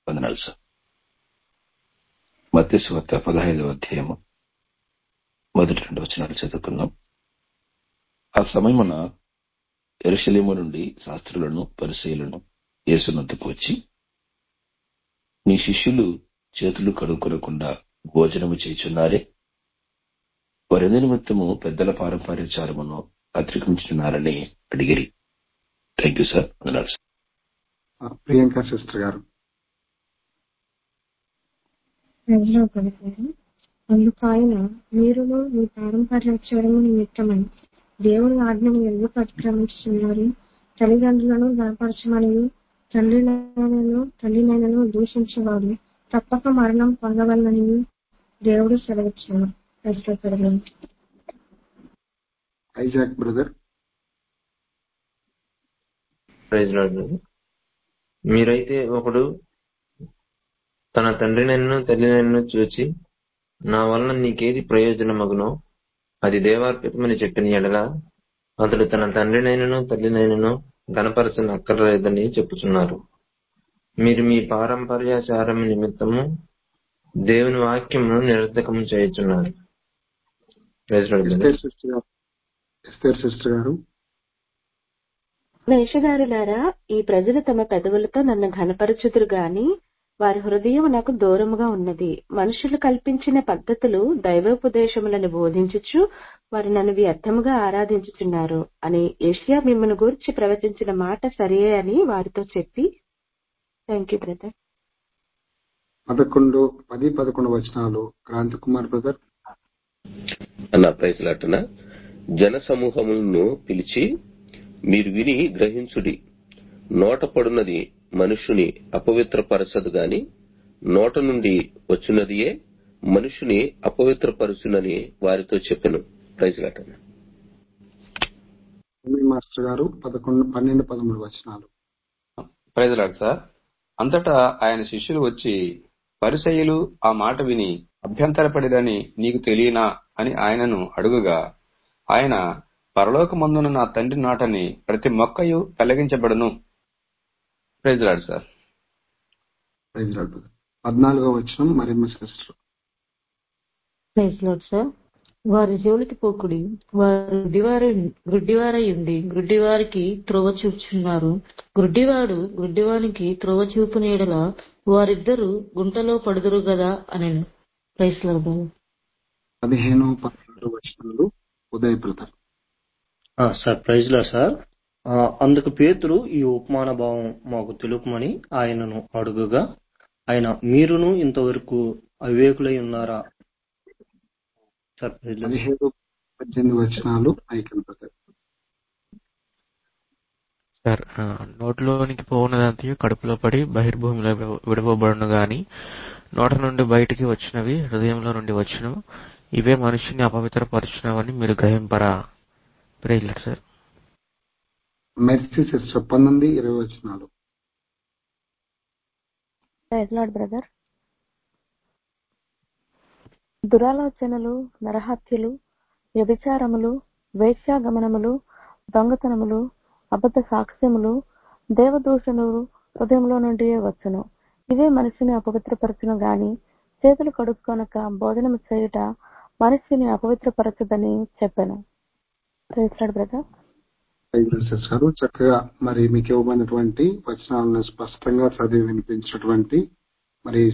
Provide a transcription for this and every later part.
వందనాలు సార్ మత్స్యవార్త పదహైదవ అధ్యాయము మొదటి రెండు వచనాలు చదువుకుందాం ఆ సమయమున ఎరుషలేము నుండి శాస్త్రులను పరిశీలను యేసునందుకు వచ్చి నీ శిష్యులు చేతులు కడుక్కొనకుండా భోజనము చేయుచున్నారే వారి నిమిత్తము పెద్దల పారంపర్యచారమును అతిక్రమించున్నారని అడిగిరి థ్యాంక్ యూ సార్ వందనాలు సార్ ఆ, ప్రియాంక సిస్టర్ గారు ప్రజలో పడిపోయారు అందుకు ఆయన మీరును మీ పారంపర్యాచారము నిమిత్తమై దేవుని ఆజ్ఞను ఎందుకు అతిక్రమించుతున్నారు తల్లిదండ్రులను గణపరచమనియు తండ్రినైనను తల్లినైనను దూషించేవాడు తప్పక మరణం పొందవలనని దేవుడు సెలవిచ్చాడు ప్రజలు Isaac brother praise lord brother. మీరైతే ఒకడు తన తండ్రినైనను తల్లినైనను చూచి నా వలన నీకేది ప్రయోజనమగునో అది దేవార్పితమని చెప్పిన ఎడల అతడు తన తండ్రినైనను తల్లినైనను గణపరచని అక్కర్లేదని చెప్పుచున్నారు మీరు మీ పారంపర్యాచారం నిమిత్తము దేవుని వాక్యమును నిరర్ధకము చేయుచున్నారు praise lord brother. Esther sister గారు ఎస్తేర్ సిస్టర్ గారు వేషధారులారా ఈ ప్రజలు తమ పెదవులతో నన్ను ఘనపరచుదురు గాని వారి హృదయం నాకు దూరముగా ఉన్నది మనుషులు కల్పించిన పద్ధతులు దైవోపదేశములను బోధించుచు వారు నన్ను వ్యర్థముగా ఆరాధించుచున్నారు అని ఏషియా మిమ్మల్ని గూర్చి ప్రవచించిన మాట సరియే అని వారితో చెప్పి థ్యాంక్ యూ బ్రదర్ పదకొండు పది పదకొండు వచనాలు క్రాంతి కుమార్ బ్రదర్ అన్న ప్రైజ్లాటన జన సమూహములను పిలిచి మీరు విని గ్రహించుడి నోట పడున్నది మనుషుని అపవిత్రపరచదు గాని నోట నుండి వచ్చినదియే మనుషుని అపవిత్రపరచునని వారితో చెప్పెను ప్రైజ్లాటన ఉమ్మి మాస్టర్ గారు పదకొండు పన్నెండు పదమూడు వచనాలు ప్రైజ్లాడ్ సార్ అంతటా ఆయన శిష్యులు వచ్చి పరిసయ్యులు ఆ మాట విని అభ్యంతరపడిరని నీకు తెలియనా అని ఆయనను అడుగుగా ఆయన పరలోకమందున నా తండ్రి నాటని ప్రతి మొక్కయు కలిగించబడును praise lord sir praise lord brother పద్నాలుగో వచనం Mariamma sister praise lord sir వారి జోలికి పోకుడి వారు గుడ్డివారి గుడ్డివారై ఉండి గుడ్డివారికి త్రోవ చూపుచున్నారు గుడ్డివాడు గుడ్డివానికి త్రోవ చూపుని ఎడల వారిద్దరూ గుంటలో పడుదురు గదా అని ప్రైజ్ లార్డ్ బ్రదర్. పదిహేను పదహారు వచనాలు ఉదయ్ బ్రదర్ ఆ, సార్ ప్రైజ్ లా సార్ ఆ, అందుకు పేతురు ఈ ఉపమాన భావం మాకు తెలుపమని ఆయనను అడుగుగా ఆయన మీరును ఇంతవరకు అవివేకులై ఉన్నారా సార్ ప్రైజ్ లా. పదిహేడు పద్దెనిమిది వచనాలు ఐకన్ బ్రదర్ సార్ ఆ, నోటిలోనికి పోవునదంతయు కడుపులో పడి బహిర్భూమిలో విడవబడును గాని నోట నుండి బయటికి వచ్చినవి హృదయంలో నుండి వచ్చును ఇవే మనుషుని అపవిత్రపరచునవని మీరు గ్రహింపరా ప్రేయర్ సార్ మెర్సీ సిస్టర్ పంతొమ్మిది ఇరవై వచనాలు లార్డ్ బ్రదర్ దురాలోచనలు నరహత్యలు వ్యభిచారములు వేశ్యాగమనములు దొంగతనములు అబద్ధ సాక్ష్యములు దేవదూషణలు హృదయంలో నుండి వచ్చును ఇవే మనిషిని అపవిత్రపరచును గాని చేతులు కడుక్కొనక భోజనం చేయుట మనిషిని అపవిత్రపరచదని చెప్పాను ప్రేస్లాడ్ బ్రదర్ ఐగ్రసెస్ గారు చక్కగా మరి మీకు ఇవ్వబడినటువంటి వచనాలను స్పష్టంగా చదివి వినిపించినటువంటి మరి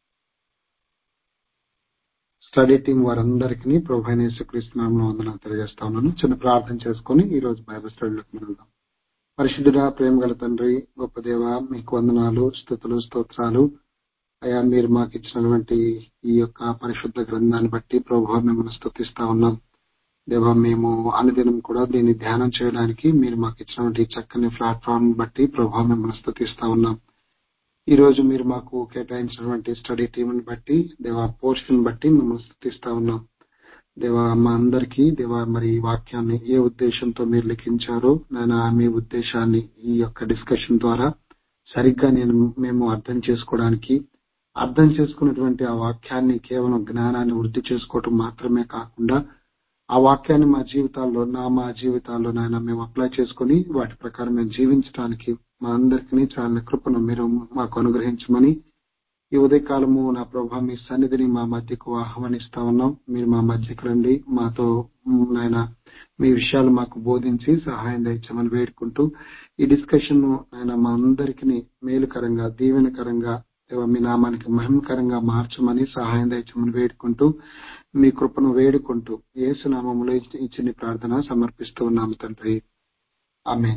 స్టడీ టీం వారందరికీ ప్రభు యేసుక్రీస్తునామంలో వందనాలు తెలియజేస్తా ఉన్నాను చిన్న ప్రార్థన చేసుకుని ఈ రోజు బైబిల్ స్టడీలోకి వెళ్దాం పరిశుద్ధుడా ప్రేమ గల తండ్రి గొప్ప దేవ మీకు వందనాలు స్థుతులు స్తోత్రాలు అయా మీరు మాకు ఇచ్చినటువంటి ఈ యొక్క పరిశుద్ధ గ్రంథాన్ని బట్టి ప్రభు మిమ్మల్ని స్థుతిస్తా ఉన్నాం దేవా మేము అనుదినం కూడా దీన్ని ధ్యానం చేయడానికి మీరు మాకు ఇచ్చినటువంటి ఈ చక్కని ప్లాట్ఫామ్ బట్టి ప్రభావ మిమ్మల్ని స్థుతిస్తా ఉన్నాం ఈ రోజు మీరు మాకు కేటాయించినటువంటి స్టడీ టీంని బట్టి దేవా పోర్షన్ బట్టి మిమ్మల్ని స్థుతిస్తా ఉన్నాం దేవా మా అందరికీ దేవా మరి ఈ వాక్యాన్ని ఏ ఉద్దేశంతో మీరు లిఖించారో నేను మీ ఉద్దేశాన్ని ఈ యొక్క డిస్కషన్ ద్వారా సరిగ్గా నేను మేము అర్థం చేసుకోవడానికి అర్థం చేసుకున్నటువంటి ఆ వాక్యాన్ని కేవలం జ్ఞానాన్ని వృద్ధి చేసుకోవటం మాత్రమే కాకుండా ఆ వాక్యాన్ని మా జీవితాల్లో నా మా జీవితాల్లో నాయన మేము అప్లై చేసుకుని వాటి ప్రకారం మేము జీవించడానికి మా అందరికీ చాలా కృపను మీరు మాకు అనుగ్రహించమని ఈ ఉదయకాలము నా ప్రభా మీ సన్నిధిని మా మధ్యకు ఆహ్వానిస్తా ఉన్నాం మీరు మా మధ్యకు రండి మాతో మ్, నాయన మీ విషయాలు మాకు బోధించి సహాయం దయచమని వేడుకుంటూ ఈ డిస్కషన్ ఆయన మా అందరికి మేలుకరంగా దీవెనకరంగా దేవా మీ నామానికి మహిమకరంగా మార్చమని సహాయం దయచమని వేడుకుంటూ మీ కృపను వేడుకుంటూ యేసు నామములో ఇచ్చిన ప్రార్థన సమర్పిస్తూ ఉన్నాము తండ్రి ఆమె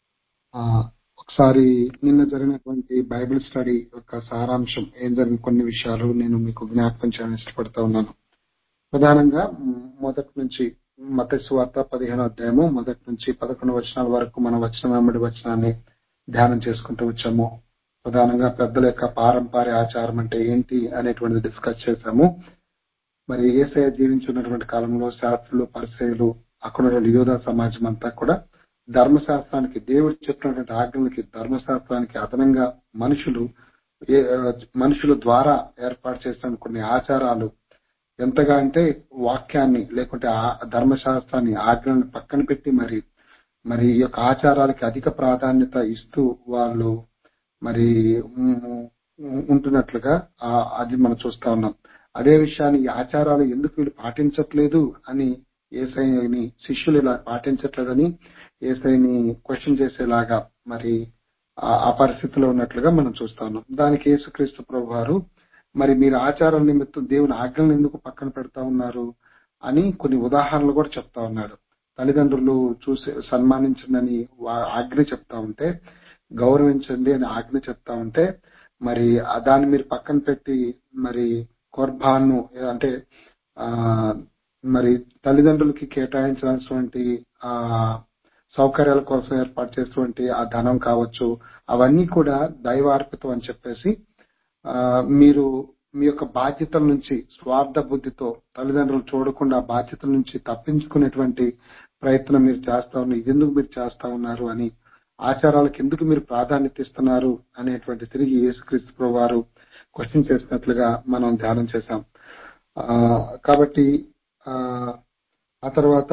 ఒకసారి నిన్న జరిగినటువంటి బైబిల్ స్టడీ యొక్క సారాంశం ఏం జరిగిన కొన్ని విషయాలు నేను మీకు జ్ఞాపకం చేయాలని ఇష్టపడతా ఉన్నాను ప్రధానంగా మ్, మొదటి నుంచి మతస్సు వార్త పదిహేను అధ్యాయము మొదటి నుంచి పదకొండు వచనాల వరకు మన వచనం వెంబడి వచనాన్ని ధ్యానం చేసుకుంటూ వచ్చాము ప్రధానంగా పెద్దల యొక్క పారంపర్య ఆచారం అంటే ఏంటి అనేటువంటిది డిస్కస్ చేశాము మరి ఏసఐ జీవించున్నటువంటి కాలంలో శాస్త్రులు పరిచయులు అక్కడ ఉన్నటువంటి యోధా సమాజం అంతా కూడా ధర్మశాస్త్రానికి దేవుడు చెప్పినటువంటి ఆజ్ఞలకి ధర్మశాస్త్రానికి అదనంగా మనుషులు ఏ- మనుషుల ద్వారా ఏర్పాటు చేసిన కొన్ని ఆచారాలు ఎంతగా అంటే వాక్యాన్ని లేకుంటే ఆ ధర్మశాస్త్రాన్ని ఆజ్ఞలను పక్కన పెట్టి మరి మరి ఈ యొక్క ఆచారాలకి అధిక ప్రాధాన్యత ఇస్తూ వాళ్ళు మరి ఉమ్, ఉంటున్నట్లుగా ఆ, అది మనం చూస్తా ఉన్నాం అదే విషయాన్ని ఈ ఆచారాలు ఎందుకు వీళ్ళు పాటించట్లేదు అని ఏసైని శిష్యులు ఇలా పాటించట్లేదని ఏసైని క్వశ్చన్ చేసేలాగా మరి ఆ- ఆ పరిస్థితిలో ఉన్నట్లుగా మనం చూస్తా ఉన్నాం దానికి యేసుక్రీస్తు ప్రభు వారు మరి మీరు ఆచారాల నిమిత్తం దేవుని ఆజ్ఞలను ఎందుకు పక్కన పెడతా ఉన్నారు అని కొన్ని ఉదాహరణలు కూడా చెప్తా ఉన్నాడు తల్లిదండ్రులు చూసి సన్మానించండి వా- ఆజ్ఞ చెప్తా ఉంటే గౌరవించండి అని ఆజ్ఞ చెప్తా ఉంటే మరి ఆ దాన్ని మీరు పక్కన పెట్టి మరి కొర్బాన్ను అంటే ఆ మరి తల్లిదండ్రులకి కేటాయించాల్సినటువంటి ఆ సౌకర్యాల కోసం ఏర్పాటు చేసినటువంటి ఆ ధనం కావచ్చు అవన్నీ కూడా దైవార్పితం అని చెప్పేసి ఆ మీరు మీ యొక్క బాధ్యతల నుంచి స్వార్థ బుద్ధితో తల్లిదండ్రులు చూడకుండా ఆ బాధ్యతల నుంచి తప్పించుకునేటువంటి ప్రయత్నం మీరు చేస్తా ఉన్నారు ఇది ఎందుకు మీరు చేస్తా ఉన్నారు అని ఆచారాలకు ఎందుకు మీరు ప్రాధాన్యత ఇస్తున్నారు అనేటువంటి తిరిగి యేసుక్రీస్తు ప్రభు వారు క్వశ్చన్ చేసినట్లుగా మనం ధ్యానం చేశాం ఆ కాబట్టి ఆ ఆ తర్వాత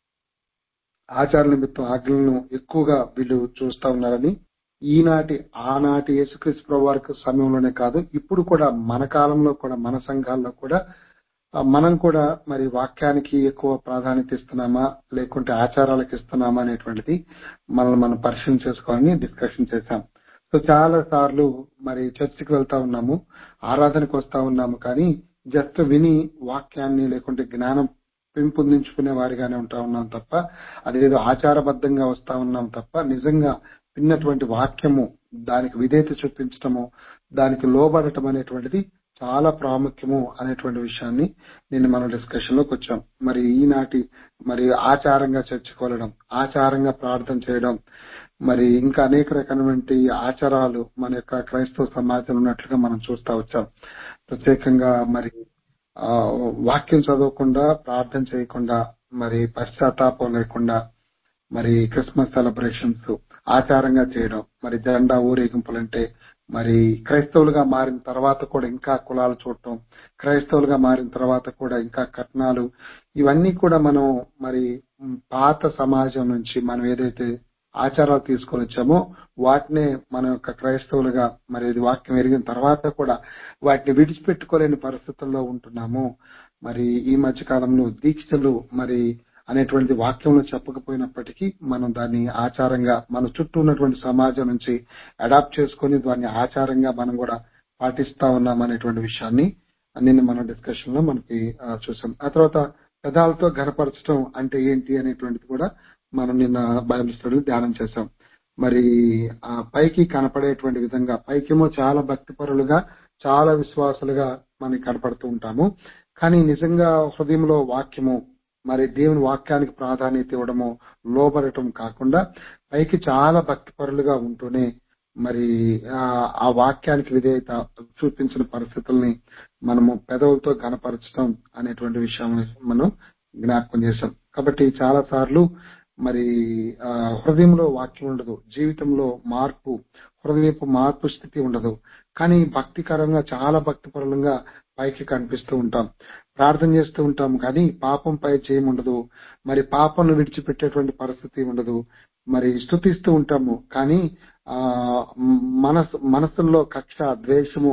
ఆచార నిమిత్తం ఆజ్ఞలను ఎక్కువగా వీళ్ళు చూస్తా ఉన్నారని ఈనాటి ఆనాటి యేసుక్రీస్తు ప్రభు వారికి సమయంలోనే కాదు ఇప్పుడు కూడా మన కాలంలో కూడా మన సంఘాల్లో కూడా ఆ, మనం కూడా మరి వాక్యానికి ఎక్కువ ప్రాధాన్యత ఇస్తున్నామా లేకుంటే ఆచారాలకు ఇస్తున్నామా అనేటువంటిది మనల్ని మనం పరిశీలన చేసుకోవాలని డిస్కషన్ చేశాం సో చాలా సార్లు మరి చర్చికి వెళ్తా ఉన్నాము ఆరాధనకు వస్తా ఉన్నాము కానీ జస్ట్ విని వాక్యాన్ని లేకుంటే జ్ఞానం పెంపొందించుకునే వారిగానే ఉంటా ఉన్నాం తప్ప అదేదో ఆచారబద్ధంగా వస్తా ఉన్నాం తప్ప నిజంగా విన్నటువంటి వాక్యము దానికి విధేయత చూపించటము దానికి లోబడటం అనేటువంటిది చాలా ప్రాముఖ్యము అనేటువంటి విషయాన్ని నేను మన డిస్కషన్ లోకి వచ్చాం మరి ఈనాటి మరి ఆచారంగా చర్చకోవడం ఆచారంగా ప్రార్థన చేయడం మరి ఇంకా అనేక రకమైనటువంటి ఆచారాలు మన యొక్క క్రైస్తవ సమాజంలో ఉన్నట్లుగా మనం చూస్తా వచ్చాం ప్రత్యేకంగా మరి ఆ వాక్యం చదవకుండా ప్రార్థన చేయకుండా మరి పశ్చాత్తాపం లేకుండా మరి క్రిస్మస్ సెలబ్రేషన్స్ ఆచారంగా చేయడం మరి జెండా ఊరేగింపులంటే మరి క్రైస్తవులుగా మారిన తర్వాత కూడా ఇంకా కులాలు చూడటం క్రైస్తవులుగా మారిన తర్వాత కూడా ఇంకా కట్నాలు ఇవన్నీ కూడా మనం మరి మ్, పాత సమాజం నుంచి మనం ఏదైతే ఆచారాలు తీసుకొని వచ్చామో వాటినే మన యొక్క క్రైస్తవులుగా మరి ఇది వాక్యం ఎరిగిన తర్వాత కూడా వాటిని విడిచిపెట్టుకోలేని పరిస్థితుల్లో ఉంటున్నాము మరి ఈ మధ్య కాలంలో దీక్షలు మరి అనేటువంటి వాక్యంలో చెప్పకపోయినప్పటికీ మనం దాన్ని ఆచారంగా మన చుట్టూ ఉన్నటువంటి సమాజం నుంచి అడాప్ట్ చేసుకొని దాన్ని ఆచారంగా మనం కూడా పాటిస్తా ఉన్నాం అనేటువంటి విషయాన్ని నిన్న మన డిస్కషన్ లో మనకి ఆ, చూసాం ఆ తర్వాత పెదాలతో ఘనపరచడం అంటే ఏంటి అనేటువంటిది కూడా మనం నిన్న బైబిల్ స్టడీలో ధ్యానం చేశాం మరి ఆ పైకి కనపడేటువంటి విధంగా పైకేమో చాలా భక్తిపరులుగా చాలా విశ్వాసులుగా మనకి కనపడుతూ ఉంటాము కానీ నిజంగా హృదయంలో వాక్యము మరి దేవుని వాక్యానికి ప్రాధాన్యత ఇవ్వడము లోబడటం కాకుండా పైకి చాలా భక్తిపరులుగా ఉంటూనే మరి ఆ ఆ వాక్యానికి విధేయత చూపించిన పరిస్థితుల్ని మనము పెదవులతో గనపరచడం అనేటువంటి విషయాన్ని మనం జ్ఞాపకం చేశాం కాబట్టి చాలా సార్లు మరి ఆ హృదయంలో వాక్యం ఉండదు జీవితంలో మార్పు హృదయపు మార్పు స్థితి ఉండదు కానీ భక్తికరంగా చాలా భక్తిపరంగా పైకి కనిపిస్తూ ఉంటాం ప్రార్థన చేస్తూ ఉంటాం కానీ పాపం పై చేయం ఉండదు మరి పాపను విడిచిపెట్టేటువంటి పరిస్థితి ఉండదు మరి స్థుతిస్తూ ఉంటాము కానీ ఆ మనసు మనసుల్లో కక్ష ద్వేషము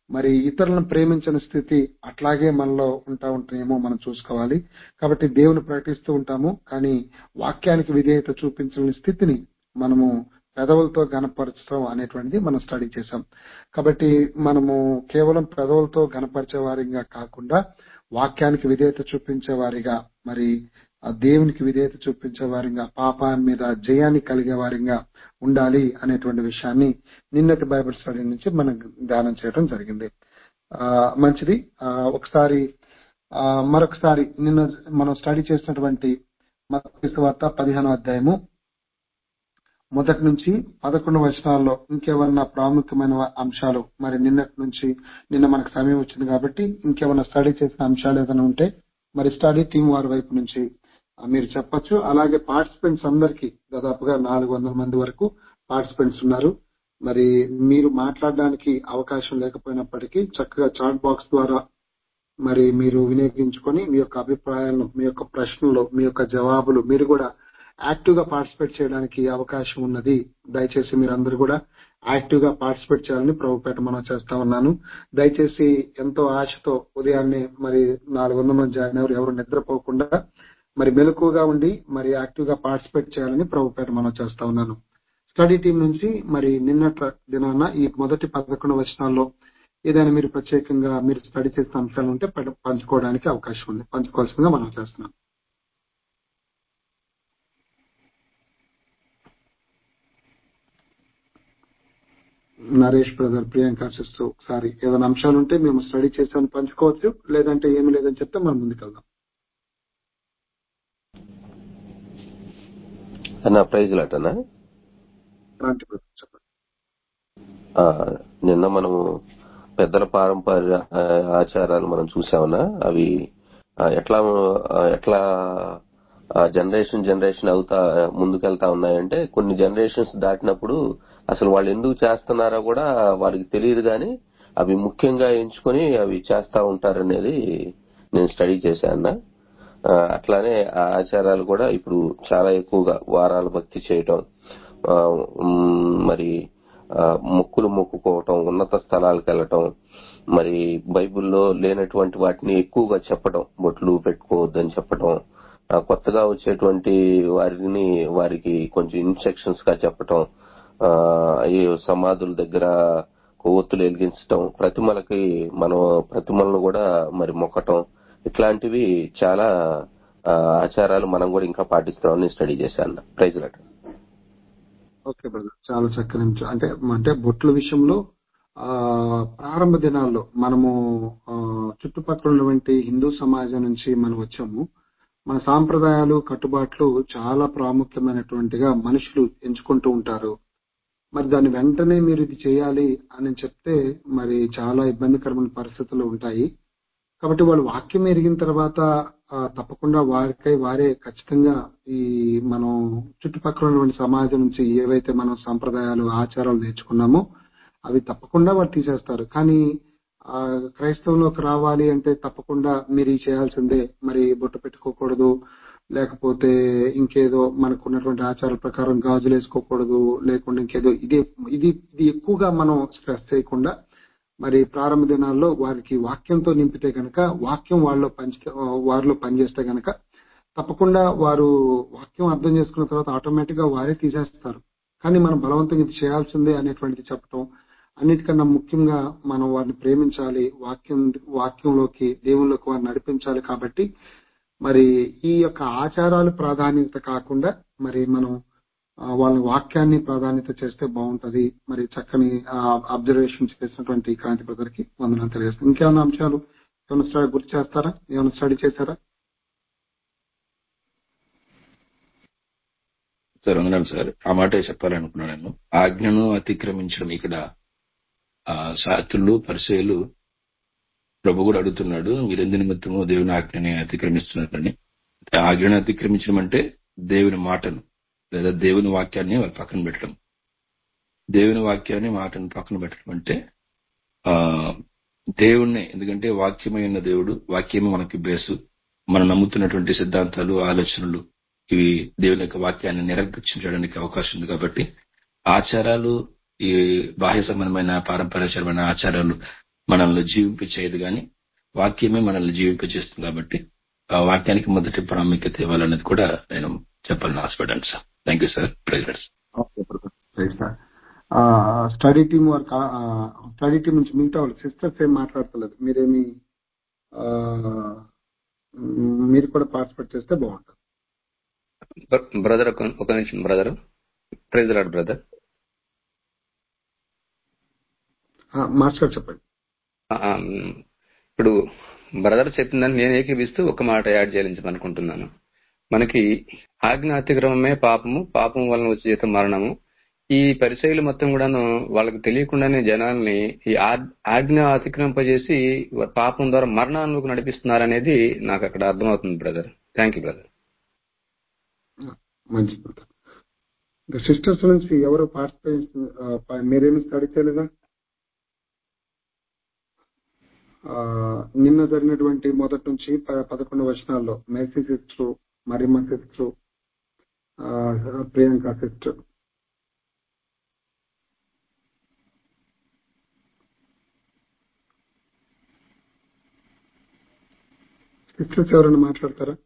మరి ఇతరులను ప్రేమించని స్థితి అట్లాగే మనలో ఉంటా ఉంటాయేమో మనం చూసుకోవాలి కాబట్టి దేవుని ప్రకటిస్తూ ఉంటాము కానీ వాక్యానికి విధేయత చూపించని స్థితిని మనము పెదవులతో గనపరచడం అనేటువంటిది మనం స్టడీ చేసాం కాబట్టి మనము కేవలం పెదవులతో గనపరిచే వారిగా కాకుండా వాక్యానికి విధేయత చూపించే వారిగా మరి ఆ దేవునికి విధేయత చూపించే వారిగా పాపాన్ని మీద జయాన్ని కలిగే వారిగా ఉండాలి అనేటువంటి విషయాన్ని నిన్నటి బైబిల్ స్టడీ నుంచి మనం ధ్యానం చేయడం జరిగింది ఆ మంచిది ఆ ఒకసారి ఆ మరొకసారి నిన్న మనం స్టడీ చేసినటువంటి మత వార్త పదిహేనో అధ్యాయము మొదటి నుంచి పదకొండు వచనాల్లో ఇంకేమన్నా ప్రాముఖ్యమైన అంశాలు మరి నిన్నటి నుంచి నిన్న మనకు సమయం వచ్చింది కాబట్టి ఇంకేమన్నా స్టడీ చేసిన అంశాలు ఏదైనా ఉంటే మరి స్టడీ టీం వారి వైపు నుంచి ఆ, మీరు చెప్పొచ్చు అలాగే పార్టిసిపెంట్స్ అందరికీ దాదాపుగా నాలుగు వందల మంది వరకు పార్టిసిపెంట్స్ ఉన్నారు మరి మీరు మాట్లాడడానికి అవకాశం లేకపోయినప్పటికీ చక్కగా చాట్ బాక్స్ ద్వారా మరి మీరు వినియోగించుకొని మీ యొక్క అభిప్రాయాలను మీ యొక్క ప్రశ్నలు మీ యొక్క జవాబులు మీరు కూడా యాక్టివ్ గా పార్టిసిపేట్ చేయడానికి అవకాశం ఉన్నది దయచేసి మీరు అందరూ కూడా యాక్టివ్ గా పార్టిసిపేట్ చేయాలని ప్రభుపేట మనం చేస్తా ఉన్నాను దయచేసి ఎంతో ఆశతో ఉదయాన్నే మరి నాలుగు వందల మంది జాయిన్ ఎవరు ఎవరు నిద్రపోకుండా మరి మెలకుగా ఉండి మరి యాక్టివ్ గా పార్టిసిపేట్ చేయాలని ప్రభుపేట మనం చేస్తా ఉన్నాను స్టడీ టీం నుంచి మరి నిన్నటి దినాన ఈ మొదటి పదకొండు వచనాల్లో ఏదైనా మీరు ప్రత్యేకంగా మీరు స్టడీ చేసిన అంశాలు ఉంటే ప- పంచుకోవడానికి అవకాశం ఉంది పంచుకోవాల్సిందిగా మనం చేస్తున్నాం నరేష్ బ్రదర్ ప్రియాంక సిస్టర్ ఒకసారి ఏదైనా అంశాలు ఉంటే మేము స్టడీ చేసామని పంచుకోవచ్చు లేదంటే ఏమి లేదని చెప్తే మనం ముందుకెళ్దాం అన్న ప్రైజ్ లాటనా క్రాంతి బ్రదర్ చెప్పండి ఆ, నిన్న మనము పెద్దల పారంపర్య ఆ, ఆచారాలు మనం చూసామన్నా అవి ఆ, ఎట్లా ఆ, ఎట్లా జనరేషన్ జనరేషన్ అవుతా ముందుకెళ్తా ఉన్నాయంటే కొన్ని జనరేషన్స్ దాటినప్పుడు అసలు వాళ్ళు ఎందుకు చేస్తున్నారో కూడా వారికి తెలియదు కానీ అవి ముఖ్యంగా ఎంచుకొని అవి చేస్తా ఉంటారనేది నేను స్టడీ చేశాను ఆ, అట్లానే ఆ ఆచారాలు కూడా ఇప్పుడు చాలా ఎక్కువగా వారాల భక్తి చేయటం ఆ, ఉమ్, మరి ఆ, మొక్కులు మొక్కుకోవటం ఉన్నత స్థలాలకు వెళ్ళటం మరి బైబిల్లో లేనటువంటి వాటిని ఎక్కువగా చెప్పటం బొట్లు పెట్టుకోవద్దని చెప్పటం ఆ, కొత్తగా వచ్చేటువంటి వారిని వారికి కొంచెం ఇన్స్ట్రక్షన్స్ గా చెప్పటం ఆ, ఈ సమాధుల దగ్గర కొవ్వొత్తులు వెలిగించటం ప్రతిమలకి మనం ప్రతిమలను కూడా మరి మొక్కటం ఇట్లాంటివి చాలా ఆ, ఆచారాలు మనం కూడా ఇంకా పాటిస్తామని స్టడీ చేశాను ప్రైజ్ లాట్ ఓకే బ్రదర్ చాలా చక్కని అంశం. అంటే అంటే బొట్ల విషయంలో ఆ ప్రారంభ దినాల్లో మనము ఆ, చుట్టుపక్కల ఉన్నటువంటి హిందూ సమాజం నుంచి మనం వచ్చాము మన సాంప్రదాయాలు కట్టుబాట్లు చాలా ప్రాముఖ్యమైనటువంటిగా మనుషులు ఎంచుకుంటూ ఉంటారు మరి దాని వెంటనే మీరు ఇది చేయాలి అని చెప్తే మరి చాలా ఇబ్బందికరమైన పరిస్థితులు ఉంటాయి కాబట్టి వాళ్ళు వాక్యం ఎరిగిన తర్వాత ఆ, తప్పకుండా వారికై వారే ఖచ్చితంగా ఈ మనం చుట్టుపక్కల ఉన్నటువంటి సమాజం నుంచి ఏవైతే మనం సంప్రదాయాలు ఆచారాలు నేర్చుకున్నామో అవి తప్పకుండా వాళ్ళు తీసేస్తారు కానీ ఆ క్రైస్తవంలోకి రావాలి అంటే తప్పకుండా మీరు ఇది చేయాల్సిందే మరి బొట్టు పెట్టుకోకూడదు లేకపోతే ఇంకేదో మనకు ఉన్నటువంటి ఆచారాల ప్రకారం గాజులు వేసుకోకూడదు లేకుండా ఇంకేదో ఇది ఇది ఇది ఎక్కువగా మనం స్ట్రెస్ చేయకుండా మరి ప్రారంభ దినాల్లో వారికి వాక్యంతో నింపితే గనక వాక్యం వాళ్ళలో పంచి వారిలో పనిచేస్తే గనక తప్పకుండా వారు వాక్యం అర్థం చేసుకున్న తర్వాత ఆటోమేటిక్ గా వారే తీసేస్తారు కానీ మనం బలవంతంగా ఇది చేయాల్సిందే అనేటువంటిది చెప్పటం అన్నిటికన్నా ముఖ్యంగా మనం వారిని ప్రేమించాలి వాక్యం వాక్యంలోకి దేవుళ్ళకి వారిని నడిపించాలి కాబట్టి మరి ఈ యొక్క ఆచారాలు ప్రాధాన్యత కాకుండా మరి మనం ఆ, వాళ్ళ వాక్యాన్ని ప్రాధాన్యత చేస్తే బాగుంటది మరి చక్కని అబ్జర్వేషన్ చేసినటువంటి క్రాంతి బ్రదర్ కి వందనాలు తెలియజేస్తాను ఇంకేమైనా అంశాలు ఏమైనా స్టడీ గుర్తు చేస్తారా ఏమైనా స్టడీ చేశారా సార్ వందనాలు సార్ ఆ మాట చెప్పాలనుకున్నాను నేను ఆజ్ఞను అతిక్రమించడం ఇక్కడ ఆ శాస్త్రులు పరిచయులు ప్రభు కూడా అడుగుతున్నాడు మీరెందు నిమిత్తము దేవుని ఆజ్ఞని అతిక్రమిస్తున్నారని ఆజ్ఞను అతిక్రమించడం అంటే దేవుని మాటను లేదా దేవుని వాక్యాన్ని వాళ్ళు పక్కన పెట్టడం దేవుని వాక్యాన్ని మాటను పక్కన పెట్టడం అంటే ఆ దేవుణ్ణి ఎందుకంటే వాక్యమైన దేవుడు వాక్యమే మనకి బేసు మనం నమ్ముతున్నటువంటి సిద్ధాంతాలు ఆలోచనలు ఇవి దేవుని యొక్క వాక్యాన్ని నిరక్షించడానికి అవకాశం ఉంది కాబట్టి ఆచారాలు ఈ బాహ్య సంబంధమైన పారంపర్యపరమైన ఆచారాలు మనల్ని జీవింప చేయదు కానీ వాక్యమే మనల్ని జీవింప చేస్తుంది కాబట్టి ఆ వాక్యానికి మొదటి ప్రాముఖ్యత ఇవ్వాలనేది కూడా నేను చెప్పాలని ఆశపడ్డాను sir thank you sir president okay brother right sir study team work study team నుంచి మిగతా వాళ్ళు సిస్టర్స్ ఏం మాట్లాడతలేదు మీరేమి ఆ, మ్, మీరు కూడా పార్టిసిపేట్ చేస్తే బాగుంటుంది బ్రదర్ ఒక ఒక నిమిషం బ్రదర్ ప్రైజ్ లాడ్ బ్రదర్ ఆ, మాస్టర్ చెప్పండి ఇప్పుడు బ్రదర్ చెప్పిందని నేను ఏకీపిస్తూ ఒక మాట యాడ్ చేయాలనుకుంటున్నాను మనకి ఆజ్ఞ అతిక్రమమే పాపము పాపం వలన వచ్చే జీతం మరణము ఈ పరిచయలు మొత్తం కూడాను వాళ్ళకి తెలియకుండానే జనాల్ని ఈ ఆ- ఆజ్ఞ అతిక్రమింపజేసి పాపం ద్వారా మరణానికి నడిపిస్తున్నారనేది నాకు అక్కడ అర్థమవుతుంది బ్రదర్ థ్యాంక్ యూ బ్రదర్ మంచి బ్రదర్ ఇంకా సిస్టర్స్ నుంచి ఎవరు పార్టిసిపేట్ మీరేమి స్టడీ చేయలేదా ఆ, నిన్న జరిగినటువంటి మొదటి నుంచి ప- పదకొండు వచనాల్లో Mercy sister Mariamma sister Priyanka sister sisters ఎవరైనా మాట్లాడతారా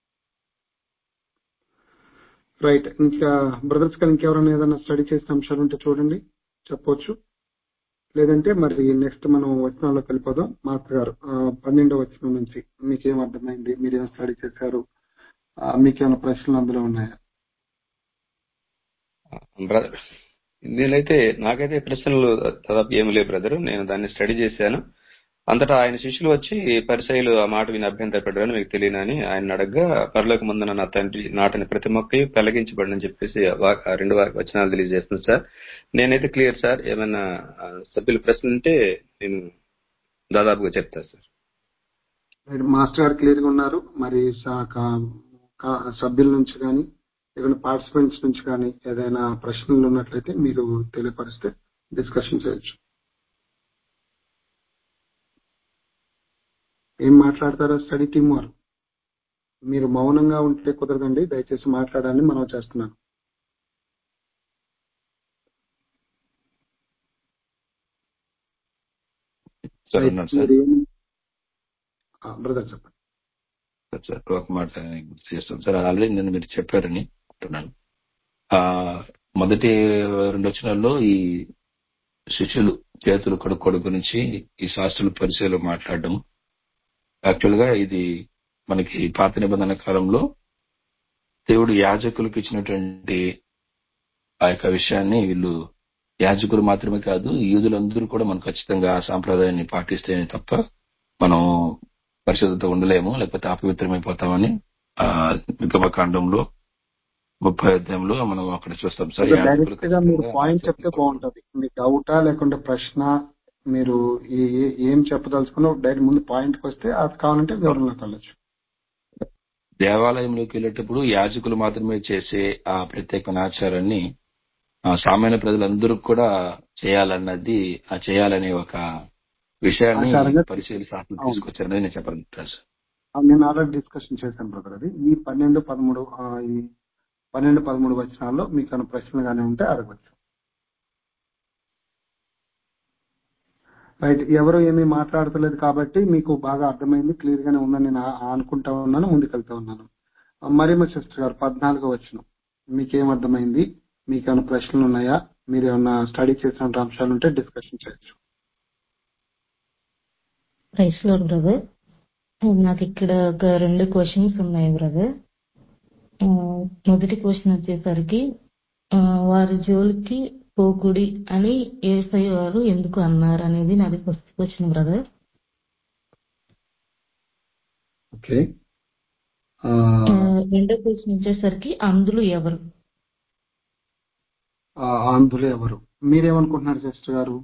రైట్ ఇంకా బ్రదర్స్ కానీ ఇంకెవరైనా ఏదైనా స్టడీ చేసిన అంశాలు ఉంటే చూడండి చెప్పొచ్చు లేదంటే మరి నెక్స్ట్ మనం వచనాల్లోకి వెళ్ళిపోదాం మాస్టర్ గారు ఆ, పన్నెండో వచనం నుంచి మీకేం అర్థమైంది మీరేం స్టడీ చేశారు ఆ, మీకేమైనా ప్రశ్నలు అందులో ఉన్నాయా బ్రదర్ నేనైతే నాకైతే ప్రశ్నలు దాదాపు ఏమి లేవు బ్రదర్ నేను దాన్ని స్టడీ చేశాను అంతటా ఆయన శిష్యులు వచ్చి పరిసైలు ఆ మాట విని అభ్యంతరపడ్డారని మీకు తెలియనని ఆయన అడగగా పరలోక ముందున నా తండ్రి నాటిన ప్రతి మొక్క పెళ్లగించబడని చెప్పేసి ఆ వా- ఆ రెండు వా- వచనాలు తెలియజేస్తున్నాను సార్ నేనైతే క్లియర్ సార్ ఏమైనా ఆ, సభ్యుల ప్రశ్నలు ఉంటే నేను దాదాపుగా చెప్తాను సార్ రైట్, మాస్టర్ గారు క్లియర్ గా ఉన్నారు మరి స- క- క- సభ్యుల నుంచి కానీ ఏదైనా పార్టిసిపెంట్స్ నుంచి కానీ ఏదైనా ప్రశ్నలు ఉన్నట్లయితే మీరు తెలియపరిస్తే డిస్కషన్ చేయొచ్చు ఏం మాట్లాడతారా స్టడీ టీం వారు మీరు మౌనంగా ఉంటే కుదరదండి దయచేసి మాట్లాడాలని మనం చేస్తున్నాను సార్ రైట్, ఉన్నాను సార్ మీరు ఏం బ్రదర్ చెప్పండి సార్ ఒక మాట గుర్తు చేస్తాను సార్ ఆల్రెడీ నేను మీరు చెప్పారని అంటున్నాను ఆ మొదటి రెండు వచనాల్లో ఈ శిష్యులు చేతులు కడుక్కోవడం గురించి ఈ శాస్త్రుల పరిచయలో మాట్లాడడం యాక్చువల్ గా ఇది మనకి పాత నిబంధన కాలంలో దేవుడు యాజకులకు ఇచ్చినటువంటి ఆ యొక్క విషయాన్ని వీళ్ళు యాజకులు మాత్రమే కాదు యూదులందరూ కూడా మనం ఖచ్చితంగా ఆ సాంప్రదాయాన్ని పాటిస్తేనే తప్ప మనం పరిశుద్ధత ఉండలేము లేకపోతే అపవిత్రమైపోతామని ఆ విగమకాండంలో ముప్పై అధ్యాయంలో మనం అక్కడ చూస్తాం సార్ యాజకులు డైరెక్ట్ గా మీరు ఖచ్చితంగా పాయింట్ చెప్తే చేతులు బాగుంటది మీకు డౌటా లేకుంటే ప్రశ్న మీరు ఏ- ఏ- ఏం చెప్పదలుచుకున్నా డైరెక్ట్ ముందు పాయింట్ కి వస్తే అది కావాలంటే వివరణలోకి వెళ్ళొచ్చు దేవాలయంలోకి వెళ్ళేటప్పుడు యాజకులు మాత్రమే చేసే ఆ ప్రత్యేకమైన ఆచారాన్ని ఆ సామాన్య ప్రజలందరూ కూడా చేయాలన్నది ఆ చేయాలనే ఒక విషయాన్ని ఆచారంగా పరిశీలి శాస్త్రం అవును తీసుకొచ్చారని నేను చెప్పాలనుకుంటున్నాను సార్ ఆ, నేను ఆల్రెడీ డిస్కషన్ చేశాను బ్రదర్ అది ఈ పన్నెండు పదమూడు ఆ, ఈ పన్నెండు పదమూడు వచనాల్లో మీకు ఏమైనా ప్రశ్నలు కానీ ఉంటే అడగచ్చు రైట్ ఎవరు ఏమీ మాట్లాడతలేదు కాబట్టి మీకు బాగా అర్థమైంది క్లియర్ గానే ఉందని నేను ఆ- అనుకుంటా ఉన్నాను ముందుకెళ్తా ఉన్నాను ఆ, మరిమ సిస్టర్ గారు పద్నాలుగో వచ్చిన మీకేం అర్థమైంది మీకు ఏమైనా ప్రశ్నలు ఉన్నాయా మీరు ఏమైనా స్టడీ చేసిన అంశాలు ఉంటే డిస్కషన్ చేయొచ్చు ప్రైస్ లో బ్రదర్ నాకు ఇక్కడ ఒక రెండు క్వశ్చన్స్ ఉన్నాయి బ్రదర్ ఆ, మొదటి క్వశ్చన్ వచ్చేసరికి ఆ, వారి జోలికి పోకుడి అని ఏసై వారు ఎందుకు అన్నారు అనేది నాది ఫస్ట్ క్వశ్చన్ బ్రదర్ ఓకే ఆ, రెండో క్వశ్చన్ వచ్చేసరికి అందులో ఎవరు ఆ, ఆంధ్రులు ఎవరు మీరేమనుకుంటున్నారు సిస్టర్ గారు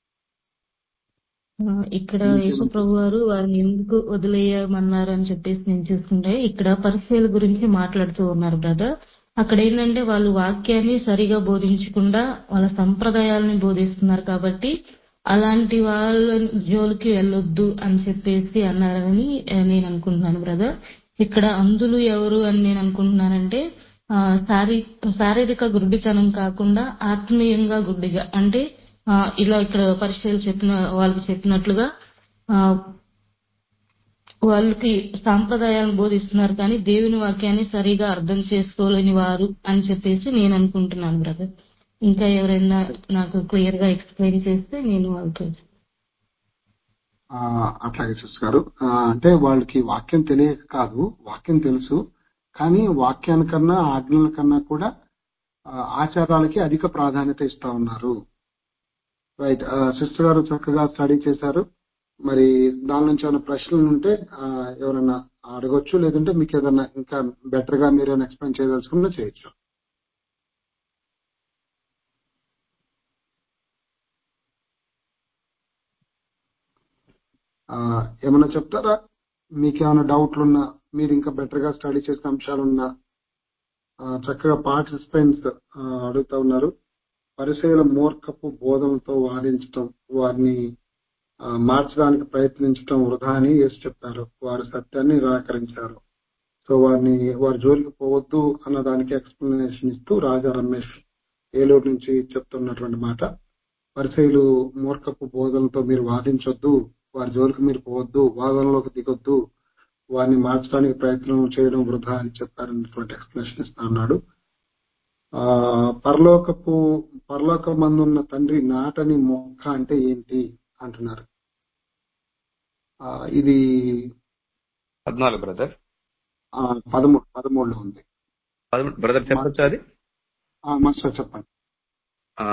ఆ, ఇక్కడ మీకేమనిపిస్తుంది? యేసు ప్రభు వారు వారిని ఎందుకు వదిలేయమన్నారు అని చెప్పేసి నేను చూస్తుంటే ఇక్కడ పరిచయాల గురించి మాట్లాడుతూ ఉన్నారు బ్రదర్ అక్కడ ఏంటంటే వాళ్ళు వాక్యాన్ని సరిగా బోధించకుండా వాళ్ళ సంప్రదాయాలని బోధిస్తున్నారు కాబట్టి అలాంటి వాళ్ళ జోలికి వెళ్ళొద్దు అని చెప్పేసి అన్నారని ఆ, నేను అనుకుంటున్నాను బ్రదర్ ఇక్కడ అందులు ఎవరు అని నేను అనుకుంటున్నానంటే ఆ, శారీ శారీరక గుడ్డితనం కాకుండా ఆత్మీయంగా గుడ్డిగా అంటే ఆ, ఇలా ఇక్కడ పరిచయాలు చెప్పిన వాళ్ళకి చెప్పినట్లుగా ఆ, వాళ్ళకి సాంప్రదాయాలను బోధిస్తున్నారు కానీ దేవుని వాక్యాన్ని సరిగా అర్థం చేసుకోలేని వారు అని చెప్పేసి నేను అనుకుంటున్నాను బ్రదర్ ఇంకా ఎవరైనా నాకు క్లియర్ గా ఎక్స్ప్లెయిన్ చేస్తే నేను వాళ్ళతో ఆ, అట్లాగే చూస్తారు అంటే వాళ్ళకి వాక్యం తెలియక కాదు వాక్యం తెలుసు కానీ వాక్యానికన్నా ఆజ్ఞల కన్నా కూడా ఆ, ఆచారాలకి అధిక ప్రాధాన్యత ఇస్తా ఉన్నారు రైట్ సిస్టర్ గారు చక్కగా స్టడీ చేశారు మరి దాని నుంచి ఏమైనా ప్రశ్నలు ఉంటే ఆ, ఎవరైనా అడగొచ్చు లేదంటే మీకు ఏదైనా ఇంకా బెటర్ గా మీరు ఏమైనా ఎక్స్ప్లెయిన్ చేయదలుచుకున్నా చేయొచ్చు ఆ, ఏమన్నా చెప్తారా మీకేమైనా డౌట్లు ఉన్నా మీరు ఇంకా బెటర్ గా స్టడీ చేసిన అంశాలున్నా ఆ, చక్కగా పార్టిసిపెంట్స్ అడుగుతా ఉన్నారు పరిశీలన మూర్ఖపు బోధనలతో వాదించటం వారిని ఆ, మార్చడానికి ప్రయత్నించటం వృధా అని యేసు చెప్పారు వారు సత్యాన్ని నిరాకరించారు సో వారిని వారి జోలికి పోవద్దు అన్న దానికి ఎక్స్ప్లెనేషన్ ఇస్తూ రాజా రమేష్ ఏలూరు నుంచి చెప్తున్నటువంటి మాట పరిశైలు మూర్ఖపు బోధనలతో మీరు వాదించొద్దు వారి జోలికి మీరు పోవద్దు వాదనలోకి దిగొద్దు వారిని మార్చడానికి ప్రయత్నం చేయడం వృధా అని చెప్పారన్నటువంటి ఎక్స్ప్లెనేషన్ ఇస్తా ఉన్నాడు ఆ పరలోకపు పరలోక మందున్న తండ్రి నాటని మొక్క అంటే ఏంటి అంటున్నారు ఆ, ఇది పద్నాలుగు బ్రదర్ ఆ, పదమూడు పదమూడులో ఉంది బ్రదర్ చెప్పొచ్చా అది ఆ, మాస్టర్ చెప్పండి ఆ,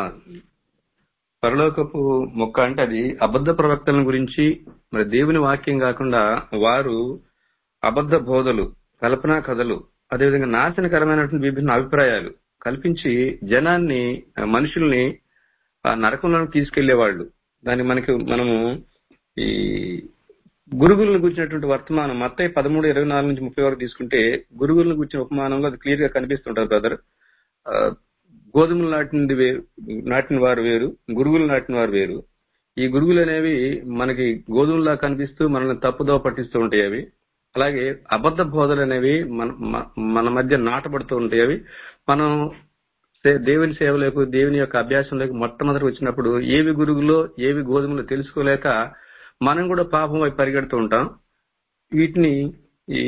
పరలోకపు మొక్క అంటే అది అబద్ధ ప్రవక్తల గురించి మరి దేవుని వాక్యం కాకుండా వారు అబద్ధ బోధలు కల్పనా కథలు అదేవిధంగా నాశనకరమైనటువంటి విభిన్న అభిప్రాయాలు కల్పించి జనాన్ని ఆ, మనుషుల్ని ఆ నరకంలోకి తీసుకెళ్లేవాళ్ళు దాన్ని మనకి మనము ఈ గురుగులను గురించినటువంటి వర్తమానం మత్తయి పదమూడు ఇరవై నాలుగు నుంచి ముప్పై వరకు తీసుకుంటే గురుగులను గురించిన ఉపమానంలో అది క్లియర్ గా కనిపిస్తుంటారు బ్రదర్ ఆ, గోధుమలు నాటినది వేరు నాటిన వారు వేరు గురుగులు నాటిన వారు వేరు ఈ గురుగులు అనేవి మనకి గోధుమలా కనిపిస్తూ మనల్ని తప్పుదోవ పట్టిస్తూ ఉంటాయి అవి అలాగే అబద్ధ బోధలు అనేవి మన మ- మన మధ్య నాటబడుతూ ఉంటాయి అవి మనం సే- దేవుని సేవలకు దేవుని యొక్క అభ్యాసంలోకి మొట్టమొదటి వచ్చినప్పుడు ఏవి గురుగులో ఏవి గోధుమలో తెలుసుకోలేక మనం కూడా పాపం వైపు పరిగెడుతూ ఉంటాం వీటిని ఈ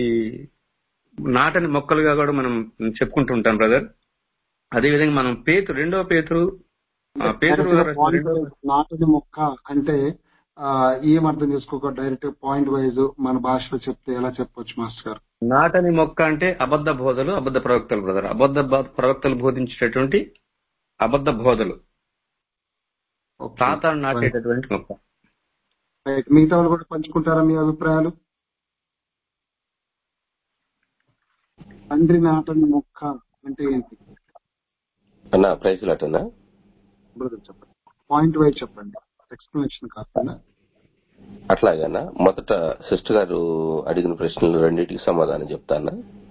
నాటని మొక్కలుగా కూడా మనం చెప్పుకుంటూ ఉంటాం బ్రదర్ అదేవిధంగా మనం పేతు రెండవ పేతురు ఆ, పేతురు గారు రాసిన పాయింట్ రెండవ వైజ్ నాటని మొక్క అంటే ఆ, ఏం అర్థం చేసుకోక డైరెక్ట్ పాయింట్ వైజ్ మన భాషలో చెప్తే ఎలా చెప్పొచ్చు మాస్టర్ గారు నాటని మొక్క అంటే అబద్ధ బోధలు అబద్ధ ప్రవక్తలు బ్రదర్ అబద్ధ బ- ప్రవక్తలు బోధించేటటువంటి అబద్ధ బోధలు ఓకే సాతాను నాటేటటువంటి మొక్క రైట్ మిగతా వాళ్ళు కూడా పంచుకుంటారా మీ అభిప్రాయాలు తండ్రి నాటని మొక్క అంటే ఏంటి అన్న ప్రైజ్ లాటనా బ్రదర్ చెప్పండి పాయింట్ వైజ్ చెప్పండి ఎక్స్ప్లెనేషన్ కాకుండా అట్లాగనా మొదట సిస్టర్ గారు అడిగిన ప్రశ్నలు రెండింటికి సమాధానం చెప్తానా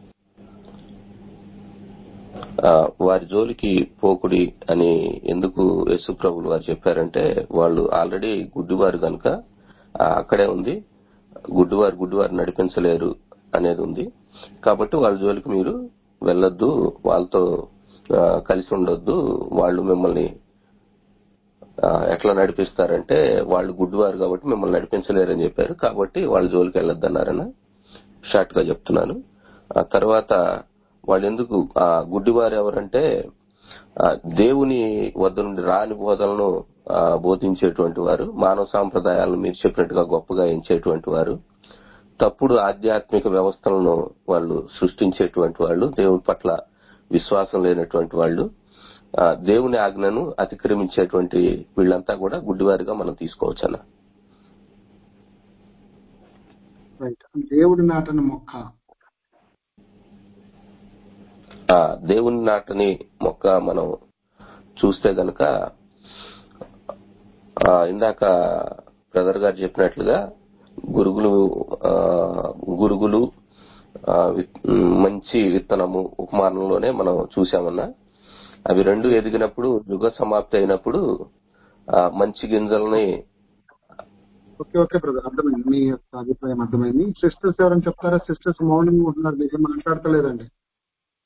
ఆ, వారి జోలికి పోకుడి అని ఎందుకు యేసు ప్రభులు వారు చెప్పారంటే వాళ్ళు ఆల్రెడీ గుడ్డివారు కనుక ఆ, అక్కడే ఉంది గుడ్డివారు గుడ్డివారు నడిపించలేరు అనేది ఉంది కాబట్టి వాళ్ళ జోలికి మీరు వెళ్ళొద్దు వాళ్ళతో ఆ, కలిసి ఉండొద్దు వాళ్ళు మిమ్మల్ని ఆ, ఎట్లా నడిపిస్తారంటే వాళ్ళు గుడ్డివారు కాబట్టి మిమ్మల్ని నడిపించలేరని చెప్పారు కాబట్టి వాళ్ళ జోలికి వెళ్ళొద్దన్నారన షార్ట్ గా చెప్తున్నాను ఆ తర్వాత వాళ్ళు ఎందుకు ఆ గుడ్డివారు ఎవరంటే ఆ, దేవుని వద్ద నుండి రాని బోధనలను ఆ, బోధించేటువంటి వారు మానవ సాంప్రదాయాలను మీరు చెప్పినట్టుగా గొప్పగా ఎంచేటువంటి వారు తప్పుడు ఆధ్యాత్మిక వ్యవస్థలను వాళ్ళు సృష్టించేటువంటి వాళ్ళు దేవుని పట్ల విశ్వాసం లేనటువంటి వాళ్ళు ఆ, దేవుని ఆజ్ఞను అతిక్రమించేటువంటి వీళ్ళంతా కూడా గుడ్డివారిగా మనం తీసుకోవచ్చు అన్న రైట్ దేవుడి నాటని మొక్క ఆ దేవుని నాటని మొక్క మనం చూస్తే గనక ఆ, ఇందాక బ్రదర్ గారు చెప్పినట్లుగా గురుగులు ఆ, గురుగులు ఆ, విత్- మంచి విత్తనము ఉపమానంలోనే మనం చూసామన్నా అవి రెండు ఎదిగినప్పుడు యుగ సమాప్తి అయినప్పుడు ఆ, మంచి గింజల్ని ఓకే ఓకే బ్రదర్ అర్థమైంది మీ యొక్క అభిప్రాయం అర్థమైంది సిస్టర్స్ ఎవరైనా చెప్తారా సిస్టర్స్ మౌనంగా ఉంటున్నారు మీరు ఏం మాట్లాడతలేదండి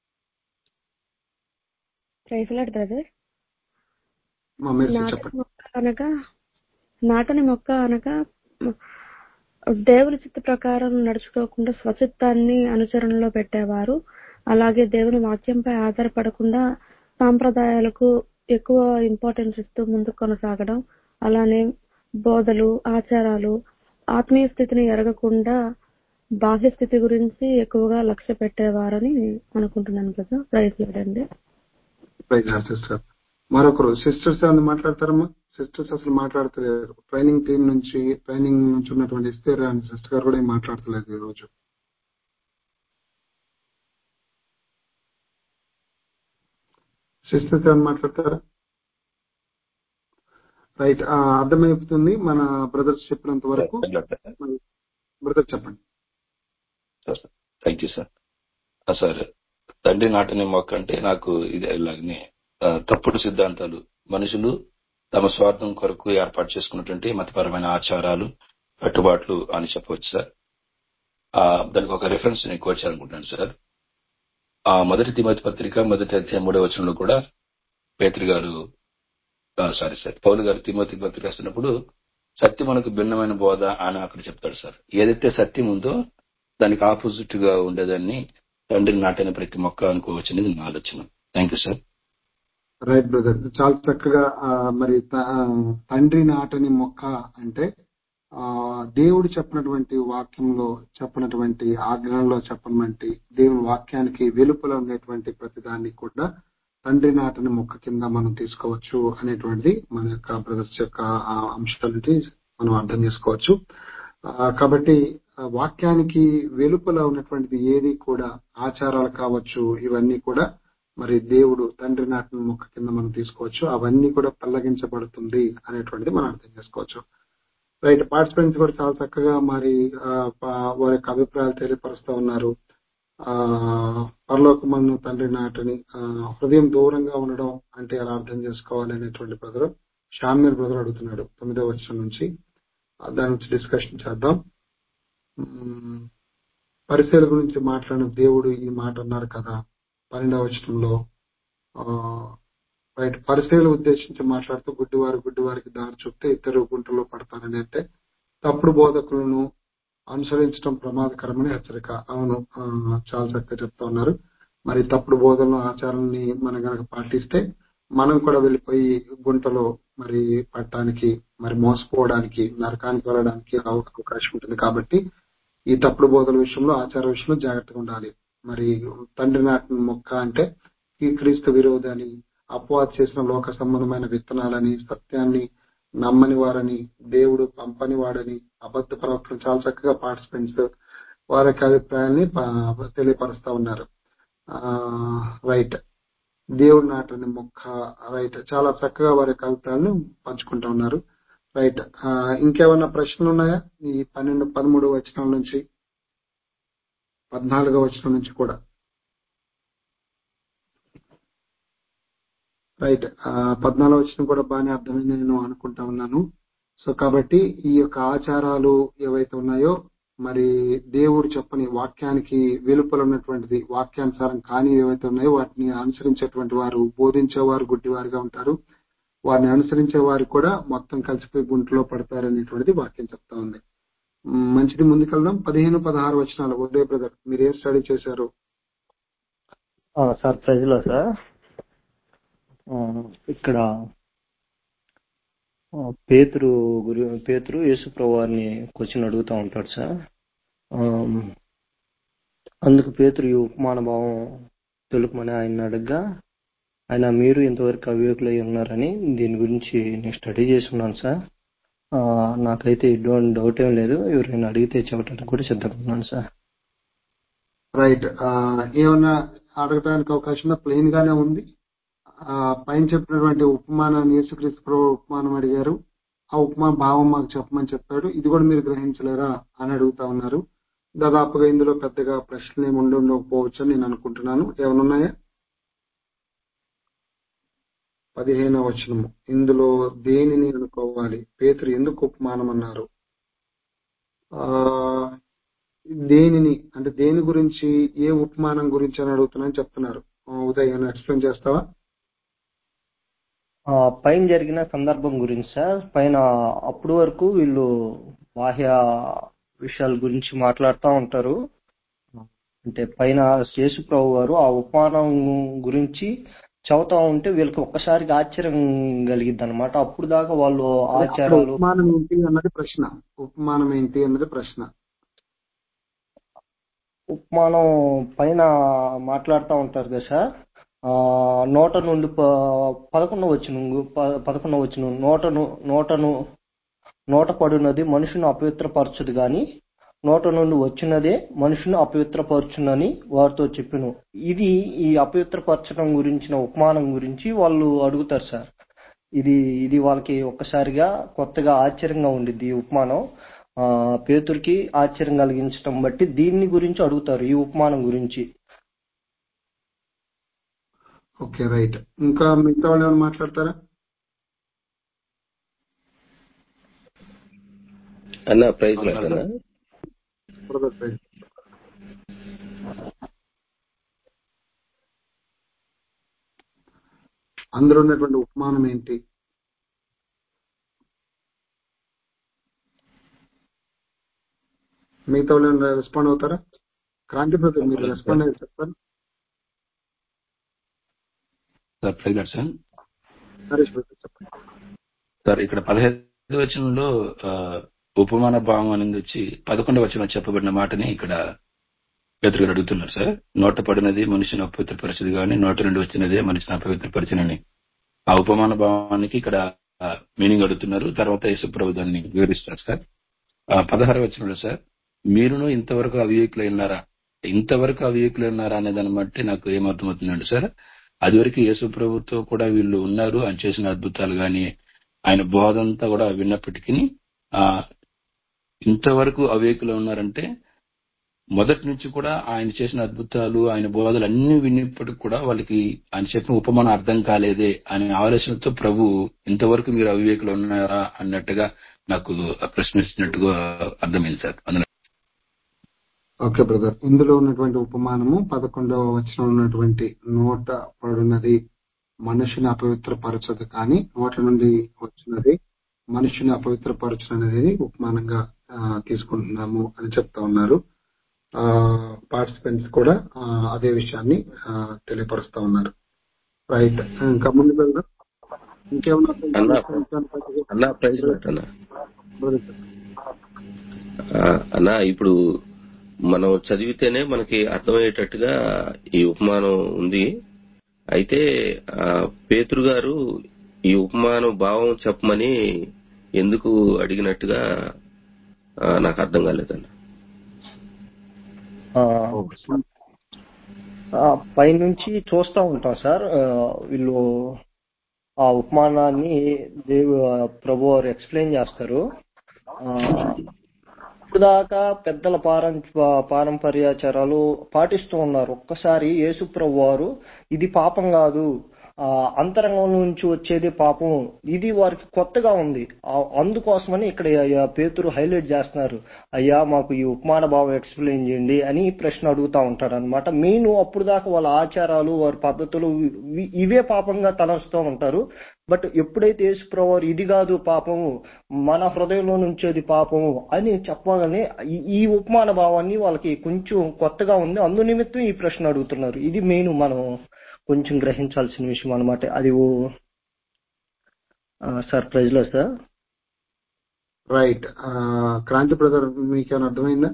ప్రైజ్ లాడ్ బ్రదర్ మా మీరు నాటక చెప్పండి మొక్క అనగా నాటని మొక్క అనగా దేవుని చిత్త ప్రకారం నడుచుకోకుండా స్వచిత్తాన్ని అనుసరణలో పెట్టేవారు అలాగే దేవుని వాక్యంపై ఆధారపడకుండా సాంప్రదాయాలకు ఎక్కువ ఇంపార్టెన్స్ ఇస్తూ ముందుకు కొనసాగడం అలానే బోధలు ఆచారాలు ఆత్మీయ స్థితిని ఎరగకుండా బాహ్య స్థితి గురించి ఎక్కువగా లక్ష్య పెట్టేవారని అనుకుంటున్నాను కదా ప్రైజ్ లేదండి ప్రైజ్ సిస్టర్ మరొకరు సిస్టర్స్ ఏమైనా మాట్లాడతారమ్మా సిస్టర్స్ అసలు మాట్లాడతలేరు ట్రైనింగ్ టీం నుంచి ట్రైనింగ్ నుంచి ఉన్నటువంటి ఇస్తేర్ అని సిస్టర్ గారు కూడా ఏం మాట్లాడతలేదు ఈ రోజు సిస్టర్స్ ఏమైనా మాట్లాడతారా రైట్ అర్థమైపోతుంది మన బ్రదర్స్ చెప్పినంత వరకు బ్రదర్ చెప్పండి థ్యాంక్ యూ సార్ సార్ తండ్రి నాటని మొక్క అంటే నాకు ఇది ఇలాగనే ఆ, తప్పుడు సిద్ధాంతాలు మనుషులు తమ స్వార్థం కొరకు ఏర్పాటు చేసుకున్నటువంటి మతపరమైన ఆచారాలు కట్టుబాట్లు అని చెప్పవచ్చు సార్ ఆ, దానికి ఒక రిఫరెన్స్ నేను కోట్ చేయాలనుకుంటున్నాను సార్ ఆ మొదటి తిమోతి పత్రిక మొదటి అధ్యాయం మూడో వచనంలో కూడా పేతురు గారు సారీ సార్ పౌలు గారు తిమోతి పత్రిక రాస్తున్నప్పుడు సత్యం మనకు భిన్నమైన బోధ అని అక్కడ చెప్తాడు సార్ ఏదైతే సత్యం ఉందో దానికి ఆపోజిట్ గా ఉండేదాన్ని తండ్రి నాటిన ప్రతి మొక్క అనుకోవచ్చు అనేది నా ఆలోచన thank you sir right brother చాలా చక్కగా ఆ, మరి త- ఆ, తండ్రి నాటని మొక్క అంటే ఆ దేవుడు చెప్పినటువంటి వాక్యంలో చెప్పినటువంటి ఆజ్ఞలలో చెప్పినటువంటి దేవుని వాక్యానికి వెలుపల ఉండేటువంటి ప్రతిదాన్ని కూడా తండ్రి నాటని మొక్క కింద మనం తీసుకోవచ్చు అనేటువంటిది మన యొక్క బ్రదర్స్ యొక్క ఆ అంశాల నుంచి మనం అర్థం చేసుకోవచ్చు ఆ, కాబట్టి ఆ వాక్యానికి వెలుపల ఉన్నటువంటిది ఏది కూడా ఆచారాలు కావచ్చు ఇవన్నీ కూడా మరి దేవుడు తండ్రి నాటిన మొక్క కింద మనం తీసుకోవచ్చు అవన్నీ కూడా పల్లగించబడుతుంది అనేటువంటిది మనం అర్థం చేసుకోవచ్చు రైట్ పార్టిసిపెంట్స్ కూడా చాలా చక్కగా మరి ఆ, ప- వారి యొక్క అభిప్రాయాలు తెలియపరుస్తూ ఉన్నారు ఆ పరలోకమన్ను తండ్రి నాటని ఆ, హృదయం దూరంగా ఉండడం అంటే ఎలా అర్థం చేసుకోవాలి అనేటువంటి బ్రదర్ షామ్యర్ బ్రదర్ అడుగుతున్నాడు తొమ్మిదో వచ్చం నుంచి ఆ, దాని నుంచి డిస్కషన్ చేద్దాం మ్మ్. పరిశీల గురించి మాట్లాడిన దేవుడు ఈ మాట అన్నారు కదా పన్నెండవ వచనంలో ఆ, రైట్ పరిశీలన ఉద్దేశించి మాట్లాడుతూ గుడ్డివారు గుడ్డివారికి దారి చూపితే ఇద్దరు గుంటలో పడతారని అంటే తప్పుడు బోధకులను అనుసరించడం ప్రమాదకరమని హెచ్చరిక అవును ఆ, చాలా చక్కగా చెప్తా ఉన్నారు మరి తప్పుడు బోధనలు ఆచారాన్ని మనం గనక పాటిస్తే మనం కూడా వెళ్ళిపోయి గుంటలో మరి పట్టడానికి మరి మోసపోవడానికి నరకానికి వెళ్ళడానికి అవ- అవకాశం ఉంటుంది కాబట్టి ఈ తప్పుడు బోధల విషయంలో ఆచార విషయంలో జాగ్రత్తగా ఉండాలి మరి తండ్రి నాటిన మొక్క అంటే ఈ క్రీస్తు విరోధని అపవాద్ చేసిన లోక సంబంధమైన విత్తనాలని సత్యాన్ని నమ్మని వారని దేవుడు పంపని వాడని అబద్ధ ప్రవక్తలు చాలా చక్కగా పార్టిసిపెంట్స్ వారి యొక్క అభిప్రాయాల్ని ప- తెలియపరుస్తా ఉన్నారు ఆ రైట్ దేవుడు నాటని మొక్క రైట్ చాలా చక్కగా వారి యొక్క అభిప్రాయాలను పంచుకుంటా ఉన్నారు రైట్ ఆ, ఇంకేమన్నా ప్రశ్నలు ఉన్నాయా ఈ పన్నెండు పదమూడు వచనాల నుంచి పద్నాలుగో వచనం నుంచి కూడా రైట్ ఆ, పద్నాలుగో వచనం కూడా బాగానే అర్థమైంది నేను అనుకుంటా ఉన్నాను సో కాబట్టి ఈ యొక్క ఆచారాలు ఏవైతే ఉన్నాయో మరి దేవుడు చెప్పని వాక్యానికి వెలుపల ఉన్నటువంటిది వాక్యానుసారం కాని ఏవైతే ఉన్నాయో వాటిని అనుసరించేటువంటి వారు బోధించేవారు గుడ్డివారుగా ఉంటారు వారిని అనుసరించే వారు కూడా మొత్తం కలిసిపోయి గుంటలో పడతారనేటువంటిది వాక్యం చెప్తా ఉంది మ్, మంచిది ముందుకెళ్దాం పదిహేను పదహారు వచనాలు ఉదయ బ్రదర్ మీరు ఏం స్టడీ చేశారు ఆ, సార్ ప్రజలో సార్ ఆ, ఇక్కడ ఆ, పేతురు గురి పేతురు యేసు ప్రభువారిని క్వశ్చన్ అడుగుతూ ఉంటాడు సార్ ఆ, అందుకు పేతురు ఈ ఉపమాన భావం తెలుపమని ఆయన అడగగా ఆయన మీరు ఇంతవరకు అవివేకులై ఉన్నారని దీని గురించి నేను స్టడీ చేసి ఉన్నాను సార్ ఆ, నాకైతే ఎటువంటి డౌట్ ఏం లేదు ఎవరైనా అడిగితే చెప్పడానికి కూడా సిద్ధంగా ఉన్నాను సార్ రైట్ ఆ, ఏమన్నా అడగడానికి అవకాశం ప్లెయిన్ గానే ఉంది ఆ, పైన చెప్పినటువంటి ఉపమానాన్ని యేసుక్రీస్తు ప్రభు ఉపమానం అడిగారు ఆ ఉపమాన భావం మాకు చెప్పమని చెప్పాడు ఇది కూడా మీరు గ్రహించలేరా అని అడుగుతా ఉన్నారు దాదాపుగా ఇందులో పెద్దగా ప్రశ్నలు ఏమి ఉండి ఉండకపోవచ్చు అని నేను అనుకుంటున్నాను ఏమైనా ఉన్నాయా పదిహేనవ వచనము ఇందులో దేనిని అనుకోవాలి పేతురు ఎందుకు ఉపమానం అన్నారు ఆ దేనిని అంటే దేని గురించి ఏ ఉపమానం గురించి అని అడుగుతున్నా చెప్తున్నారు ఆ, ఉదయ్ ఏమైనా ఎక్స్ప్లెయిన్ చేస్తావా ఆ, పైన జరిగిన సందర్భం గురించి సార్ పైన అప్పటి వరకు వీళ్ళు బాహ్య విషయాల గురించి మాట్లాడుతూ ఉంటారు అంటే పైన యేసు ప్రభు వారు ఆ ఉపమానం గురించి చదువుతా ఉంటే వీళ్ళకి ఒక్కసారిగా ఆశ్చర్యం కలిగిద్ది అనమాట అప్పుడు దాకా వాళ్ళు అదే అక్కడ ఆచారాలు ఉపమానం ఏంటి అన్నది ప్రశ్న ఉపమానం ఏంటి అన్నది ప్రశ్న ఉపమానం పైన మాట్లాడుతూ ఉంటారు కదా సార్ ఆ, నోట నుండి ప- పదకొండవ వచ్చిన పదకొండవ వచ్చిన నోటను నోటను నోట పడినది మనుషుని అపవిత్రపరచదు గాని నోట నుండి వచ్చినదే మనుషుని అపవిత్రపరచునని వారితో చెప్పిను ఇది ఈ అపవిత్రపరచడం గురించిన ఉపమానం గురించి వాళ్ళు అడుగుతారు సార్ ఇది ఇది వాళ్ళకి ఒక్కసారిగా కొత్తగా ఆశ్చర్యంగా ఉండిద్ది ఈ ఉపమానం ఆ పేతురికి ఆశ్చర్యం కలిగించడం బట్టి దీన్ని గురించి అడుగుతారు ఈ ఉపమానం గురించి ఓకే రైట్ ఇంకా మిగతా వాళ్ళు ఏమైనా మాట్లాడతారా అన్న ప్రైజ్ లాటనా బ్రదర్ ప్రైజ్ అందులో ఉన్నటువంటి ఉపమానం ఏంటి మిగతా వాళ్ళు ఏమైనా రెస్పాండ్ అవుతారా క్రాంతి బ్రదర్ మీరు రెస్పాండ్ అయ్యి చెప్తారు sir pregnant sir Naresh brother చెప్పండి సార్ ఇక్కడ పదహైదు వచనంలో ఆ, ఉపమాన భావం అనేది వచ్చి పదకొండవ వచనం చెప్పబడిన మాటని ఇక్కడ పేతురు గారు అడుగుతున్నారు సార్ నోట పడినది మనిషిని అపవిత్రపరచదు కానీ నోట నుండి వచ్చినదే మనిషిని అపవిత్రపరచనని ఆ ఉపమాన భావానికి ఇక్కడ మీనింగ్ అడుగుతున్నారు తర్వాత యేసుప్రభు దాన్ని వివరిస్తారు సార్ ఆ, పదహారు వచనంలో సార్ మీరును ఇంతవరకు అవివేకులై ఉన్నారా ఇంతవరకు అవివేకులై ఉన్నారా అనే దాన్ని బట్టి నాకు ఏమర్థమవుతుందండి సార్ అది వరకు యేసు ప్రభుతో కూడా వీళ్ళు ఉన్నారు ఆయన చేసిన అద్భుతాలు గాని ఆయన బోధ అంతా కూడా విన్నప్పటికీ ఆ ఇంతవరకు అవేకులు ఉన్నారంటే మొదటి నుంచి కూడా ఆయన చేసిన అద్భుతాలు ఆయన బోధలు అన్ని విన్నప్పటికి కూడా వాళ్ళకి ఆయన చెప్పిన ఉపమానం అర్థం కాలేదే అనే ఆలోచనతో ప్రభు ఇంతవరకు మీరు అవివేకులు ఉన్నారా అన్నట్టుగా నాకు ప్రశ్నిస్తున్నట్టుగా అర్థమైంది సార్ అందులో ఓకే బ్రదర్ ఇందులో ఉన్నటువంటి ఉపమానము పదకొండవ వచనం ఉన్నటువంటి నోట పడున్నది మనుషుని అపవిత్రపరచదు కానీ నోట నుండి వచ్చినది మనుషుని అపవిత్రపరచు అనేది ఉపమానంగా ఆ, తీసుకుంటున్నాము అని చెప్తా ఉన్నారు పార్టిసిపెంట్స్ కూడా ఆ, అదే విషయాన్ని ఆ, తెలియపరుస్తా ఉన్నారు రైట్ ఇంకా ముందు వెళ్దాం ఇంకేమన్నా అన్నా information అన్నా ప్రైజ్ లాట్ అన్నా brother చెప్పండి. ఆ, అన్నా ఇప్పుడు మనం చదివితేనే మనకి అర్థమయ్యేటట్టుగా ఈ ఉపమానం ఉంది అయితే ఆ, పేతురు గారు ఈ ఉపమానం భావం చెప్పమని ఎందుకు అడిగినట్టుగా ఆ, నాకు అర్థం కాలేదన్న ఆ, ఆ, పైనుంచి చూస్తూ ఉంటాం సార్ ఆ, వీళ్ళు ఆ ఉపమానాన్ని దేవు ప్రభు వారు ఎక్స్ప్లెయిన్ చేస్తారు ఆ, ఇప్పుడు దాకా పెద్దల పారం పారంపర్యాచారాలు పాటిస్తూ ఉన్నారు ఒక్కసారి యేసు ప్రభు వారు ఇది పాపం కాదు ఆ అంతరంగం నుంచి వచ్చేది పాపం ఇది వారికి కొత్తగా ఉంది ఆ- అందుకోసమని ఇక్కడ అయ్యా పేతురు హైలైట్ చేస్తున్నారు అయ్యా మాకు ఈ ఉపమాన భావం ఎక్స్ప్లెయిన్ చేయండి అని ప్రశ్న అడుగుతా ఉంటారు అనమాట మెయిన్ అప్పుడు దాకా వాళ్ళ ఆచారాలు వారి పద్ధతులు ఇవి- ఇవే పాపంగా తలస్తూ ఉంటారు బట్ ఎప్పుడైతే యేసుప్రభు వారు ఇది కాదు పాపము మన హృదయంలో నుంచేది పాపము అని చెప్పగానే ఈ- ఈ ఉపమాన భావాన్ని వాళ్ళకి కొంచెం కొత్తగా ఉంది అందు నిమిత్తం ఈ ప్రశ్న అడుగుతున్నారు ఇది మెయిన్ మనం కొంచెం గ్రహించాల్సిన విషయం అనమాట అది ఓ- ఆ, sir praise lord sir right ఆ, క్రాంతి బ్రదర్ మీకేమైనా అర్థమైందా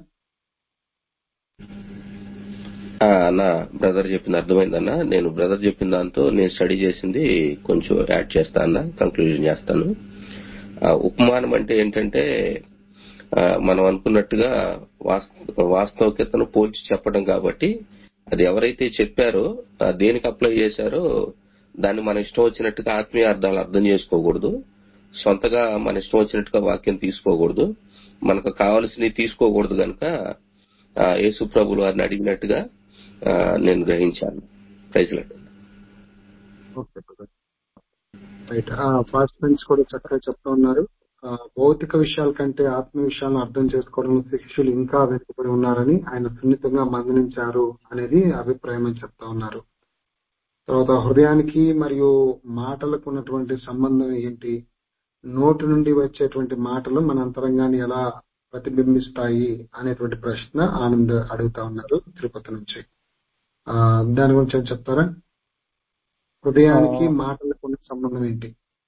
ఆ, అన్న బ్రదర్ చెప్పింది అర్థమైందన్న నేను బ్రదర్ చెప్పిన దాంతో నేను స్టడీ చేసింది కొంచెం యాడ్ చేస్తా అన్న కంక్లూజన్ చేస్తాను ఆ, ఉపమానం అంటే ఏంటంటే ఆ, మనం అనుకున్నట్టుగా వాస్త- వాస్తవికతను పోల్చి చెప్పడం కాబట్టి అది ఎవరైతే చెప్పారో ఆ, దేనికి అప్లై చేశారో దాన్ని మన ఇష్టం వచ్చినట్టుగా ఆత్మీయ అర్థాలు అర్థం చేసుకోకూడదు సొంతగా మన ఇష్టం వచ్చినట్టుగా వాక్యం తీసుకోకూడదు మనకు కావలసినవి తీసుకోకూడదు కనుక యేసు ప్రభులు వారిని అడిగినట్టుగా ఆ, నేను గ్రహించాను praise lord okay brother right participants కూడా చక్కగా చెప్తా ఉన్నారు ఆ, భౌతిక విషయాల కంటే ఆత్మ విషయాలను అర్థం చేసుకోవడంలో శిష్యులు ఇంకా వెనుకబడి ఉన్నారని ఆయన సున్నితంగా మందలించారు అనేది అభిప్రాయం అని చెప్తా ఉన్నారు తర్వాత హృదయానికి మరియు మాటలకు ఉన్నటువంటి సంబంధం ఏంటి నోటి నుండి వచ్చేటువంటి మాటలు మన అంతరంగాన్ని ఎలా ప్రతిబింబిస్తాయి అనేటువంటి ప్రశ్న ఆనంద్ అడుగుతా ఉన్నారు తిరుపతి నుంచి ఆ దాని గురించి ఏం చెప్తారా హృదయానికి మాటలకు ఉన్న సంబంధం ఏంటి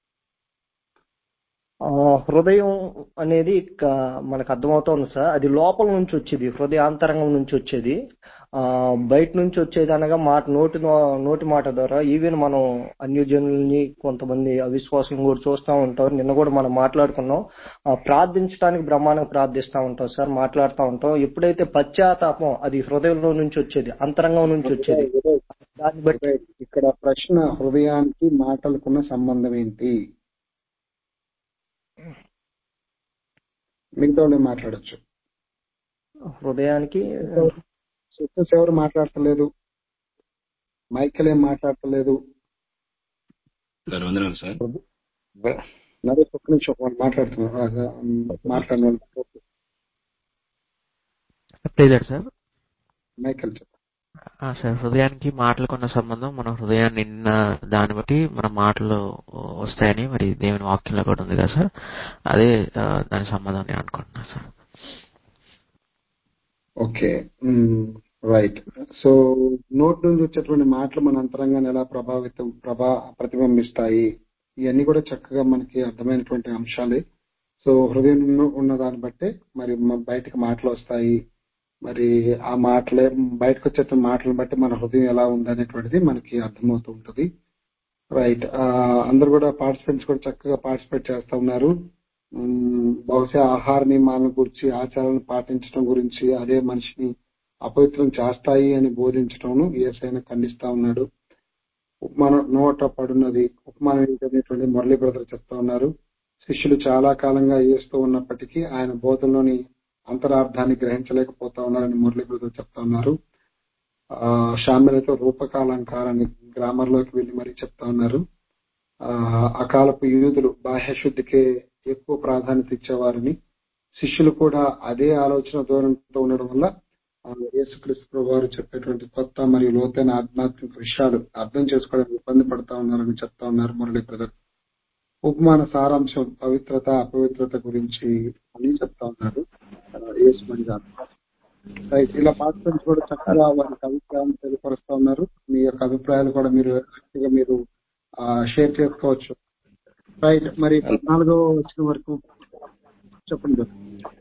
ఆ, హృదయం అనేది క- మనకు అర్థమవుతోంది సార్ అది లోపల నుంచి వచ్చేది హృదయాంతరంగం నుంచి వచ్చేది ఆ బయట నుంచి వచ్చేది అనగా మాట నోటి ద్వా- నోటి మాట ద్వారా ఈవెన్ మనం అన్యజనుల్ని కొంతమంది అవిశ్వాసం కూడా చూస్తూ ఉంటారు నిన్న కూడా మనం మాట్లాడుకున్నాం ఆ, ప్రార్థించడానికి బ్రహ్మాండంగా ప్రార్థిస్తూ ఉంటాం సార్ మాట్లాడుతూ ఉంటాం ఎప్పుడైతే పశ్చాత్తాపం అది హృదయంలో నుంచి వచ్చేది అంతరంగం నుంచి వచ్చేది దాన్ని బట్టి ఇక్కడ ప్రశ్న హృదయానికి మాటలకున్న సంబంధం ఏంటి మిగతా వాళ్ళు మాట్లాడచ్చు హృదయానికి సిస్టర్స్ ఎవరు మాట్లాడతలేదు మైకేల్ ఏం మాట్లాడతలేదు సార్ వందనాలు సార్ నరేష్ ఒక్క నిమిషం వాళ్ళు మాట్లాడుతున్నారు ఆ, మాట్లాడిన వాళ్ళు ప్లీజ్ సార్ మైకేల్ చెప్పు ఆ, సార్ హృదయానికి మాటలకున్న సంబంధం మన హృదయాన్ని నిన్న దాన్ని బట్టి మన మాటలు వస్తాయని మరి దేవుని వాక్యంలో కూడా ఉంది కదా సార్ అదే ఆ, దాని సంబంధం నేను అనుకుంటున్నాను sir okay right so note నుంచి వచ్చేటువంటి మాటలు మన అంతరంగాన్ని ఎలా ప్రభావితం ప్రభా ప్రతిబింబిస్తాయి ఇవన్నీ కూడా చక్కగా మనకి అర్థమైనటువంటి అంశాలే సో హృదయంలో ఉన్న దాన్ని బట్టే మరి మ- బయటకు మాటలు వస్తాయి మరి ఆ మాటలే బయటకు వచ్చే మాటలను బట్టి మన హృదయం ఎలా ఉందనేటువంటిది మనకి అర్థమవుతూ ఉంటుంది రైట్ అందరు కూడా పార్టిసిపెంట్స్ కూడా చక్కగా పార్టిసిపేట్ చేస్తా ఉన్నారు మ్మ్, బహుశా ఆహార నియమాలను గురించి ఆచారాలను పాటించడం గురించి అదే మనిషిని అపవిత్రం చేస్తాయి అని బోధించడం ఏసైనా ఖండిస్తా ఉన్నాడు ఉపమానం నోట పడున్నది ఉపమానం ఏంటనేటువంటి మురళీ బ్రదర్ చెప్తా ఉన్నారు శిష్యులు చాలా కాలంగా ఏస్తూ ఉన్నప్పటికీ ఆయన బోధనలోని అంతరార్థాన్ని గ్రహించలేకపోతా ఉన్నారని మురళీ బ్రదర్ చెప్తా ఉన్నారు ఆ షామిలతో రూపకాలంకారాన్ని గ్రామర్ లోకి వెళ్లి మరీ చెప్తా ఉన్నారు ఆ అకాలపు యూదులు బాహ్య శుద్ధికే ఎక్కువ ప్రాధాన్యత ఇచ్చేవారని శిష్యులు కూడా అదే ఆలోచన ధోరణితో ఉండడం వల్ల ఆ, యేసుక్రీస్తు ప్రభు వారు చెప్పేటువంటి కొత్త మరియు లోతైన ఆధ్యాత్మిక విషయాలు అర్థం చేసుకోవడానికి ఇబ్బంది పడతా ఉన్నారని చెప్తా ఉన్నారు మురళీ బ్రదర్ ఉపమాన సారాంశం పవిత్రత అపవిత్రత గురించి అని చెప్తా ఉన్నారు ఆ, యేసు మణి గారు రైట్ ఇలా పార్టిసిపెంట్స్ కూడా చక్కగా వారికి అభిప్రాయం తెలియపరుస్తా ఉన్నారు మీ యొక్క అభిప్రాయాలు కూడా మీరు చక్కగా మీరు షేర్ చేసుకోవచ్చు రైట్ మరి పద్నాలుగో వచ్చిన వరకు చెప్పండి బ్రదర్.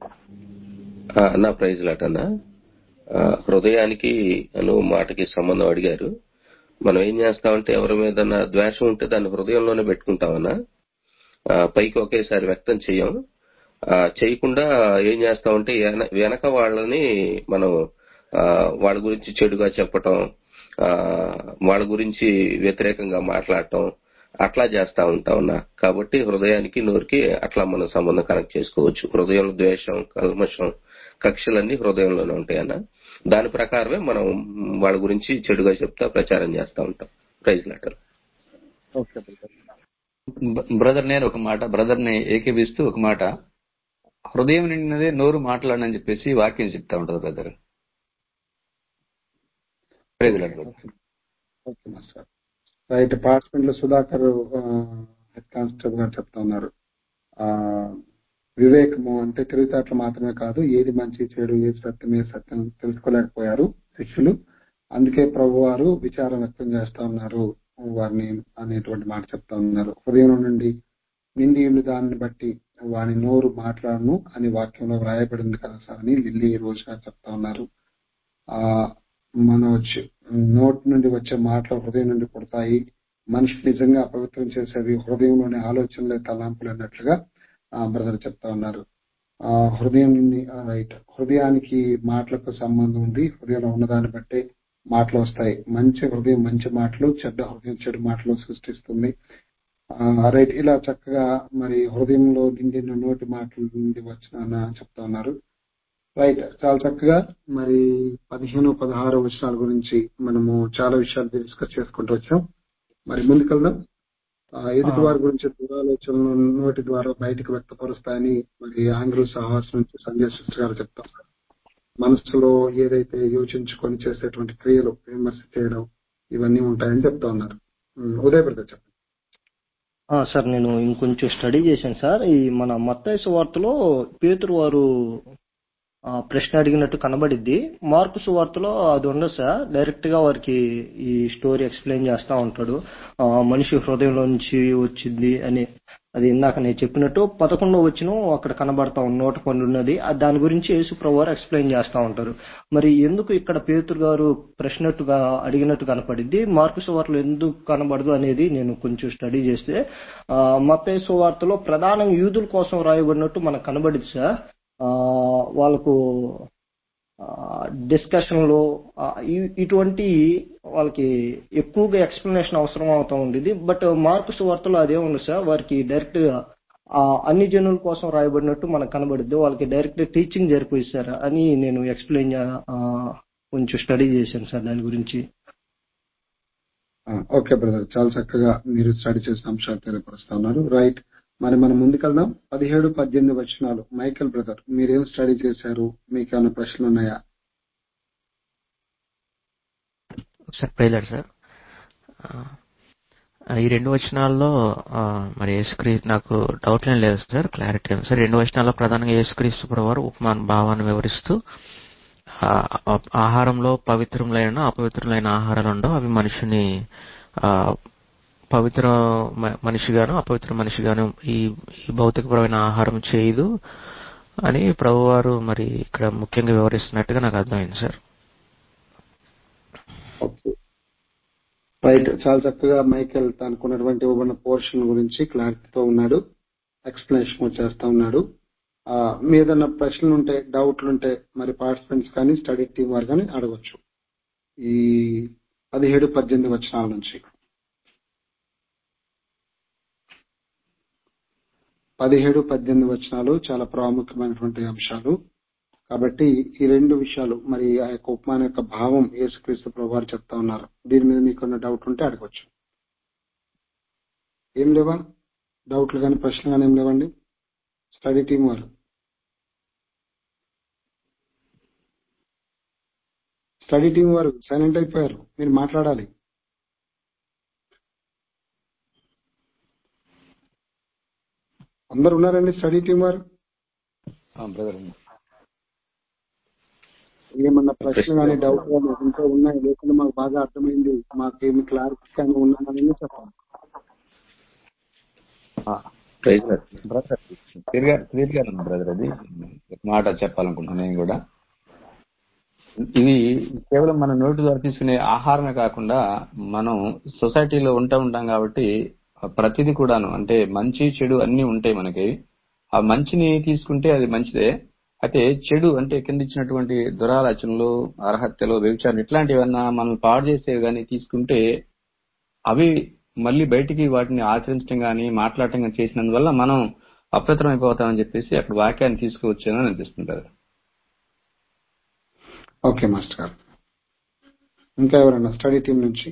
ఆ, అన్న ప్రైజ్ లాట్ అన్న ఆ, హృదయానికి అను మాటకి సంబంధం అడిగారు మనం ఏం చేస్తామంటే ఎవరి మీద ద్వేషం ఉంటే దాన్ని హృదయంలోనే పెట్టుకుంటామన్నా ఆ, పైకి ఒకేసారి వ్యక్తం చెయ్యం ఆ, చేయకుండా ఏం చేస్తామంటే వెన- వెనక వాళ్ళని మనం ఆ, వాళ్ళ గురించి చెడుగా చెప్పటం ఆ, వాళ్ళ గురించి వ్యతిరేకంగా మాట్లాడటం అట్లా చేస్తా ఉంటామన్నా కాబట్టి హృదయానికి నోరుకి అట్లా మనం సంబంధం కనెక్ట్ చేసుకోవచ్చు హృదయంలో ద్వేషం కల్మషం కక్షలన్నీ హృదయంలోనే ఉంటాయన్న దాని ప్రకారమే మనం వాళ్ళ గురించి చెడుగా చెప్తా ప్రచారం చేస్తా ఉంటాం praise lord okay brother brother నేను ఒక మాట బ్రదర్ ని ఏకీపిస్తూ ఒక మాట హృదయం నిండినదే నోరు మాట్లాడనని చెప్పేసి వాక్యం చెప్తా ఉంటది brother praise lord brother okay master right participant లో సుధాకర్ హెడ్ కానిస్టేబుల్ గారు చెప్తా ఉన్నారు ఆ వివేకము అంటే తెలివితేటలు మాత్రమే కాదు ఏది మంచి చెడు ఏది సత్యం ఏది సత్యం తెలుసుకోలేకపోయారు శిష్యులు అందుకే ప్రభు వారు విచారం వ్యక్తం చేస్తా ఉన్నారు వారిని అనేటువంటి మాట చెప్తా ఉన్నారు హృదయం నుండి నిండి ఉండి దాన్ని బట్టి వాని నోరు మాట్లాడను అని వాక్యంలో వ్రాయబడింది కదా సార్ అని లిల్లీ ఈ రోజుగా చెప్తా ఉన్నారు ఆ మనోజ్ నోటి నుండి వచ్చే మాటలు హృదయం నుండి పుడతాయి మనిషి నిజంగా అపవిత్రం చేసేవి హృదయంలోని ఆలోచనలే తలాంపులు అన్నట్లుగా బ్రదర్ చెప్తా ఉన్నారు ఆ హృదయం నుండి రైట్ హృదయానికి మాటలకు సంబంధం ఉంది హృదయంలో ఉన్నదాన్ని బట్టే మాటలు వస్తాయి మంచి హృదయం మంచి మాటలు చెడ్డ హృదయం చెడు మాటలు సృష్టిస్తుంది రైట్ ఇలా చక్కగా మరి హృదయంలో నిండిన నోటి మాటల నుండి వచ్చిన చెప్తా ఉన్నారు రైట్ చాలా చక్కగా మరి పదిహేను పదహారు విషయాల గురించి మనము చాలా విషయాలు డిస్కస్ చేసుకుంటూ వచ్చాం మరి ముందుకెళ్దాం ఆ, ఎదుటి వారి గురించి దురాలోచనలు నోటి ద్వారా బయటకు వ్యక్తపరుస్తాయని మరి ఆంగ్ల సహవాసం నుంచి సంజయ్ సిస్టర్ గారు చెప్తాం మనసులో ఏదైతే యోచించుకొని చేసేటువంటి క్రియలు విమర్శ చేయడం ఇవన్నీ ఉంటాయని చెప్తా ఉన్నారు ఉమ్, ఉదయ్ బ్రదర్ చెప్పండి ఆ, సార్ నేను ఇంకొంచెం స్టడీ చేశాను సార్ ఈ మన మత్తయి వార్తలో పేతురు వారు ఆ, ప్రశ్న అడిగినట్టు కనబడిద్ది మార్కు సువార్తలో అది ఉండదు సార్ డైరెక్ట్ గా వారికి ఈ స్టోరీ ఎక్స్ప్లెయిన్ చేస్తా ఉంటాడు ఆ, మనిషి హృదయంలో నుంచి వచ్చింది అని అది ఇందాక నేను చెప్పినట్టు పదకొండో వచ్చిన అక్కడ కనబడతా ఉంది నోట పండు ఉన్నది ఆ దాని గురించి యేసు ప్రభు వారు ఎక్స్ప్లెయిన్ చేస్తా ఉంటారు మరి ఎందుకు ఇక్కడ పేతురు గారు ప్రశ్నట్టుగా అడిగినట్టు కనపడిద్ది మార్కు సువార్తలో ఎందుకు కనబడదు అనేది నేను కొంచెం స్టడీ చేస్తే ఆ, మత్తయి సువార్తలో ప్రధానంగా యూదుల కోసం రాయబడినట్టు మనకు కనబడింది సార్ ఆ, వాళ్ళకు డిస్కషన్లు ఇటువంటి వాళ్ళకి ఎక్కువగా ఎక్స్ప్లెనేషన్ అవసరం అవుతా ఉండేది బట్ మార్క్స్ వార్తలో అదే ఉంది సార్ వారికి డైరెక్ట్ అన్ని జనుల కోసం రాయబడినట్టు మనకు కనబడుద్ది వాళ్ళకి డైరెక్ట్ టీచింగ్ జరిపోయి సార్ అని నేను ఎక్స్ప్లెయిన్ కొంచెం స్టడీ చేశాను సార్ దాని గురించి ఆ, ఓకే బ్రదర్ చాలా చక్కగా మీరు స్టడీ చేసిన అంశాలు తెలియపరుస్తా ఉన్నారు రైట్ మరి మనం ముందుకెళ్దాం పదిహేడు పద్దెనిమిది వచనాలు మైకేల్ బ్రదర్ మీరేం స్టడీ చేశారు మీకు ఏమైనా ప్రశ్నలు ఉన్నాయా సార్ ప్రైలర్ సార్ ఆ, ఈ రెండు వచనాల్లో ఆ, మరి యేసుక్రీస్తు నాకు డౌట్ ఏం లేదు సార్ క్లారిటీ ఉంది సార్ రెండు వచనాల్లో ప్రధానంగా యేసుక్రీస్తు ప్రభువారు ఉపమాన భావాన్ని వివరిస్తూ ఆ, ఆ- ఆహారంలో పవిత్రములైన అపవిత్రములైన ఆహారాలు ఉండవు అవి మనిషిని ఆ, పవిత్ర మ- మనిషిగాను అపవిత్ర మనిషిగాను ఈ ఈ భౌతికపరమైన ఆహారం చేయదు అని ప్రభువారు మరి ఇక్కడ ముఖ్యంగా వివరిస్తున్నట్టుగా నాకు అర్థమైంది సార్ ఓకే రైట్ చాలా చక్కగా మైకేల్ తనకున్నటువంటి ఇవ్వబడిన పోర్షన్ గురించి క్లారిటీతో ఉన్నాడు ఎక్స్ప్లెనేషన్ కూడా చేస్తా ఉన్నాడు ఆ, మీ ఏదైనా ప్రశ్నలు ఉంటే డౌట్లు ఉంటే మరి పార్టిసిపెంట్స్ కానీ స్టడీ టీం వారు కానీ అడగొచ్చు ఈ పదిహేడు పద్దెనిమిది వచనాల నుంచి పదిహేడు పద్దెనిమిది వచనాలు చాలా ప్రాముఖ్యమైనటువంటి అంశాలు కాబట్టి ఈ రెండు విషయాలు మరి ఆ యొక్క ఉపమానం యొక్క భావం యేసుక్రీస్తు ప్రభు వారు చెప్తా ఉన్నారు దీని మీద మీకు డౌట్ ఉంటే అడగవచ్చు ఏం లేవా డౌట్లు కానీ ప్రశ్నలు కానీ ఏం లేవండి స్టడీ టీం వారు స్టడీ టీం వారు సైలెంట్ అయిపోయారు మీరు మాట్లాడాలి అందరు ఉన్నారండి స్టడీ టీం వారు బ్రదర్ ఏమన్నా ప్రశ్న కానీ డౌట్ కానీ ఇంకా ఉన్నాయి లేకుండా మాకు బాగా అర్థమైంది మాకేమి క్లారిటీ కానీ ఉన్నాయని చెప్పండి బ్రదర్ క్లియర్ గా క్లియర్ గా ఉంది బ్రదర్ అది ఒక మాట చెప్పాలనుకుంటున్నాను నేను కూడా ఇది కేవలం మన నోటి ద్వారా తీసుకునే ఆహారమే కాకుండా మనం సొసైటీలో ఉంటా ఉంటాం కాబట్టి ప్రతిదీ కూడాను అంటే మంచి చెడు అన్ని ఉంటాయి మనకి ఆ మంచిని తీసుకుంటే అది మంచిదే అయితే చెడు అంటే కింద ఇచ్చినటువంటి దురాలోచనలు అర్హత్యలు వ్యభిచారం ఇట్లాంటివన్నా మనం పాడు చేసేవి కానీ తీసుకుంటే అవి మళ్ళీ బయటికి వాటిని ఆచరించడం కానీ మాట్లాడటం కానీ చేసినందువల్ల మనం అప్రతరం అయిపోతామని చెప్పేసి అక్కడ వాక్యాన్ని తీసుకువచ్చానని అనిపిస్తుంటారు ఓకే మాస్టర్ గారు ఇంకా ఎవరన్నా స్టడీ టీం నుంచి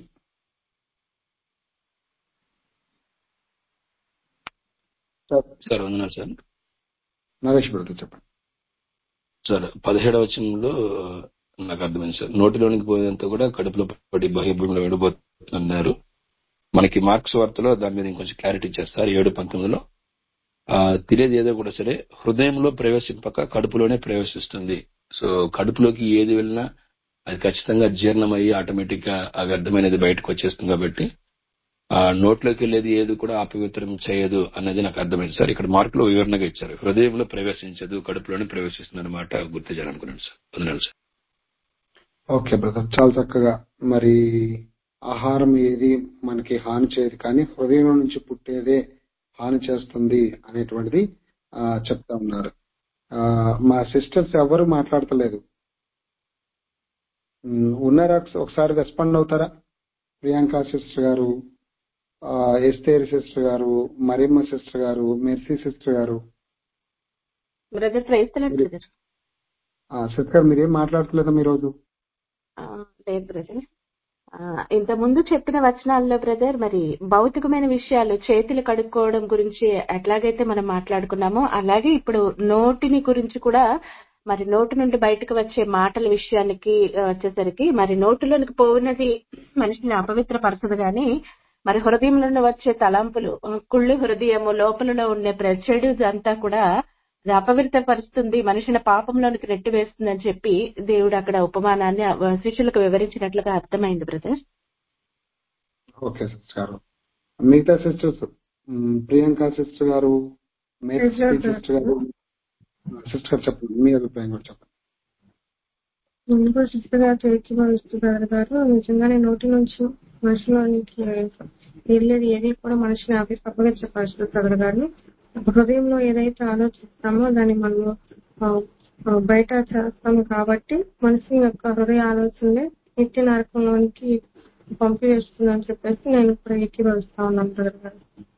సార్ సార్ వందనాలు సార్ నరేష్ బ్రదర్ చెప్పండి సార్ పదిహేడవ వచనంలో నాకు అర్థమైంది సార్ నోటిలోనికి పోయేంత కూడా కడుపులో పడి బహిర్భూమిలో విడబోతున్నారు మనకి మార్క్స్ వార్తలో దాని మీద ఇంకొంచెం క్లారిటీ ఇచ్చేస్తారు ఏడు పంతొమ్మిదిలో ఆ, తినేది ఏదో కూడా సరే హృదయంలో ప్రవేశింపక కడుపులోనే ప్రవేశిస్తుంది సో కడుపులోకి ఏది వెళ్ళినా అది ఖచ్చితంగా జీర్ణమయ్యి ఆటోమేటిక్ గా ఆ వ్యర్థమైనది బయటకు వచ్చేస్తుంది కాబట్టి ఆ నోట్లోకి వెళ్ళేది ఏది కూడా అపవిత్రం చేయదు అన్నది నాకు అర్థమైంది సార్ ఇక్కడ మార్కులో వివరణగా ఇచ్చారు హృదయంలో ప్రవేశించదు కడుపులోనే ప్రవేశిస్తుంది అన్నమాట గుర్తు చేయాలనుకున్నాను సార్ వందనాలు సార్ ఓకే బ్రదర్ చాలా చక్కగా మరి ఆహారం ఏది మనకి హాని చేయదు కానీ హృదయం నుంచి పుట్టేదే హాని చేస్తుంది అనేటువంటిది ఆ, చెప్తా ఉన్నారు ఆ, మా సిస్టర్స్ ఎవరు మాట్లాడతలేదు ఉమ్, ఉన్నారా ఒకసారి రెస్పాండ్ అవుతారా ప్రియాంక సిస్టర్ గారు ఆ, ఎస్తేరి సిస్టర్ గారు మరియమ్మ సిస్టర్ గారు మెర్సీ సిస్టర్ గారు బ్రదర్ ప్రైస్తలాడు బ్రదర్ సిస్టర్ గారు మీరేం మాట్లాడతలేదా మీ రోజు ఆ, లేదు బ్రదర్ ఆ, ఇంత ముందు చెప్పిన వచనాల్లో బ్రదర్ మరి భౌతికమైన విషయాలు చేతులు కడుక్కోవడం గురించి ఎట్లాగైతే మనం మాట్లాడుకున్నామో అలాగే ఇప్పుడు నోటిని గురించి కూడా మరి నోటి నుండి బయటకు వచ్చే మాటల విషయానికి ఆ, వచ్చేసరికి మరి నోటిలోనికి పోయినది మనిషిని అపవిత్రపరచదు గాని మరి హృదయం నుండి వచ్చే తలంపులు ఆ, కుళ్ళు హృదయము లోపలలో ఉండే ప్ర- చెడు అంతా కూడా అది అపవిత్రపరుస్తుంది మనిషిని పాపంలోనికి నెట్టివేస్తుందని చెప్పి దేవుడు అక్కడ ఉపమానాన్ని ఆ, శిష్యులకు వివరించినట్లుగా అర్థమైంది బ్రదర్ ఓకే సిస్టర్ గారు మిగతా సిస్టర్స్ ప్రియాంక సిస్టర్ గారు మేఘశ్రీ సిస్టర్ గారు సిస్టర్ గారు చెప్పండి మీ అభిప్రాయం కూడా చెప్పండి నేను కూడా సిస్టర్ గారు ఏకీభవిస్తున్నారు గారు నిజంగానే నోటి నుంచి మనిషిలోనికి వెళ్ళేది ఏది కూడా మనిషిని అవి అపవిత్రపరుస్తుంది గారు హృదయంలో ఏదైతే ఆలోచిస్తామో దాన్ని మనం ఆ, ఆ, బయట చేస్తాము కాబట్టి మనిషి యొక్క హృదయ ఆలోచనలే నిత్య నరకంలోనికి పంపివేస్తుందని చెప్పేసి నేను ఇప్పుడు ఏకీభవిస్తా ఉన్నాను బ్రదర్ గారు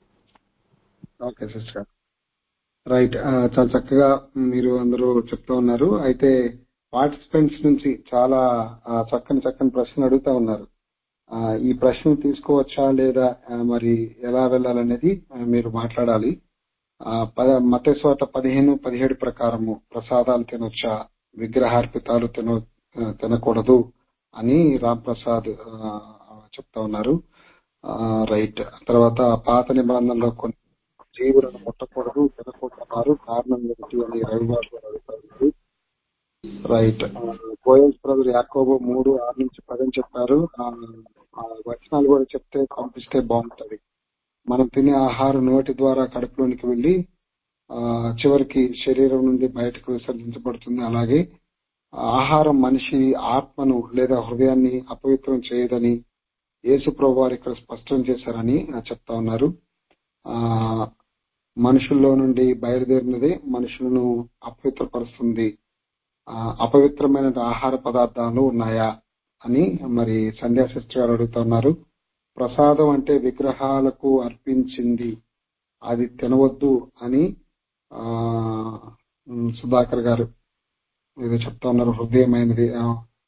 ఓకే సిస్టర్ గారు రైట్ చాలా చక్కగా మీరు అందరూ చెప్తూ ఉన్నారు అయితే పార్టిసిపెంట్స్ నుంచి చాలా ఆ, చక్కని చక్కని ప్రశ్నలు అడుగుతా ఉన్నారు ఆ, ఈ ప్రశ్న తీసుకోవచ్చా లేదా ఆ, మరి ఎలా వెళ్ళాలనేది ఆ, మీరు మాట్లాడాలి ఆ, పద మతేశ్వాట పదిహేను పదిహేడు ప్రకారము ప్రసాదాలు తినొచ్చా విగ్రహార్పితాలు తిన ఆ, తినకూడదు అని రామ్ ప్రసాద్ ఆ, చెప్తా ఉన్నారు ఆ, రైట్ తర్వాత పాత నిబంధనలో కొన్ని జీవులను ముట్టకూడదు తినకూడదన్నారు కారణం ఏమిటి అని రవిబాబు గారు అడుగుతా ఉన్నారు రైట్ గోయల్స్ బ్రదర్ యాకోబు మూడు ఆరు నుంచి పదని చెప్పారు ఆ, ఆ వచనాలు కూడా చెప్తే పంపిస్తే బాగుంటది మనం తినే ఆహారం నోటి ద్వారా కడుపులోనికి వెళ్లి ఆ, చివరికి శరీరం నుండి బయటకు విసర్జించబడుతుంది అలాగే ఆహారం మనిషి ఆత్మను లేదా హృదయాన్ని అపవిత్రం చేయదని యేసు ప్రభు వారు ఇక్కడ స్పష్టం చేశారని ఆ, చెప్తా ఉన్నారు ఆ మనుషుల్లో నుండి బయలుదేరినదే మనుషులను అపవిత్రపరుస్తుంది ఆ, అపవిత్రమైన ఆహార పదార్థాలు ఉన్నాయా అని మరి సంధ్యా సిస్టర్ గారు అడుగుతున్నారు ప్రసాదం అంటే విగ్రహాలకు అర్పించింది అది తినవద్దు అని ఆ ఉమ్, సుధాకర్ గారు ఏదో చెప్తా ఉన్నారు హృదయమైనది ఆ,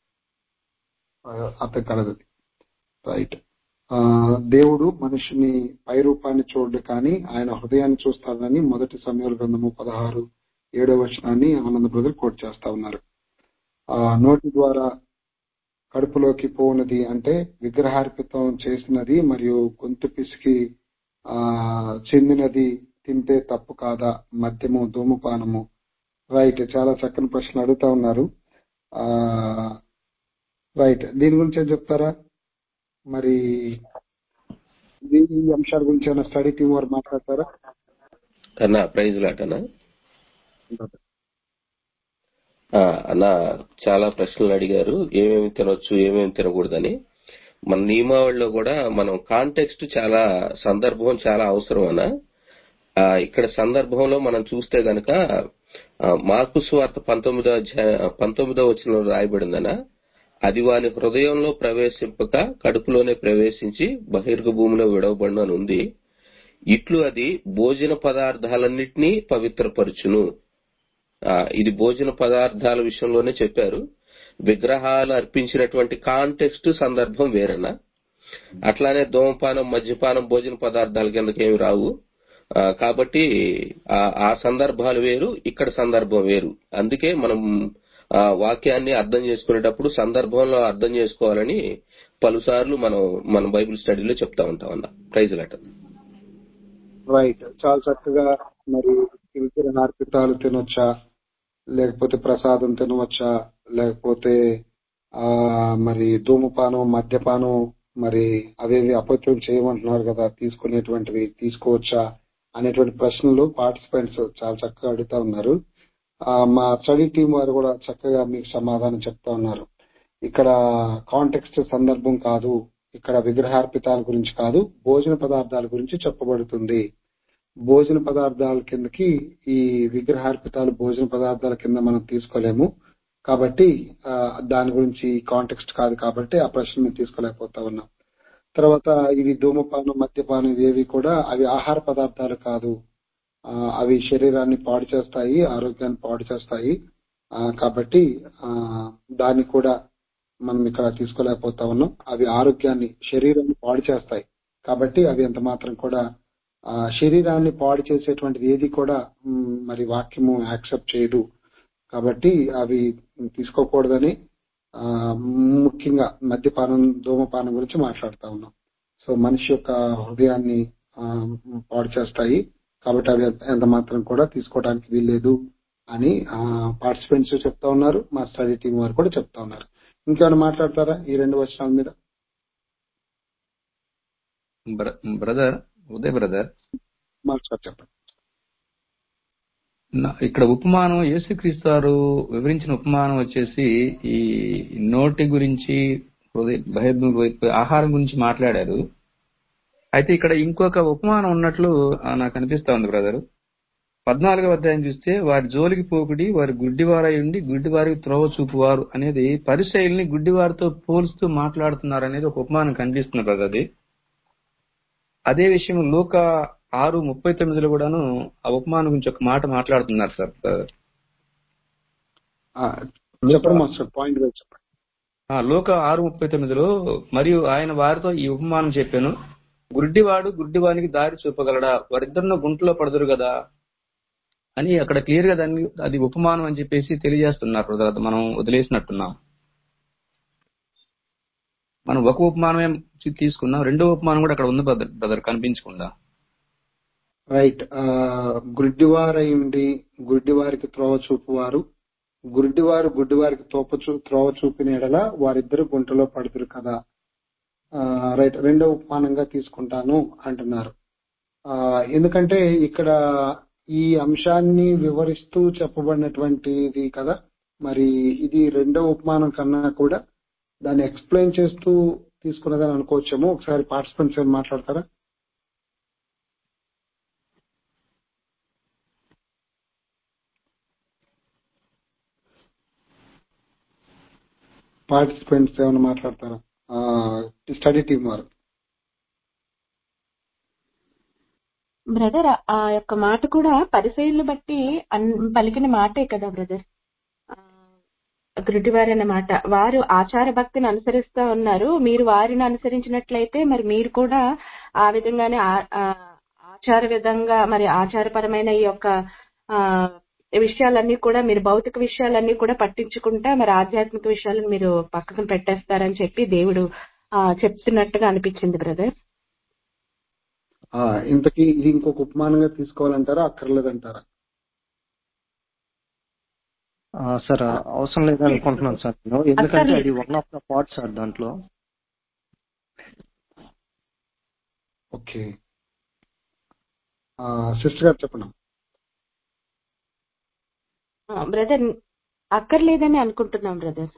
ఆ, అర్థం కలదు రైట్ ఆ దేవుడు మనిషిని పై రూపాన్ని చూడడు కానీ ఆయన హృదయాన్ని చూస్తాడని మొదటి సమయాల గ్రంథము పదహారు ఏడో వచనాన్ని ఆనంద బ్రదర్ కోట్ చేస్తా ఉన్నారు ఆ నోటి ద్వారా కడుపులోకి పోనది అంటే విగ్రహార్పితం చేసినది మరియు గొంతు పిసికి ఆ చెందినది తింటే తప్పు కాదా మద్యము ధూమపానము రైట్ చాలా చక్కని ప్రశ్న అడుగుతా ఉన్నారు ఆ రైట్ దీని గురించి ఏం చెప్తారా మరి ఈ- ఈ అంశాల గురించి ఏమైనా స్టడీ టీం వారు మాట్లాడతారా అన్నా ప్రైజ్ లాటనా ఆ, అన్న చాలా ప్రశ్నలు అడిగారు ఏమేమి తినొచ్చు ఏమేమి తినకూడదని మన నియమావళిలో కూడా మనం కాంటెక్స్ట్ చాలా సందర్భం చాలా అవసరం అన్న ఆ, ఇక్కడ సందర్భంలో మనం చూస్తే గనక ఆ, మార్కు సువార్త పంతొమ్మిదో అధ్యాయ పంతొమ్మిదో వచ్చిన రాయబడిందన అది వాని హృదయంలో ప్రవేశింపక కడుపులోనే ప్రవేశించి బహిర్గ భూమిలో విడవబడిన అని ఉంది ఇట్లు అది భోజన పదార్థాలన్నిటినీ పవిత్రపరచును ఆ, ఇది భోజన పదార్థాల విషయంలోనే చెప్పారు విగ్రహాలు అర్పించినటువంటి కాంటెక్స్ట్ సందర్భం వేరేనా అట్లానే ధూమపానం మద్యపానం భోజన పదార్థాల కిందకి ఏమి రావు ఆ, కాబట్టి ఆ ఆ సందర్భాలు వేరు ఇక్కడ సందర్భం వేరు అందుకే మనం ఆ వాక్యాన్ని అర్థం చేసుకునేటప్పుడు సందర్భంలో అర్థం చేసుకోవాలని పలుసార్లు మనం మన బైబిల్ స్టడీలో చెప్తా ఉంటాం అన్న ప్రైజ్ లెటర్ రైట్ చాలా చక్కగా మరి ఈ విగ్రహార్పితాలు తినొచ్చా లేకపోతే ప్రసాదం తినవచ్చా లేకపోతే ఆ మరి ధూమపానం మద్యపానం మరి అవేవి అపవిత్రం చేయమంటున్నారు కదా తీసుకునేటువంటివి తీసుకోవచ్చా అనేటువంటి ప్రశ్నలు పార్టిసిపెంట్స్ చాలా చక్కగా అడుగుతా ఉన్నారు ఆ మా స్టడీ టీం వారు కూడా చక్కగా మీకు సమాధానం చెప్తా ఉన్నారు ఇక్కడ కాంటెక్స్ట్ సందర్భం కాదు ఇక్కడ విగ్రహార్పితాల గురించి కాదు భోజన పదార్థాల గురించి చెప్పబడుతుంది భోజన పదార్థాల కిందకి ఈ విగ్రహార్పితాలు భోజన పదార్థాల కింద మనం తీసుకోలేము కాబట్టి ఆ, దాని గురించి కాంటెక్స్ట్ కాదు కాబట్టి ఆ ప్రశ్న మేము తీసుకోలేకపోతా ఉన్నాం తర్వాత ఇవి ధూమపానం మద్యపానం ఇవేవి కూడా అవి ఆహార పదార్థాలు కాదు ఆ, అవి శరీరాన్ని పాడు చేస్తాయి ఆరోగ్యాన్ని పాడు చేస్తాయి ఆ, కాబట్టి ఆ, దాన్ని కూడా మనం ఇక్కడ తీసుకోలేకపోతా ఉన్నాం అవి ఆరోగ్యాన్ని శరీరాన్ని పాడు చేస్తాయి కాబట్టి అవి ఎంత మాత్రం కూడా ఆ, శరీరాన్ని పాడు చేసేటువంటిది ఏది కూడా మ్, మరి వాక్యము యాక్సెప్ట్ చేయదు కాబట్టి అవి తీసుకోకూడదని ఆ, ముఖ్యంగా మద్యపానం ధూమపానం గురించి మాట్లాడుతా ఉన్నాం సో మనిషి యొక్క హృదయాన్ని ఆ, పాడు చేస్తాయి కాబట్టి అవి ఎంత మాత్రం కూడా తీసుకోవడానికి వీల్లేదు అని పార్టిసిపెంట్స్ చెప్తా ఉన్నారు మా స్టడీ టీం వారు కూడా చెప్తా ఉన్నారు ఇంకేమైనా మాట్లాడతారా ఈ రెండు వచనాల మీద బ్ర- బ్రదర్ ఉదయ్ బ్రదర్ మాట్లాడు చెప్పండి నా- ఇక్కడ ఉపమానం యేసుక్రీస్తు వారు వివరించిన ఉపమానం వచ్చేసి ఈ నోటి గురించి హృదయ బహిర్భూమి వైపు ఆహారం గురించి మాట్లాడారు అయితే ఇక్కడ ఇంకొక ఉపమానం ఉన్నట్లు ఆ, నాకు అనిపిస్తా ఉంది బ్రదర్ పద్నాలుగవ అధ్యాయం చూస్తే వారి జోలికి పోకుడి వారి గుడ్డివారై ఉండి గుడ్డివారికి త్రోవ చూపువారు అనేది పరిశైలిని గుడ్డివారితో పోల్స్తూ మాట్లాడుతున్నారు అనేది ఒక ఉపమానం కనిపిస్తుంది బ్రదర్ అది అదే విషయం లోక ఆరు ముప్పై తొమ్మిదిలో కూడాను ఆ ఉపమానం గురించి ఒక మాట మాట్లాడుతున్నారు సార్ ఆ, చెప్పండి మాస్టర్ పాయింట్ వైజ్ చెప్పండి ఆ, లోక ఆరు ముప్పై తొమ్మిదిలో మరియు ఆయన వారితో ఈ ఉపమానం చెప్పాను గుడ్డివాడు గుడ్డివానికి దారి చూపగలడా వారిద్దరిలో గుంటలో పడదురు కదా అని అక్కడ క్లియర్ గా దాన్ని అది ఉపమానం అని చెప్పేసి తెలియజేస్తున్నారు brother. అది మనం వదిలేసినట్టున్నాం మనం ఒక ఉపమానమే తీ- తీసుకున్నాం రెండో ఉపమానం కూడా అక్కడ ఉంది బ్రదర్ బ్రదర్ కనిపించకుండా రైట్ గుడ్డివారై ఉండి గుడ్డివారికి త్రోవ చూపువారు గుడ్డివారు గుడ్డివారికి తోప చూ త్రోవ చూపిన ఎడల వారిద్దరు గుంటలో పడుతురు కదా ఆ, రైట్ రెండో ఉపమానంగా తీసుకుంటాను అంటున్నారు ఆ, ఎందుకంటే ఇక్కడ ఈ అంశాన్ని వివరిస్తూ చెప్పబడినటువంటిది కదా మరి ఇది రెండో ఉపమానం కన్నా కూడా దాన్ని ఎక్స్ప్లెయిన్ చేస్తూ తీసుకున్నదని అనుకోవచ్చేమో ఒకసారి పార్టిసిపెంట్స్ ఏమైనా మాట్లాడతారా పార్టిసిపెంట్స్ ఏమైనా మాట్లాడతారా స్టడీ టీం వారు బ్రదర్ ఆ యొక్క మాట కూడా పరిశైలు బట్టి అన్- పలికిన మాటే కదా బ్రదర్ గుడ్డివారి అన్న మాట వారు ఆచార భక్తిని అనుసరిస్తా ఉన్నారు మీరు వారిని అనుసరించినట్లయితే మరి మీరు కూడా ఆ విధంగానే ఆ- ఆ ఆచార విధంగా మరి ఆచారపరమైన ఈ యొక్క ఆ విషయాలన్నీ కూడా మీరు భౌతిక విషయాలన్నీ కూడా పట్టించుకుంటా మరి ఆధ్యాత్మిక విషయాలను మీరు పక్కన పెట్టేస్తారని చెప్పి దేవుడు ఆ చెప్తున్నట్టుగా అనిపించింది బ్రదర్ ఆ, ఇంతకీ ఇది ఇంకొక ఉపమానంగా తీసుకోవాలంటారా అక్కర్లేదంటారా ఆ, సార్ అవసరం లేదని అనుకుంటున్నాను సార్ నేను ఎందుకంటే అక్కర్లేదు. అది one of the part sir దాంట్లో ఓకే సిస్టర్ గారు చెప్పండి బ్రదర్ అక్కర్లేదని అనుకుంటున్నాం బ్రదర్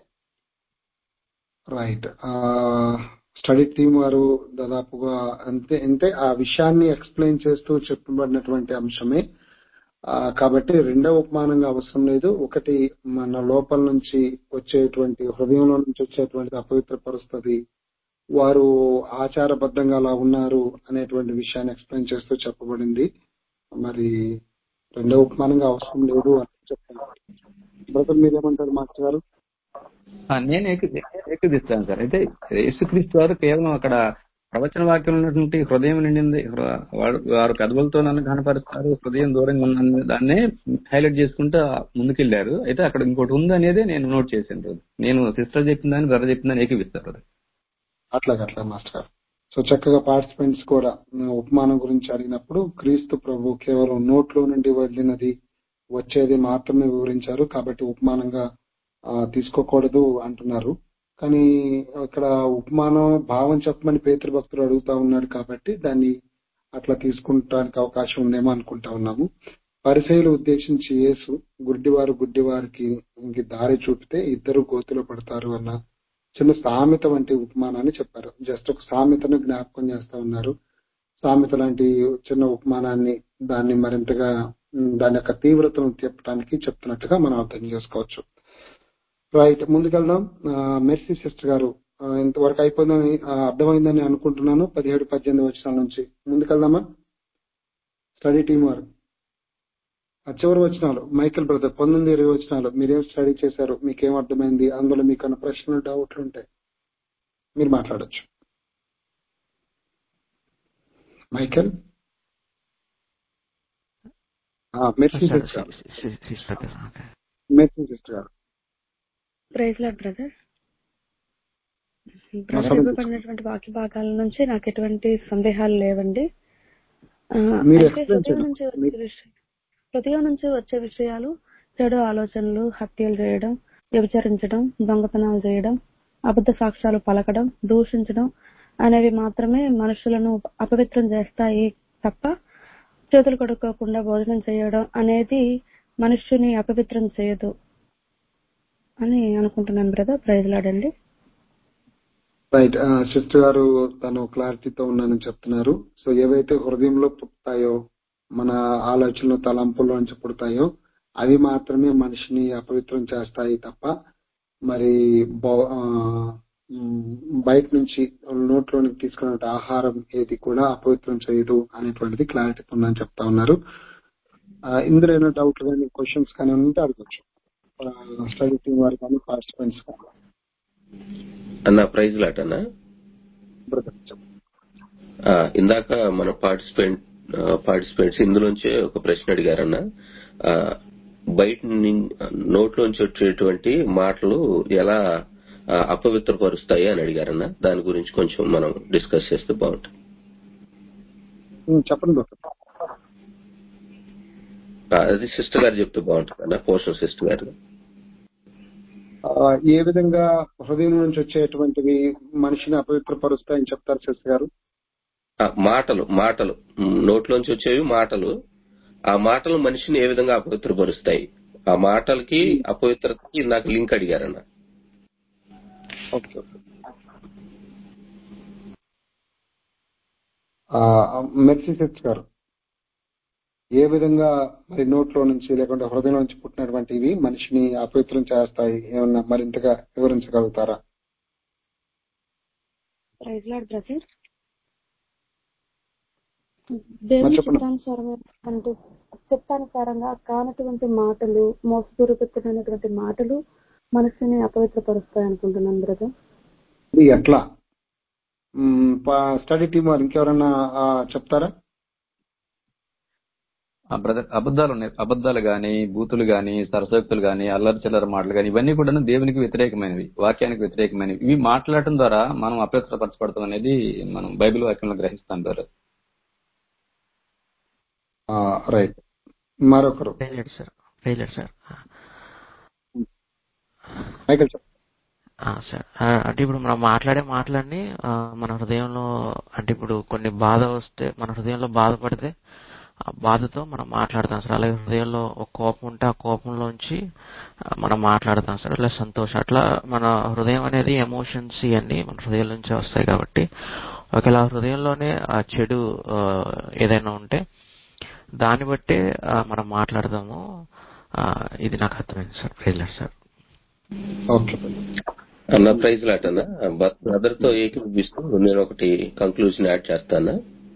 రైట్ స్టడీ టీం వారు దాదాపుగా అంతే అంతే ఆ విషయాన్ని ఎక్స్ప్లెయిన్ చేస్తూ చెప్పబడినటువంటి అంశమే ఆ, కాబట్టి రెండవ ఉపమానంగా అవసరం లేదు ఒకటి మన లోపల నుంచి వచ్చేటువంటి హృదయంలో నుంచి వచ్చేటువంటి అపవిత్ర పరిస్థితి వారు ఆచారబద్ధంగా అలా ఉన్నారు అనేటువంటి విషయాన్ని ఎక్స్ప్లెయిన్ చేస్తూ చెప్పబడింది మరి రెండవ ఉపమానంగా అవసరం లేదు అని చెప్తాను బ్రదర్ మీరేమంటారు మాస్టర్ గారు ఆ, నేను ఏక- ఏకీదిస్తాను సార్ అయితే యేసుక్రీస్తు వారు కేవలం అక్కడ ప్రవచన వాక్యం ఉన్నటువంటి హృదయం నిండింది హృ- వారు వారు పెదవులతో నన్ను కనపరుస్తారు హృదయం దూరంగా ఉన్న దాన్నే హైలైట్ చేసుకుంటూ ముందుకెళ్లారు అయితే అక్కడ ఇంకోటి ఉంది అనేది నేను నోట్ చేశాను brother. నేను సిస్టర్ చెప్పిందని బ్రదర్ చెప్పిందని ఏకీపిస్తారు brother. అట్లాగే అట్లా మాస్టర్ గారు సో చక్కగా పార్టిసిపెంట్స్ కూడా ఉమ్, ఉపమానం గురించి అడిగినప్పుడు క్రీస్తు ప్రభు కేవలం నోట్లో నుండి వెళ్ళినది వచ్చేది మాత్రమే వివరించారు కాబట్టి ఉపమానంగా ఆ, తీసుకోకూడదు అంటున్నారు కానీ ఇక్కడ ఉపమానం భావం చెప్పమని పేతృ భక్తులు అడుగుతా ఉన్నాడు కాబట్టి దాన్ని అట్లా తీసుకుంటానికి అవకాశం ఉందేమో అనుకుంటా ఉన్నాము పరిచయలు ఉద్దేశించి యేసు గుడ్డివారు గుడ్డివారికి ఇంక దారి చూపితే ఇద్దరు గోతులో పడతారు అన్న చిన్న సామెత వంటి ఉపమానాన్ని చెప్పారు జస్ట్ ఒక సామెతను జ్ఞాపకం చేస్తా ఉన్నారు సామెత లాంటి చిన్న ఉపమానాన్ని దాన్ని మరింతగా ఉమ్, దాని యొక్క తీవ్రతను చెప్పడానికి చెప్తున్నట్టుగా మనం అర్థం చేసుకోవచ్చు రైట్ ముందుకెళ్దాం మెర్సీ సిస్టర్ గారు ఆ, ఇంతవరకు అయిపోయిందని ఆ, అర్థమైందని అనుకుంటున్నాను పదిహేడు పద్దెనిమిది వచ్చిన నుంచి ముందుకెళ్దామా స్టడీ టీం వారు ఆ చివరి వచ్చినాలు మైకేల్ బ్రదర్ పంతొమ్మిది ఇరవై వచ్చినాలు మీరేం స్టడీ చేశారు మీకేం అర్థమైంది అందులో మీకు అన్న ప్రశ్నలు డౌట్లు ఉంటాయి మీరు మాట్లాడొచ్చు మైకేల్ ఆ, Mercy sir sister sister okay Mary sister గారు ప్రైజ్ లాడ్ బ్రదర్ మా బ్రదర్ సమయం ఇవ్వబడినటువంటి వాక్య భాగాల నుంచి నాకు ఎటువంటి సందేహాలు లేవండి ఆ, మీరు అయితే ఎక్స్ప్లెయిన్ హృదయం చేయండి నుంచి వచ్చే మీరు విషయం హృదయం నుంచి వచ్చే విషయాలు చెడు ఆలోచనలు హత్యలు చేయడం వ్యభిచరించడం దొంగతనాలు చేయడం అబద్ధ సాక్ష్యాలు పలకడం దూషించడం అనేవి మాత్రమే మనుషులను అపవిత్రం చేస్తాయి తప్ప చేతులు కడుక్కోకుండా భోజనం చేయడం అనేది మనుష్యుని అపవిత్రం చేయదు అని అనుకుంటున్నాను బ్రదర్ ప్రైజ్ లాడండి రైట్ సిస్టర్ గారు తను క్లారిటీతో ఉన్నానని చెప్తున్నారు సో ఏవైతే హృదయంలో పుడతాయో మన ఆలోచనలు తలంపుల నుంచి పుడతాయో అవి మాత్రమే మనిషిని అపవిత్రం చేస్తాయి తప్ప మరి బౌ- ఆ, మ్, బయట నుంచి నోట్లోనికి తీసుకున్న ఆహారం ఏది కూడా అపవిత్రం చేయదు అనేటువంటిది క్లారిటీతో ఉందని చెప్తా ఉన్నారు ఆ, ఇందులో ఏమైనా డౌట్ కానీ క్వశ్చన్స్ కానీ ఉంటే అడగచ్చు స్టడీ టీం వారు కానీ పార్టిసిపెంట్స్ కానీ అన్న ప్రైజ్ లాట్ అన్న బ్రదర్ చెప్పండి ఆ, ఇందాక మన పార్టిసిపెంట్ పార్టిసిపెంట్స్ ఇందులోంచే ఒక ప్రశ్న అడిగారన్న ఆ, బయట నిన్- నోట్లోంచి వచ్చేటువంటి మాటలు ఎలా ఆ, అపవిత్రపరుస్తాయి అని అడిగారన్న దాని గురించి కొంచెం మనం డిస్కస్ చేస్తే బాగుంటుంది ఉమ్, చెప్పండి బ్రదర్ ఆ, అది సిస్టర్ గారు చెప్తే బాగుంటుంది అన్న పోషన్ సిస్టర్ గారు ఆ, ఏ విధంగా హృదయం నుంచి వచ్చేటువంటివి మనిషిని అపవిత్రపరుస్తాయని చెప్తారు సిస్టర్ గారు ఆ, మాటలు మాటలు ఉమ్, నోట్లోంచి వచ్చేవి మాటలు ఆ మాటలు మనిషిని ఏ విధంగా అపవిత్రపరుస్తాయి ఆ మాటలకి అపవిత్రతకి నాకు లింక్ అడిగారన్న ఓకే ఓకే. ఆ, మెర్సీ సిస్టర్ గారు ఏ విధంగా మరి నోట్లో నుంచి లేకుంటే హృదయం నుంచి పుట్టినటువంటివి మనిషిని అపవిత్రం చేస్తాయి ఏమన్నా మరింతగా వివరించగలుగుతారా ప్రైజ్ లాడ్ బ్రదర్ మరి దేవుని చెప్పండి చిత్తానుసారమైనటువంటి చిత్తానుసారంగా కానటువంటి మాటలు మోసపూరితమైనటువంటి మాటలు మనసుని అపవిత్రపరుస్తాయి అనుకుంటున్నాను బ్రదర్ ఇది ఎట్లా మ్, పా- స్టడీ టీం వారు ఇంకెవరన్నా ఆ, చెప్తారా ఆ బ్రదర్ అబద్ధాలు ఉన్నాయి అబద్ధాలు గాని బూతులు గాని సరసోక్తులు గాని అల్లరి చిల్లర మాటలు గాని ఇవన్నీ కూడా దేవునికి వ్యతిరేకమైనవి వాక్యానికి వ్యతిరేకమైనవి ఇవి మాట్లాడటం ద్వారా మనం అపవిత్రపరచబడతాం అనేది మనం బైబిల్ వాక్యంలో గ్రహిస్తాం బ్రదర్ రైట్ మరొకరు praise sir praise sir Michael చెప్పండి ఆ, సార్ ఆ, అంటే ఇప్పుడు మనం మాట్లాడే మాటలన్నీ ఆ, మన హృదయంలో అంటే ఇప్పుడు కొన్ని బాధ వస్తే మన హృదయంలో బాధపడితే ఆ బాధతో మనం మాట్లాడతాం సార్ అలాగే హృదయంలో ఒక కోపం ఉంటే ఆ కోపంలోంచి ఆ, మనం మాట్లాడతాం సార్ అట్లా సంతోషం అట్లా మన హృదయం అనేది ఎమోషన్స్ ఇవన్నీ మన హృదయం నుంచి వస్తాయి కాబట్టి ఒకవేళ ఆ హృదయంలోనే ఆ చెడు ఆ, ఏదైనా ఉంటే దాన్ని బట్టే ఆ, మనం మాట్లాడదాము ఆ, ఇది నాకు అర్థమైంది సార్ ప్రైజ్ సార్ ఓకే అన్న ప్రైజ్ లాట్ అన్న బ్రదర్ తో ఏకీభవిస్తూ నేను ఒకటి కంక్లూజన్ యాడ్ చేస్తాను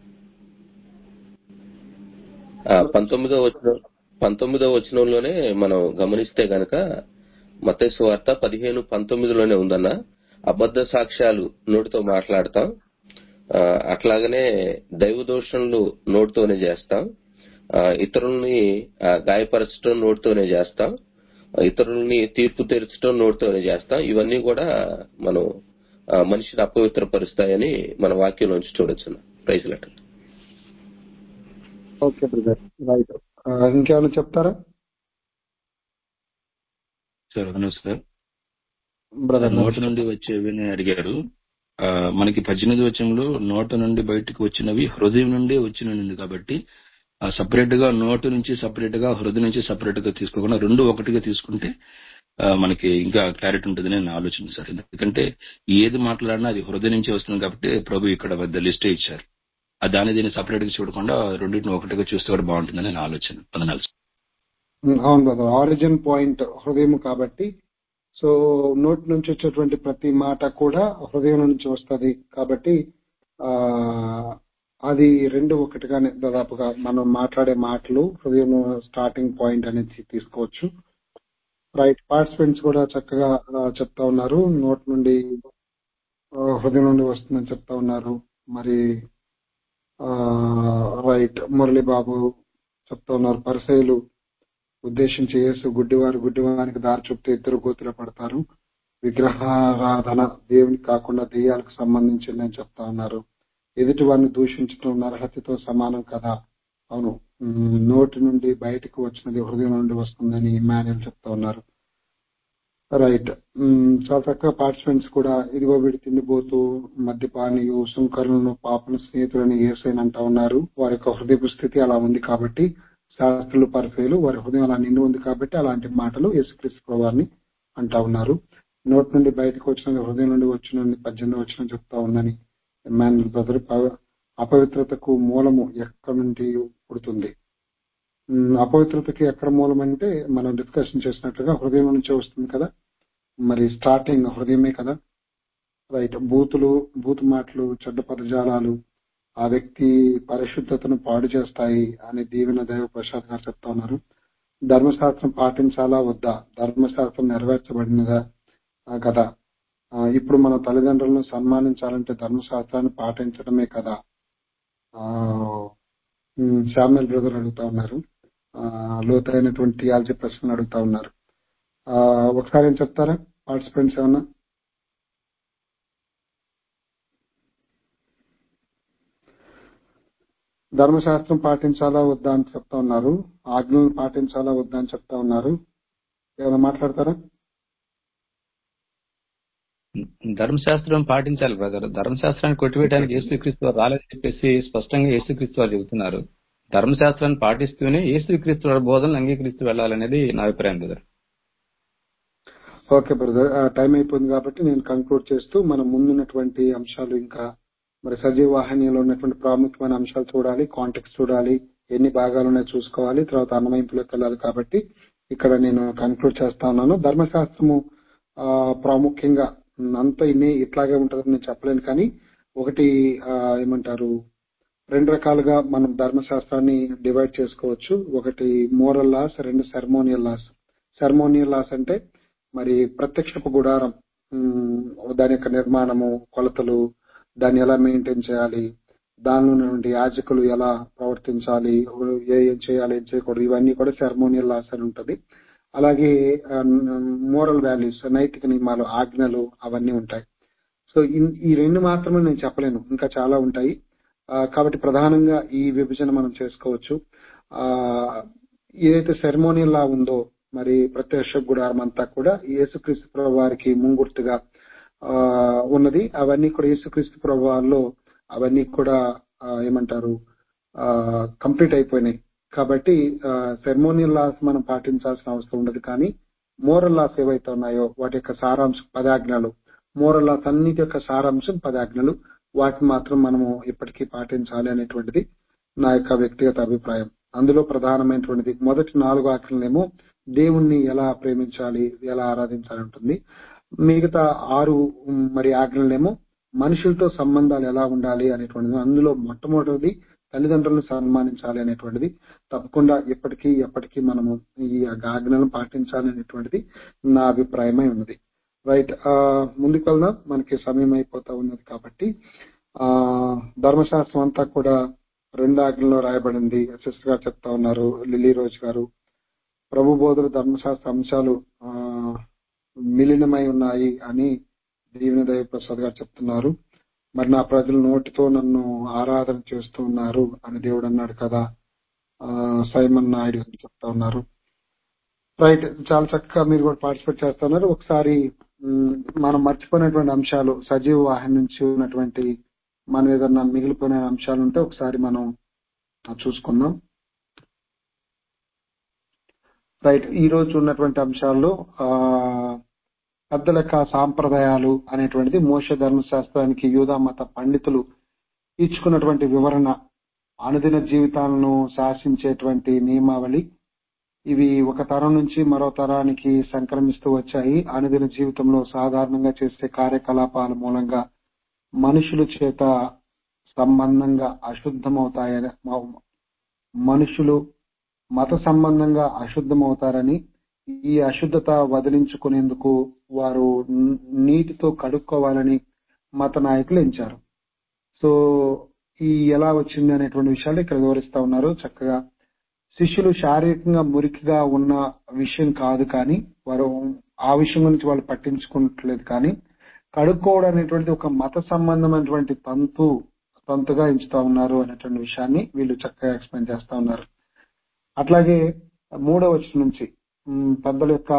ఆ, పంతొమ్మిదో వచ్చిన పంతొమ్మిదో వచనంలోనే మనం గమనిస్తే గనక మతేసు వార్త పదిహేను పంతొమ్మిదిలోనే ఉందన్న అబద్ధ సాక్ష్యాలు నోటితో మాట్లాడతాం ఆ, అట్లాగనే దైవ దోషణలు నోటితోనే చేస్తాం ఆ, ఇతరుల్ని ఆ, గాయపరచడం నోటితోనే చేస్తాం ఇతరుల్ని తీర్పు తీర్చడం నోటితోనే చేస్తాం ఇవన్నీ కూడా మనం ఆ, మనిషిని అపవిత్రపరుస్తాయని మన వాక్యంలోంచి చూడొచ్చు praise lord okay brother right ఇంకేమైనా చెప్తారా సార్ అవును సార్ బ్రదర్ నోట నుండి వచ్చేవి అని అడిగారు ఆ, మనకి పద్దెనిమిది వచ్చంలో నోట నుండి బయటకు వచ్చినవి హృదయం నుండి వచ్చినవి కాబట్టి సపరేట్ గా నోటు నుంచి సపరేట్ గా హృదయం నుంచి సపరేట్ గా తీసుకోకుండా రెండు ఒకటిగా తీసుకుంటే ఆ, మనకి ఇంకా క్లారిటీ ఉంటుందని నేను ఆలోచన సార్ ఎందుకంటే ఏది మాట్లాడినా అది హృదయం నుంచి వస్తుంది కాబట్టి ప్రభు ఇక్కడ పెద్ద లిస్టే ఇచ్చారు ఆ దాన్ని దీన్ని సపరేట్ గా చూడకుండా రెండింటిని ఒకటిగా చూస్తే కూడా బాగుంటుందని నేను ఆలోచన వందనాలు సార్. ఉమ్, అవును బ్రదర్ ఆరిజిన్ పాయింట్ హృదయం కాబట్టి సో నోటి నుంచి వచ్చేటువంటి ప్రతి మాట కూడా హృదయం నుంచి వస్తది కాబట్టి ఆ అది రెండు ఒకటిగానే దాదాపుగా మనం మాట్లాడే మాటలు హృదయం స్టార్టింగ్ పాయింట్ అనేది తీసుకోవచ్చు రైట్ పార్టిసిపెంట్స్ కూడా చక్కగా ఆ, చెప్తా ఉన్నారు నోట్ నుండి ఆ, హృదయం నుండి వస్తుందని చెప్తా ఉన్నారు మరి రైట్ మురళీ బాబు చెప్తా ఉన్నారు పరిసయులు ఉద్దేశించి యేసు గుడ్డివారు గుడ్డివానికి దారి చూపితే ఇద్దరు గోతులు పడతారు విగ్రహారాధన దేవునికి కాకుండా దెయ్యాలకు సంబంధించిందని చెప్తా ఉన్నారు ఎదుటి వారిని దూషించడం నరహత్యతో సమానం కదా అవును ఉమ్, నోటి నుండి బయటకు వచ్చినది హృదయం నుండి వస్తుందని ఇమాన్యుల్ చెప్తా ఉన్నారు రైట్ ఉమ్, చాలా చక్కగా పార్టిసిపెంట్స్ కూడా ఇదిగో వీడి తిండిపోతూ మద్యపానీయు సుంకరులను పాపను స్నేహితులని ఏసైని అంటా ఉన్నారు వారి యొక్క హృదయపు స్థితి అలా ఉంది కాబట్టి శాస్త్రులు పరిచయలు వారి హృదయం అలా నిండి ఉంది కాబట్టి అలాంటి మాటలు యేసుక్రీస్తు వారిని అంటా ఉన్నారు నోటి నుండి బయటకు వచ్చిన హృదయం నుండి వచ్చిన పద్దెనిమిది వచ్చిన చెప్తా ఉందని ఎమ్మాన్యుల్ బ్రదర్ ప- అపవిత్రతకు మూలము ఎక్కడి నుండి పుడుతుంది ఉమ్, అపవిత్రతకి ఎక్కడ మూలం అంటే మనం డిస్కషన్ చేసినట్లుగా హృదయం నుంచే వస్తుంది కదా మరి స్టార్టింగ్ హృదయమే కదా రైట్ బూతులు బూతు మాటలు చెడ్డ పదజాలాలు ఆ వ్యక్తి పరిశుద్ధతను పాడు చేస్తాయి అని దీవెన దైవ ప్రసాద్ గారు చెప్తా ఉన్నారు ధర్మశాస్త్రం పాటించాలా వద్దా ధర్మశాస్త్రం నెరవేర్చబడినదా ఆ, కదా ఆ, ఇప్పుడు మన తల్లిదండ్రులను సన్మానించాలంటే ధర్మశాస్త్రాన్ని పాటించడమే కదా ఆ ఉమ్, శామ్యుల్ బ్రదర్ అడుగుతా ఉన్నారు ఆ, లోతైనటువంటి థియాలజీ ప్రశ్నలు అడుగుతా ఉన్నారు ఆ, ఒకసారి ఏం చెప్తారా పార్టిసిపెంట్స్ ఏమన్నా ధర్మశాస్త్రం పాటించాలా వద్దా అని చెప్తా ఉన్నారు ఆజ్ఞలను పాటించాలా వద్దా అని చెప్తా ఉన్నారు ఏమైనా మాట్లాడతారా ధర్మశాస్త్రం పాటించాలి బ్రదర్ ధర్మశాస్త్రాన్ని కొట్టివేయడానికి యేసుక్రీస్తు వారు రాలేదని చెప్పేసి స్పష్టంగా యేసుక్రీస్తు వారు చెబుతున్నారు ధర్మశాస్త్రాన్ని పాటిస్తూనే యేసుక్రీస్తు వారి బోధనలు అంగీకరిస్తూ వెళ్ళాలనేది నా అభిప్రాయం బ్రదర్ ఓకే బ్రదర్ టైం అయిపోయింది కాబట్టి నేను కంక్లూడ్ చేస్తూ మనం ముందున్నటువంటి అంశాలు ఇంకా మరి సజీవ వాహినిలో ఉన్నటువంటి ప్రాముఖ్యమైన అంశాలు చూడాలి కాంటెక్స్ చూడాలి ఎన్ని భాగాలు ఉన్నాయో చూసుకోవాలి తర్వాత అన్నమయింపులోకి వెళ్ళాలి కాబట్టి ఇక్కడ నేను కంక్లూడ్ చేస్తా ఉన్నాను ధర్మశాస్త్రము ఆ, ప్రాముఖ్యంగా ఉమ్, అంత ఇన్ని ఇట్లాగే ఉంటుందని నేను చెప్పలేను కానీ ఒకటి ఆ, ఏమంటారు రెండు రకాలుగా మనం ధర్మశాస్త్రాన్ని డివైడ్ చేసుకోవచ్చు ఒకటి మోరల్ లాస్ రెండు సెరమోనియల్ లాస్ సెరమోనియల్ లాస్ అంటే మరి ప్రత్యక్షపు గుడారం ఉమ్, దాని యొక్క నిర్మాణము కొలతలు దాన్ని ఎలా మెయింటైన్ చేయాలి దానిలో నుండి యాజకులు ఎలా ప్రవర్తించాలి ఏ ఏం చేయాలి ఏం చేయకూడదు ఇవన్నీ కూడా సెరమోనియల్ లాస్ అని ఉంటది అలాగే మోరల్ వాల్యూస్ నైతిక నియమాలు ఆజ్ఞలు అవన్నీ ఉంటాయి సో ఇన్- ఈ రెండు మాత్రమే నేను చెప్పలేను ఇంకా చాలా ఉంటాయి ఆ, కాబట్టి ప్రధానంగా ఈ విభజన మనం చేసుకోవచ్చు ఆ ఏదైతే సెరమోనియల్ లా ఉందో మరి ప్రత్యక్ష గుడారం అంతా కూడా యేసుక్రీస్తు ప్రభు వారికి ముంగుర్తుగా ఆ ఉన్నది అవన్నీ కూడా యేసుక్రీస్తు ప్రభు వారిలో అవన్నీ కూడా ఆ, ఏమంటారు కంప్లీట్ అయిపోయినాయి కాబట్టి సెరమోనియల్ లాస్ మనం పాటించాల్సిన అవసరం ఉండదు కానీ మోరల్ లాస్ ఏవైతే ఉన్నాయో వాటి యొక్క సారాంశం పదాజ్ఞలు మోరల్ లాస్ అన్నిటి యొక్క సారాంశం పదాజ్ఞలు వాటిని మాత్రం మనము ఇప్పటికీ పాటించాలి అనేటువంటిది నా యొక్క వ్యక్తిగత అభిప్రాయం అందులో ప్రధానమైనటువంటిది మొదటి నాలుగు ఆజ్ఞలేమో దేవుణ్ణి ఎలా ప్రేమించాలి ఎలా ఆరాధించాలి ఉంటుంది మిగతా ఆరు ఉమ్, మరి ఆజ్ఞలేమో మనుషులతో సంబంధాలు ఎలా ఉండాలి అనేటువంటిది అందులో మొట్టమొదటిది తల్లిదండ్రులను సన్మానించాలి అనేటువంటిది తప్పకుండా ఎప్పటికీ ఎప్పటికీ మనము ఈ ఆజ్ఞలను పాటించాలి అనేటువంటిది నా అభిప్రాయమై ఉన్నది రైట్ ఆ ముందుకు వెళ్దాం మనకి సమయం అయిపోతా ఉన్నది కాబట్టి ఆ ధర్మశాస్త్రం అంతా కూడా రెండు ఆజ్ఞలో రాయబడింది సిస్టర్ గారు చెప్తా ఉన్నారు లిల్లీ రోజు గారు ప్రభు బోధులు ధర్మశాస్త్ర అంశాలు ఆ మిలినమై ఉన్నాయి అని దీవెన దయ ప్రసాద్ గారు చెప్తున్నారు మరి నా ప్రజలు నోటితో నన్ను ఆరాధన చేస్తూ ఉన్నారు అని దేవుడు అన్నాడు కదా ఆ సైమన్ నాయుడు గారు చెప్తా ఉన్నారు రైట్ చాలా చక్కగా మీరు కూడా పార్టిసిపేట్ చేస్తున్నారు ఒకసారి మ్, మనం మర్చిపోయినటువంటి అంశాలు సజీవ వాహిని నుంచి ఉన్నటువంటి మనం ఏదన్నా మిగిలిపోయిన అంశాలు ఉంటే ఒకసారి మనం చూసుకుందాం రైట్ ఈ రోజు ఉన్నటువంటి అంశాల్లో ఆ పెద్దల యొక్క సాంప్రదాయాలు అనేటువంటిది మోస ధర్మశాస్త్రానికి యూదా మత పండితులు ఇచ్చుకున్నటువంటి వివరణ అనుదిన జీవితాలను శాసించేటువంటి నియమావళి ఇవి ఒక తరం నుంచి మరో తరానికి సంక్రమిస్తూ వచ్చాయి అనుదిన జీవితంలో సాధారణంగా చేసే కార్యకలాపాల మూలంగా మనుషుల చేత సంబంధంగా అశుద్ధమవుతాయని మనుషులు మత సంబంధంగా అశుద్ధమవుతారని ఈ అశుద్ధత వదిలించుకునేందుకు వారు న- నీటితో కడుక్కోవాలని మత నాయకులు ఎంచారు సో ఈ ఎలా వచ్చింది అనేటువంటి విషయాలు ఇక్కడ వివరిస్తా ఉన్నారు చక్కగా శిష్యులు శారీరకంగా మురికిగా ఉన్న విషయం కాదు కానీ వారు ఆ విషయం గురించి వాళ్ళు పట్టించుకోవట్లేదు కానీ కడుక్కోవడం అనేటువంటిది ఒక మత సంబంధమైనటువంటి తంతు తంతుగా ఎంచుతా ఉన్నారు అనేటువంటి విషయాన్ని వీళ్ళు చక్కగా ఎక్స్ప్లెయిన్ చేస్తా ఉన్నారు అట్లాగే మూడవ వచనం నుంచి ఉమ్, పెద్దల యొక్క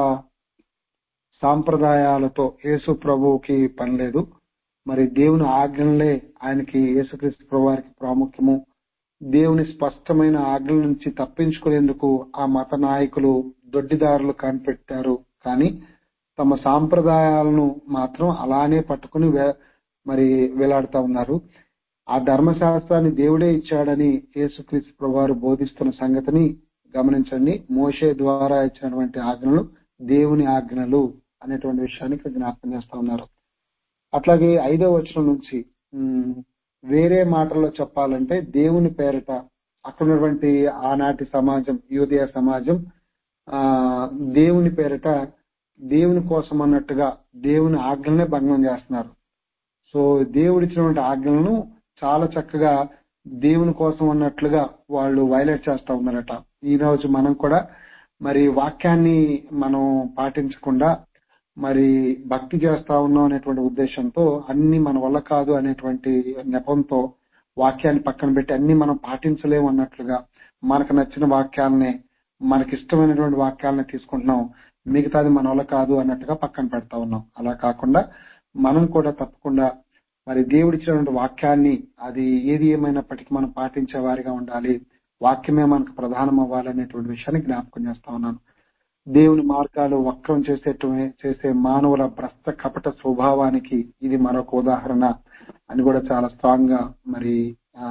సాంప్రదాయాలతో యేసు ప్రభువుకి పని లేదు మరి దేవుని ఆజ్ఞలే ఆయనకి యేసుక్రీస్తు ప్రభు వారికి ప్రాముఖ్యము దేవుని స్పష్టమైన ఆజ్ఞల నుంచి తప్పించుకునేందుకు ఆ మత నాయకులు దొడ్డిదారులు కనిపెట్టారు కానీ తమ సాంప్రదాయాలను మాత్రం అలానే పట్టుకుని వే- మరి వేలాడుతా ఉన్నారు ఆ ధర్మశాస్త్రాన్ని దేవుడే ఇచ్చాడని యేసుక్రీస్తు ప్రభువారు బోధిస్తున్న సంగతిని గమనించండి మోషే ద్వారా ఇచ్చినటువంటి ఆజ్ఞలు దేవుని ఆజ్ఞలు అనేటువంటి విషయాన్ని ఇక్కడ జ్ఞాపకం చేస్తా ఉన్నారు అట్లాగే ఐదో వచనం నుంచి ఉమ్, వేరే మాటల్లో చెప్పాలంటే దేవుని పేరిట అక్కడ ఉన్నటువంటి ఆనాటి సమాజం యూదయ సమాజం ఆ దేవుని పేరిట దేవుని కోసం అన్నట్టుగా దేవుని ఆజ్ఞలనే భంగం చేస్తున్నారు సో దేవుడు ఇచ్చినటువంటి ఆజ్ఞలను చాలా చక్కగా దేవుని కోసం అన్నట్లుగా వాళ్ళు వైలేట్ చేస్తా ఉన్నారట ఈ రోజు మనం కూడా మరి వాక్యాన్ని మనం పాటించకుండా మరి భక్తి చేస్తా ఉన్నాం అనేటువంటి ఉద్దేశంతో అన్ని మన వల్ల కాదు అనేటువంటి నెపంతో వాక్యాన్ని పక్కన పెట్టి అన్ని మనం పాటించలేము అన్నట్లుగా మనకు నచ్చిన వాక్యాలనే మనకి ఇష్టమైనటువంటి వాక్యాలను తీసుకుంటున్నాం మిగతాది మన వల్ల కాదు అన్నట్టుగా పక్కన పెడతా ఉన్నాం అలా కాకుండా మనం కూడా తప్పకుండా మరి దేవుడిచ్చినటువంటి వాక్యాన్ని అది ఏది ఏమైనప్పటికీ మనం పాటించే వారిగా ఉండాలి వాక్యమే మనకు ప్రధానం అవ్వాలనేటువంటి విషయాన్ని జ్ఞాపకం చేస్తా ఉన్నాను దేవుని మార్గాలు వక్రం చేసేటువంటి చేసే మానవుల భ్రష్ట కపట స్వభావానికి ఇది మరొక ఉదాహరణ అని కూడా చాలా స్ట్రాంగ్ గా మరి ఆ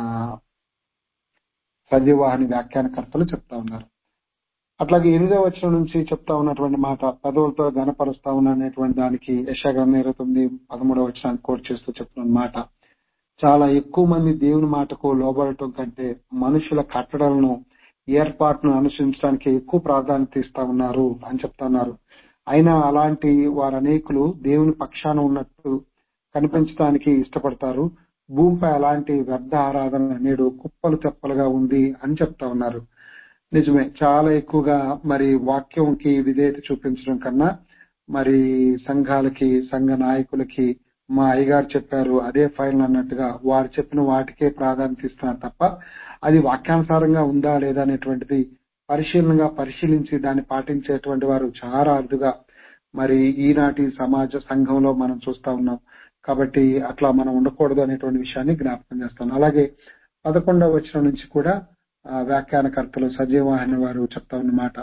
సజీవాహిని వ్యాఖ్యానకర్తలు చెప్తా ఉన్నారు అట్లాగే ఎనిమిదో వచనం నుంచి చెప్తా ఉన్నటువంటి మాట పదవులతో గనపరుస్తా ఉన్నటువంటి దానికి యశాగ్రంథం ఇరవై తొమ్మిది పదమూడవ వచనాన్ని కోట్ చేస్తూ చెప్తున్న మాట చాలా ఎక్కువ మంది దేవుని మాటకు లోబడటం కంటే మనుషుల కట్టడలను ఏర్పాటును అనుసరించడానికి ఎక్కువ ప్రాధాన్యత ఇస్తా ఉన్నారు అని చెప్తా ఉన్నారు అయినా అలాంటి వారు అనేకులు దేవుని పక్షాన ఉన్నట్టు కనిపించడానికి ఇష్టపడతారు భూమిపై అలాంటి వ్యర్థ ఆరాధన నేడు కుప్పలు తెప్పలుగా ఉంది అని చెప్తా ఉన్నారు నిజమే చాలా ఎక్కువగా మరి వాక్యంకి విధేయత చూపించడం కన్నా మరి సంఘాలకి సంఘ నాయకులకి మా అయ్యగారు చెప్పారు అదే ఫైల్ అన్నట్టుగా వారు చెప్పిన వాటికే ప్రాధాన్యత ఇస్తున్నారు తప్ప అది వాక్యానుసారంగా ఉందా లేదా అనేటువంటిది పరిశీలనగా పరిశీలించి దాన్ని పాటించేటువంటి వారు చాలా అరుదుగా మరి ఈనాటి సమాజ సంఘంలో మనం చూస్తా ఉన్నాం కాబట్టి అట్లా మనం ఉండకూడదు అనేటువంటి విషయాన్ని జ్ఞాపకం చేస్తాం అలాగే పదకొండవ వచనం నుంచి కూడా ఆ, వ్యాఖ్యానకర్తలు సజీవాహిని వారు చెప్తా ఉన్నమాట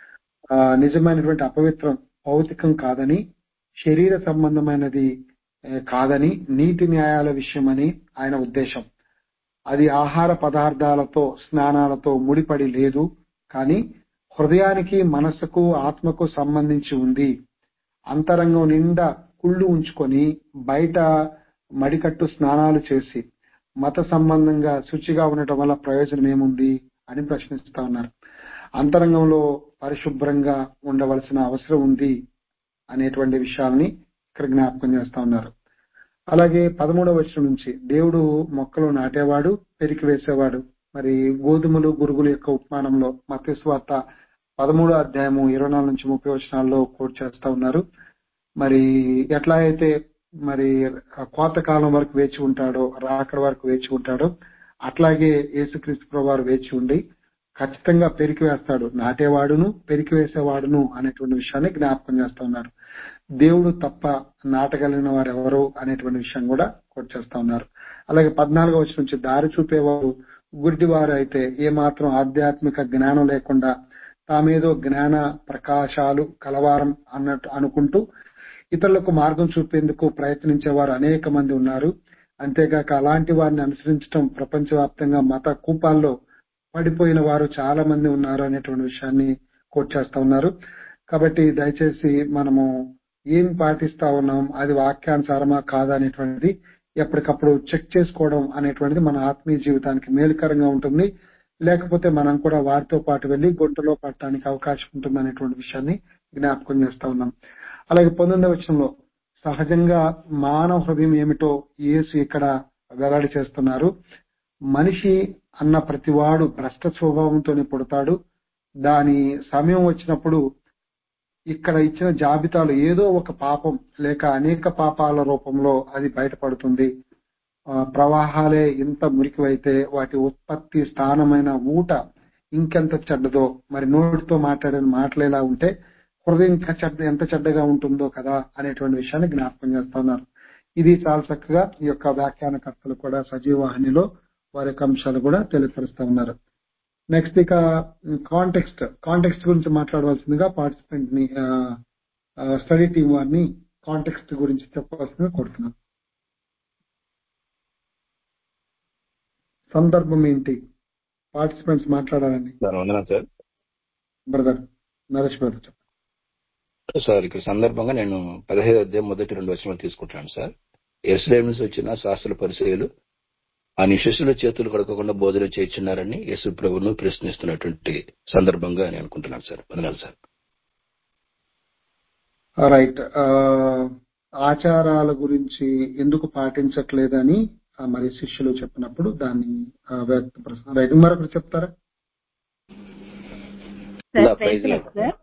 ఆ, నిజమైనటువంటి అపవిత్రం భౌతికం కాదని శరీర సంబంధమైనది ఏ, కాదని నీతి న్యాయాల విషయమని ఆయన ఉద్దేశం అది ఆహార పదార్థాలతో స్నానాలతో ముడిపడి లేదు కానీ హృదయానికి మనసుకు ఆత్మకు సంబంధించి ఉంది అంతరంగం నిండా కుళ్ళు ఉంచుకొని బయట మడికట్టు స్నానాలు చేసి మత సంబంధంగా శుచిగా ఉండటం వల్ల ప్రయోజనం ఏముంది అని ప్రశ్నిస్తా ఉన్నారు అంతరంగంలో పరిశుభ్రంగా ఉండవలసిన అవసరం ఉంది అనేటువంటి విషయాల్ని ఇక్కడ జ్ఞాపకం చేస్తా ఉన్నారు అలాగే పదమూడవ వచనం నుంచి దేవుడు మొక్కలు నాటేవాడు పెరికి వేసేవాడు మరి గోధుమలు గురుగుల యొక్క ఉపమానంలో మత్స్వార్త పదమూడో అధ్యాయము ఇరవై నాలుగు నుంచి ముప్పై వచనాల్లో కోట్ చేస్తా ఉన్నారు మరి ఎట్లా అయితే మరి కోత కాలం వరకు వేచి ఉంటాడో రాకడ వరకు వేచి ఉంటాడో అట్లాగే యేసుక్రీస్తు ప్రభువారు వేచి ఉండి ఖచ్చితంగా పెరికి వేస్తాడు నాటేవాడును పెరికి వేసేవాడును అనేటువంటి విషయాన్ని జ్ఞాపకం చేస్తా ఉన్నారు దేవుడు తప్ప నాటగలిగిన వారు ఎవరు అనేటువంటి విషయం కూడా కోట్ చేస్తా ఉన్నారు అలాగే పద్నాలుగో వచ్చి నుంచి దారి చూపేవారు గుడ్డివారు అయితే ఏమాత్రం ఆధ్యాత్మిక జ్ఞానం లేకుండా తామేదో జ్ఞాన ప్రకాశాలు కలవారం అన్నట్టు అనుకుంటూ ఇతరులకు మార్గం చూపేందుకు ప్రయత్నించేవారు అనేక మంది ఉన్నారు అంతేగాక అలాంటి వారిని అనుసరించడం ప్రపంచవ్యాప్తంగా మత కూపాల్లో పడిపోయిన వారు చాలా మంది ఉన్నారు అనేటువంటి విషయాన్ని కోట్ చేస్తా ఉన్నారు కాబట్టి దయచేసి మనము ఏం పాటిస్తా ఉన్నాం అది వాక్యానుసారమా కాదా అనేటువంటిది ఎప్పటికప్పుడు చెక్ చేసుకోవడం అనేటువంటిది మన ఆత్మీయ జీవితానికి మేలుకరంగా ఉంటుంది లేకపోతే మనం కూడా వారితో పాటు వెళ్లి గుంటలో పట్టడానికి అవకాశం ఉంటుంది అనేటువంటి విషయాన్ని జ్ఞాపకం చేస్తా ఉన్నాం అలాగే పంతొమ్మిదవ వచనంలో సహజంగా మానవ హృదయం ఏమిటో యేసు ఇక్కడ వెల్లడి చేస్తున్నారు మనిషి అన్న ప్రతివాడు భ్రష్ట స్వభావంతోనే పుడతాడు దాని సమయం వచ్చినప్పుడు ఇక్కడ ఇచ్చిన జాబితాలో ఏదో ఒక పాపం లేక అనేక పాపాల రూపంలో అది బయటపడుతుంది ఆ, ప్రవాహాలే ఇంత మురికివైతే వాటి ఉత్పత్తి స్థానమైన ఊట ఇంకెంత చెడ్డదో మరి నోటితో మాట్లాడిన మాటలు ఎలా ఉంటే హృదయం ఇంకా చెడ్డ ఎంత చెడ్డగా ఉంటుందో కదా అనేటువంటి విషయాన్ని జ్ఞాపకం చేస్తున్నారు ఇది చాలా చక్కగా ఈ యొక్క వ్యాఖ్యానకర్తలు కూడా సజీవాహినిలో వారి యొక్క అంశాలు కూడా తెలియపరుస్తా ఉన్నారు నెక్స్ట్ ఇక కాంటెక్స్ట్ కాంటెక్స్ట్ గురించి మాట్లాడవలసిందిగా పార్టిసిపెంట్ ని స్టడీ టీం వారిని కాంటెక్స్ట్ గురించి చెప్పవలసిందిగా కోరుతున్నాను సందర్భం ఏంటి పార్టిసిపెంట్స్ మాట్లాడాలని సార్ వందనం సార్ బ్రదర్ నరేష్ బ్రదర్ చెప్పండి సార్ ఇక్కడ సందర్భంగా నేను పదహైదు అధ్యాయం మొదటి రెండు వచనాలు తీసుకుంటున్నాను సార్ ఎస్లేం నుంచి వచ్చిన శాస్త్రుల పరిచయలు ఆ శిష్యుల చేతులు కడకకుండా బోధన చేయించున్నారని యేసు ప్రభును ప్రశ్నిస్తున్నటువంటి సందర్భంగా నేను అనుకుంటున్నాను సార్ వందనాలు సార్ రైట్ ఆచారాల గురించి ఎందుకు పాటించట్లేదని ఆ, మరి శిష్యులు చెప్పినప్పుడు దాన్ని ఆ, వ్యక్తపరుస్తున్నారు రైట్ మరొకరు చెప్తారా నా sir praise praise lord sir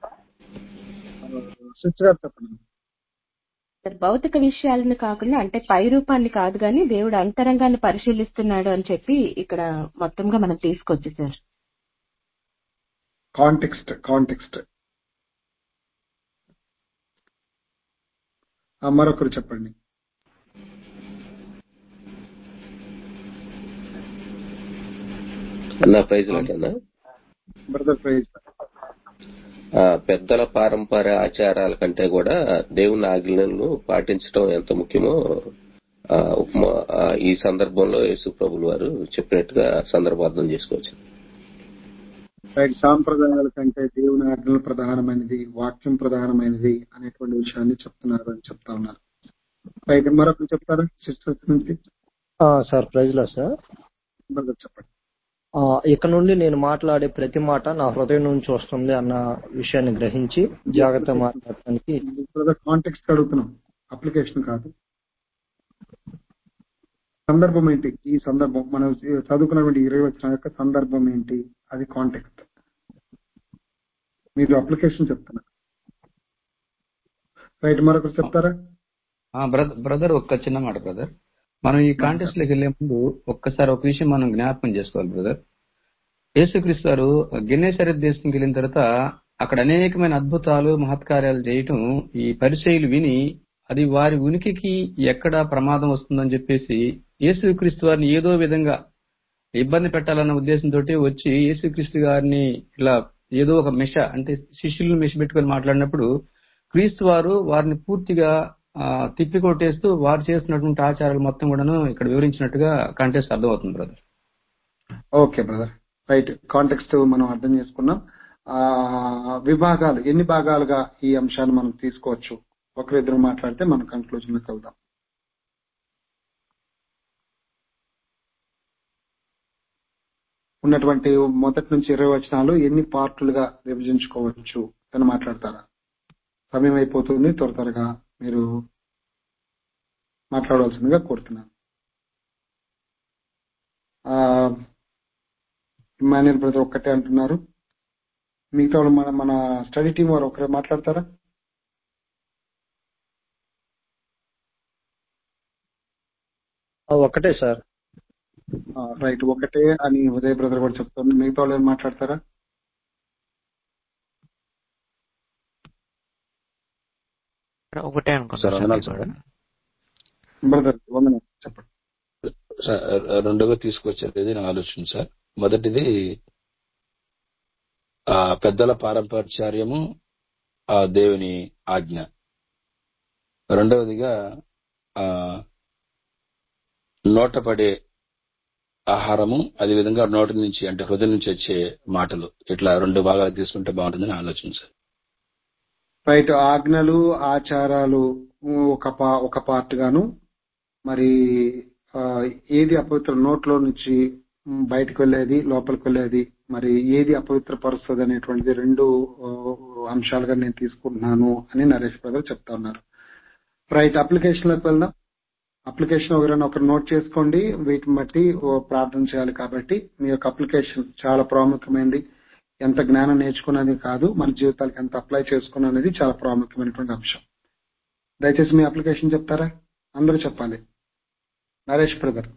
sister గారు చెప్పండి సార్ భౌతిక విషయాలను కాకుండా అంటే పై రూపాన్ని కాదు కానీ దేవుడు అంతరంగాన్ని పరిశీలిస్తున్నాడు అని చెప్పి ఇక్కడ మొత్తంగా మనం తీసుకోవచ్చు సార్ కాంటెక్స్ట్ కాంటెక్స్ట్ మరొకరు చెప్పండి నా ప్రైజ్ లార్డ్ అన్నా బ్రదర్ ప్రైజ్ ఆ, పెద్దల పారంపర్య ఆచారాల కంటే కూడా దేవుని ఆజ్ఞలను పాటించడం ఎంత ముఖ్యమో ఆ, ఉపమా ఆ, ఈ సందర్భంలో యేసు ప్రభులు వారు చెప్పినట్టుగా సందర్భార్థం చేసుకోవచ్చు రైట్ సాంప్రదాయాల కంటే దేవుని ఆజ్ఞలు ప్రధానమైనది వాక్యం ప్రధానమైనది అనేటువంటి విషయాన్ని చెప్తున్నారు అని చెప్తా ఉన్నారు రైట్ మరొకరు చెప్తారా సిస్టర్స్ నుంచి ఆ, సార్ ప్రైజ్లా సార్ బ్రదర్ చెప్పండి ఆ, ఇక నుండి నేను మాట్లాడే ప్రతి మాట నా హృదయం నుంచి వస్తుంది అన్న విషయాన్ని గ్రహించి జాగ్రత్త మాట్లాడటానికి బ్రదర్ కాంటెక్స్ట్ అడుగుతున్నాం అప్లికేషన్ కాదు సందర్భం ఏంటి ఈ సందర్భం మనం చదువుకున్నటువంటి ఇరవై వచ్చిన యొక్క సందర్భం ఏంటి అది కాంటెక్స్ట్ మీరు అప్లికేషన్ చెప్తున్నారు రైట్ మరొకరు చెప్తారా ఆ, బ్రదర్ బ్రదర్ ఒక్క చిన్న మాట బ్రదర్ మనం ఈ కాంటెస్ట్ లోకి వెళ్లే ముందు ఒక్కసారి ఒక విషయం మనం జ్ఞాపకం చేసుకోవాలి బ్రదర్ యేసుక్రీస్తు గారు గిన్నేసరి దేశంకి వెళ్ళిన తర్వాత అక్కడ అనేకమైన అద్భుతాలు మహత్కార్యాలు చేయటం ఈ పరిచయులు విని అది వారి ఉనికికి ఎక్కడ ప్రమాదం వస్తుందని చెప్పేసి యేసుక్రీస్తు వారిని ఏదో విధంగా ఇబ్బంది పెట్టాలన్న ఉద్దేశంతో వచ్చి యేసుక్రీస్తు గారిని ఇలా ఏదో ఒక మెష అంటే శిష్యులను మెష పెట్టుకొని మాట్లాడినప్పుడు క్రీస్తు వారు వారిని పూర్తిగా ఆ, తిప్పికొట్టేస్తూ వారు చేస్తున్నటువంటి ఆచారాలు మొత్తం కూడాను ఇక్కడ వివరించినట్టుగా కంటెస్ట్ అర్థమవుతుంది brother okay brother right context మనం అర్థం చేసుకున్నాం ఆ విభాగాలు ఎన్ని భాగాలుగా ఈ అంశాన్ని మనం తీసుకోవచ్చు ఒకరిద్దరు మాట్లాడితే మనం కంక్లూజన్ లోకి వెళ్దాం ఉన్నటువంటి మొదటి నుంచి ఇరవై వచనాలు ఎన్ని పార్టులుగా విభజించుకోవచ్చు అని మాట్లాడతారా సమయం అయిపోతుంది త్వర త్వరగా మీరు మాట్లాడవలసిందిగా కోరుతున్నాను ఆ ఇమాన్యుల్ బ్రదర్ ఒక్కటే అంటున్నారు మిగతా వాళ్ళు మన మన స్టడీ టీం వారు ఒకరే మాట్లాడతారా ఆ, ఒక్కటే సార్ రైట్ ఒకటే అని ఉదయ్ బ్రదర్ కూడా చెప్తాను మిగతా వాళ్ళు ఏం మాట్లాడతారా ఒకటే అనుకున్నా సార్ సార్ వందనాలు నేను సార్ కూడా. బ్రదర్ వందన చెప్పండి సార్, రెండోగా తీసుకొచ్చేది నా ఆలోచన సార్ మొదటిది ఆ పెద్దల పారంపర్యార్యము ఆ దేవుని ఆజ్ఞ రెండవదిగా ఆ నోట పడే ఆహారము అదేవిధంగా నోటి నుంచి అంటే హృదయం నుంచి వచ్చే మాటలు ఇట్లా రెండు భాగాలు తీసుకుంటే బాగుంటుందని ఆలోచన సార్ రైట్ ఆజ్ఞలు ఆచారాలు ఒక పా ఒక పార్ట్ గాను మరి ఆ, ఏది అపవిత్ర నోట్లో నుంచి మ్, బయటకు వెళ్ళేది లోపలికి వెళ్ళేది మరి ఏది అపవిత్ర పరుస్తుంది అనేటువంటిది రెండు ఆ, అంశాలుగా నేను తీసుకుంటున్నాను అని నరేష్ బ్రదర్ చెప్తా ఉన్నారు రైట్ అప్లికేషన్ లోకి వెళ్దాం అప్లికేషన్ ఎవరైనా ఒకరు నోట్ చేసుకోండి వీటిని బట్టి ఓ ప్రార్థన చేయాలి కాబట్టి మీ యొక్క అప్లికేషన్ చాలా ప్రాముఖ్యమైనది ఎంత జ్ఞానం నేర్చుకున్నది కాదు మన జీవితాలకు ఎంత అప్లై చేసుకున్న అనేది చాలా ప్రాముఖ్యమైనటువంటి అంశం దయచేసి మీ అప్లికేషన్ చెప్తారా అందరూ చెప్పాలి నరేష్ బ్రదర్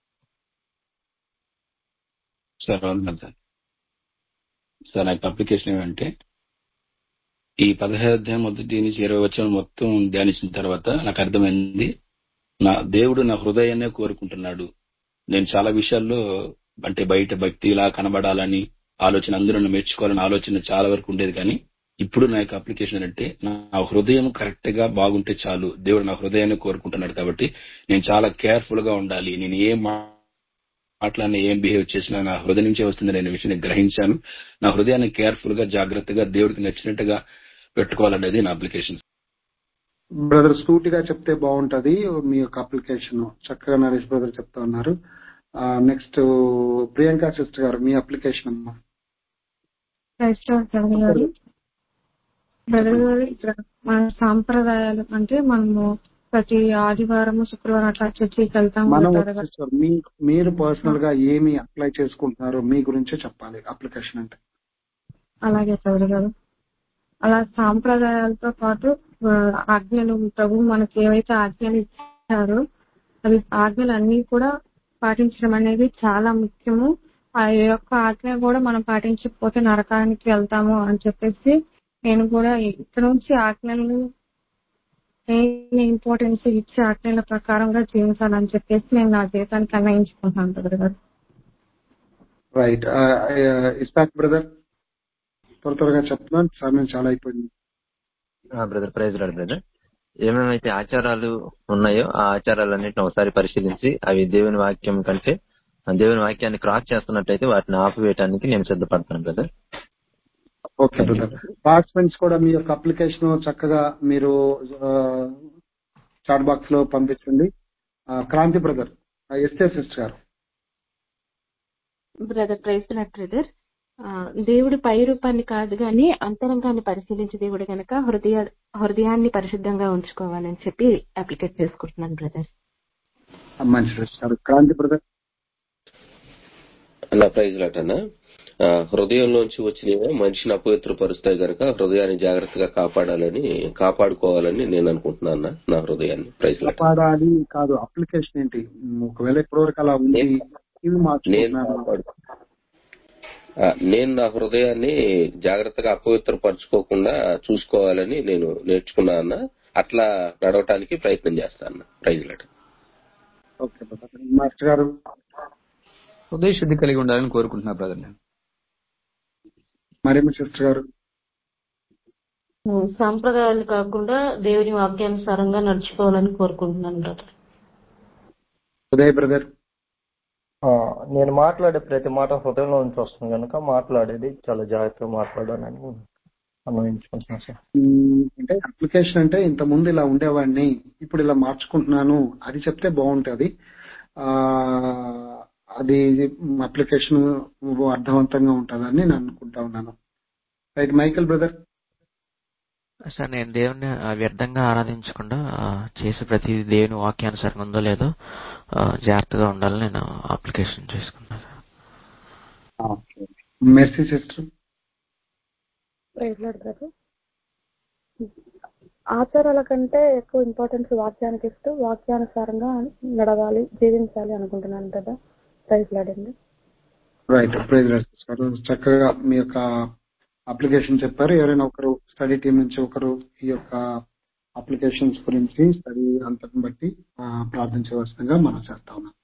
సార్ అవును సార్ సార్ నాకు అప్లికేషన్ ఏమంటే ఈ పదహారు అధ్యాయం మొదటి నుంచి ఇరవై వచ్చిన మొత్తం ధ్యానించిన తర్వాత నాకు అర్థమైంది నా దేవుడు నా హృదయాన్నే కోరుకుంటున్నాడు నేను చాలా విషయాల్లో అంటే బయట భక్తిలా కనబడాలని ఆలోచన అందరూ నన్ను మెచ్చుకోవాలని ఆలోచన చాలా వరకు ఉండేది కానీ ఇప్పుడు నా యొక్క అప్లికేషన్ అంటే నా హృదయం కరెక్ట్ గా బాగుంటే చాలు దేవుడు నా హృదయాన్ని కోరుకుంటున్నాడు కాబట్టి నేను చాలా కేర్ఫుల్ గా ఉండాలి నేను ఏం మాట్లాడినా ఏం బిహేవ్ చేసినా నా హృదయం నుంచే వస్తుంది అనే విషయాన్ని గ్రహించాను నా హృదయాన్ని కేర్ఫుల్ గా జాగ్రత్తగా దేవుడికి నచ్చినట్టుగా పెట్టుకోవాలనేది నా అప్లికేషన్ బ్రదర్ సూటిగా చెప్తే బాగుంటది మీ యొక్క అప్లికేషన్ చక్కగా నరేష్ బ్రదర్ చెప్తా ఉన్నారు నెక్స్ట్ ప్రియాంక సిస్టర్ గారు మీ అప్లికేషన్ అమ్మా బ్రదర్ గారు బ్రదర్ గారు ఇక్కడ మన సాంప్రదాయాలు అంటే మనము ప్రతి ఆదివారం శుక్రవారం అట్లా చర్చికి వెళ్తాం మనం కదా వచ్చేసి సార్ మీ మీరు పర్సనల్ గా ఏమి అప్లై చేసుకుంటున్నారో మీ గురించే చెప్పాలి అప్లికేషన్ అంటే అలాగే చౌదరి గారు అలా సాంప్రదాయాలతో పాటు ఆ, ఆజ్ఞలు ప్రభు మనకి ఏవైతే ఆజ్ఞలు ఇచ్చారో అవి ఆజ్ఞలు అన్ని కూడా పాటించడం అనేది చాలా ముఖ్యము ఆ యొక్క ఆజ్ఞ కూడా మనం పాటించకపోతే నరకానికి వెళ్తాము అని చెప్పేసి నేను కూడా ఇక్కడ నుంచి ఆజ్ఞలు మెయిన్ ఇంపార్టెన్స్ ఇచ్చే ఆజ్ఞల ప్రకారంగా జీవించాలని చెప్పేసి నేను నా జీవితానికి అన్వయించుకుంటున్నాను బ్రదర్ గారు రైట్ ఇస్పాక్ బ్రదర్ త్వర త్వరగా చెప్తున్నాను సమయం చాలా అయిపోయింది బ్రదర్ ప్రైజ్ రాడు బ్రదర్ ఏమేమైతే ఆచారాలు ఉన్నాయో ఆ ఆచారాలన్నింటిని ఒకసారి పరిశీలించి అవి దేవుని వాక్యం కంటే ఆ దేవుని వాక్యాన్ని క్రాస్ చేస్తున్నట్టయితే వాటిని ఆపివేయటానికి నేను సిద్ధపడతాను బ్రదర్ ఓకే బ్రదర్ పార్టిసిపెంట్స్ కూడా మీ యొక్క అప్లికేషన్ చక్కగా మీరు చాట్ బాక్స్ లో పంపించండి ఆ, క్రాంతి బ్రదర్ ఎస్టే సిస్టర్ గారు బ్రదర్ ప్రైస్తున్నట్ బ్రదర్ ఆ, దేవుడు పై రూపాన్ని కాదు గాని అంతరంగాన్ని పరిశీలించే దేవుడు గనక హృదయ హృదయాన్ని పరిశుద్ధంగా ఉంచుకోవాలని చెప్పి అప్లికేట్ చేసుకుంటున్నాను బ్రదర్ మంచి సిస్టర్ క్రాంతి బ్రదర్ అలా ప్రైజ్ లాటనా ఆ, హృదయంలోంచి వచ్చినవే మనిషిని అపవిత్రపరుస్తాయి గనక హృదయాన్ని జాగ్రత్తగా కాపాడాలని కాపాడుకోవాలని నేను అనుకుంటున్నాను అన్న, నా హృదయాన్ని ప్రైజ్ లాట కాపాడాలి కాదు అప్లికేషన్ ఏంటి ఉమ్, ఒకవేళ ఇప్పటివరకు అలా ఉంది నేను ఇవి నేను మార్చుకుంటున్నాను కాపాడు ఆ, నేను నా హృదయాన్ని జాగ్రత్తగా అపవిత్రపరచుకోకుండా చూసుకోవాలని నేను నేర్చుకున్నా అన్న అట్లా నడవటానికి ప్రయత్నం చేస్తాను praise lord okay brother master గారు హృదయ శుద్ధి కలిగి ఉండాలని కోరుకుంటున్నా బ్రదర్ నేను మరేమి సిస్టర్ గారు ఉమ్, సాంప్రదాయాలు కాకుండా దేవుని వాక్యానుసారంగా నడుచుకోవాలని కోరుకుంటున్నాను బ్రదర్ ఉదయ్ బ్రదర్ ఆ, నేను మాట్లాడే ప్రతి మాట హృదయంలో నుంచి వస్తుంది కనుక మాట్లాడేది చాలా జాగ్రత్తగా మాట్లాడాలని అన్వయించుకుంటున్నాను సార్ ఉమ్, అంటే అప్లికేషన్ అంటే ఇంత ముందు ఇలా ఉండేవాడిని ఇప్పుడు ఇలా మార్చుకుంటున్నాను అది చెప్తే బాగుంటది ఆ అది అప్లికేషన్ అర్థవంతంగా ఉంటుందని నేను అనుకుంటా ఉన్నాను రైట్ మైకల్ బ్రదర్ సార్ నేను దేవుని ఆ, వ్యర్థంగా ఆరాధించకుండా ఆ, చేసే ప్రతి దేవుని వాక్యానుసారంగా ఉందో లేదో ఆ, జాగ్రత్తగా ఉండాలని నేను అప్లికేషన్ చేసుకున్నాను sir Mercy sister praise lord brother ఆచారాల కంటే ఎక్కువ ఇంపార్టెన్స్ వాక్యానికి ఇస్తూ వాక్యానుసారంగా నడవాలి జీవించాలి అనుకుంటున్నాను కదా ప్రైజ్ లాడండి రైట్ ప్రైజ్ గారు చక్కగా మీ యొక్క అప్లికేషన్ చెప్పారు ఎవరైనా ఒకరు స్టడీ టీం నుంచి ఒకరు ఈ యొక్క అప్లికేషన్స్ గురించి స్టడీ అంతటిని బట్టి ఆ, ప్రార్థించవలసిందిగా మనం చేస్తా ఉన్నాం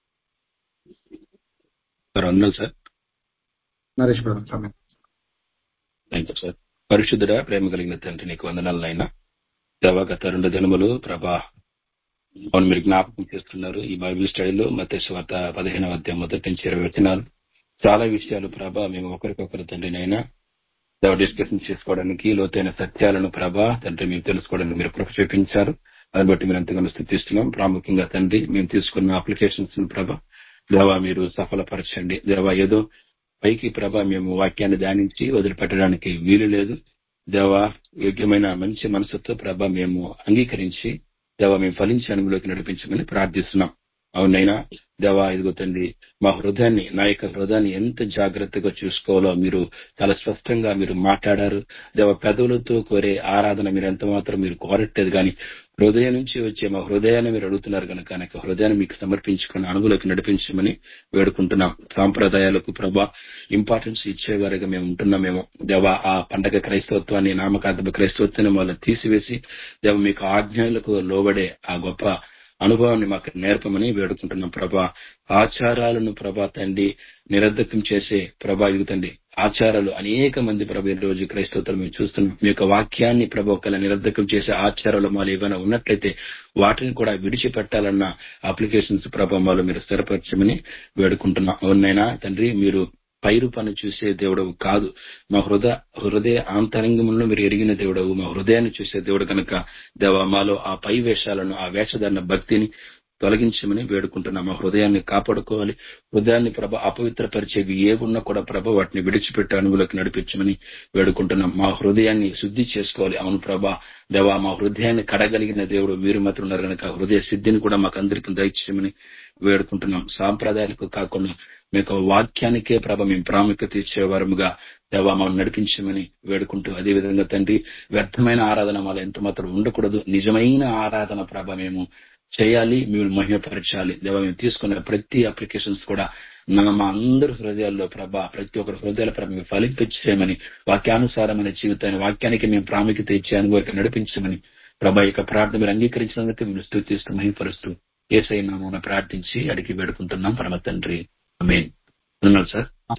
సార్ వందనాలు సార్ నరేష్ బ్రదర్ సమయం థ్యాంక్ యూ సార్ పరిశుద్ధుడ ప్రేమ కలిగిన తండ్రి నీకు వందనాలు నాయన దేవా గత రెండు దినములు ప్రభా అవును మీరు జ్ఞాపకం చేస్తున్నారు ఈ బైబిల్ స్టడీలో మత్స్యవార్త పదిహేనవ అధ్యాయం మొదటి నుంచి ఇరవై వచనాలు చాలా విషయాలు ప్రభా మేము ఒకరికొకరు తండ్రి నైనా దేవ డిస్కషన్ చేసుకోవడానికి లోతైన సత్యాలను ప్రభా తండ్రి మేము తెలుసుకోవడానికి మీరు కృప చూపించారు దాన్ని బట్టి మీరు ఎంతగానో స్థుతిస్తున్నాం ప్రాముఖ్యంగా తండ్రి మేము తీసుకున్న అప్లికేషన్స్ ప్రభా దేవా మీరు సఫలపరచండి దేవా ఏదో పైకి ప్రభా మేము వాక్యాన్ని ధ్యానించి వదిలిపెట్టడానికి వీలు లేదు దేవా యోగ్యమైన మంచి మనసుతో ప్రభ మేము అంగీకరించి దేవా మేము ఫలించి అనుగులోకి నడిపించమని ప్రార్థిస్తున్నాం అవునైనా దేవా ఇదిగో తండ్రి మా హృదయాన్ని నా యొక్క హృదయాన్ని ఎంత జాగ్రత్తగా చూసుకోవాలో మీరు చాలా స్పష్టంగా మీరు మాట్లాడారు దేవ పెదవులతో కోరే ఆరాధన మీరు ఎంత మాత్రం మీరు కోరట్లేదు కానీ హృదయం నుంచి వచ్చే మా హృదయాన్ని మీరు అడుగుతున్నారు కనుక నా యొక్క హృదయాన్ని మీకు సమర్పించుకుని అనుగులోకి నడిపించమని వేడుకుంటున్నాం సాంప్రదాయాలకు ప్రభా ఇంపార్టెన్స్ ఇచ్చేవారుగా మేము ఉంటున్నామేమో దేవ ఆ పండగ క్రైస్తవత్వాన్ని నామకార్థ క్రైస్తవత్వాన్ని వాళ్ళు తీసివేసి దేవ మీకు ఆజ్ఞలకు లోబడే ఆ గొప్ప అనుభవాన్ని మాకు నేర్పమని వేడుకుంటున్నాం ప్రభా ఆచారాలను ప్రభా తండ్రి నిరర్ధకం చేసే ప్రభా ఇగుతండి ఆచారాలు అనేక మంది ప్రభు ఈ రోజు క్రైస్తవులు మేము చూస్తున్నాం మీ యొక్క వాక్యాన్ని ప్రభు ఒకవేళ నిరర్ధకం చేసే ఆచారాలు మాలు ఏమైనా ఉన్నట్లయితే వాటిని కూడా విడిచిపెట్టాలన్న అప్లికేషన్స్ ప్రభావాలు మీరు స్థిరపరచమని వేడుకుంటున్నాం అవునైనా తండ్రి మీరు పైరు పని చూసే దేవుడవు కాదు మా హృదయ హృదయ ఆంతరంగంలో మీరు ఎరిగిన దేవుడవు మా హృదయాన్ని చూసే దేవుడు కనుక దేవ మాలో ఆ పై వేషాలను ఆ వేషధారణ భక్తిని తొలగించమని వేడుకుంటున్నాం మా హృదయాన్ని కాపాడుకోవాలి హృదయాన్ని ప్రభ అపవిత్రపరిచేవి ఏవున్నా కూడా ప్రభ వాటిని విడిచిపెట్టి అనుగులోకి నడిపించమని వేడుకుంటున్నాం మా హృదయాన్ని శుద్ధి చేసుకోవాలి అవును ప్రభా దేవా మా హృదయాన్ని కడగలిగిన దేవుడు మీరు మాత్రం ఉన్నారు కనుక హృదయ సిద్ధిని కూడా మాకు అందరికీ దయచేయమని వేడుకుంటున్నాం సాంప్రదాయాలకు కాకుండా మీకు వాక్యానికే ప్రభ మేము ప్రాముఖ్యత ఇచ్చేవారముగా దేవా మమ్మల్ని నడిపించమని వేడుకుంటూ అదేవిధంగా తండ్రి వ్యర్థమైన ఆరాధన మాలో ఎంత మాత్రం ఉండకూడదు నిజమైన ఆరాధన ప్రభ మేము చేయాలి మేము మహిమపరచాలి దేవ మేము తీసుకున్న ప్రతి అప్లికేషన్స్ కూడా నా మా అందరి హృదయాల్లో ప్రభ ప్రతి ఒక్కరి హృదయాల ప్రభ మేము ఫలింపచేయమని వాక్యానుసారమైన జీవితాన్ని వాక్యానికి మేము ప్రాముఖ్యత ఇచ్చే అనుభవం నడిపించమని ప్రభా యొక్క ప్రార్థన మీరు అంగీకరించినందుకు మేము స్థుతిస్తూ మహిమపరుస్తూ ఏసై నామూన ప్రార్థించి అడిగి వేడుకుంటున్నాం పరమ తండ్రి ఆమేన్. ఉన్నాడు సార్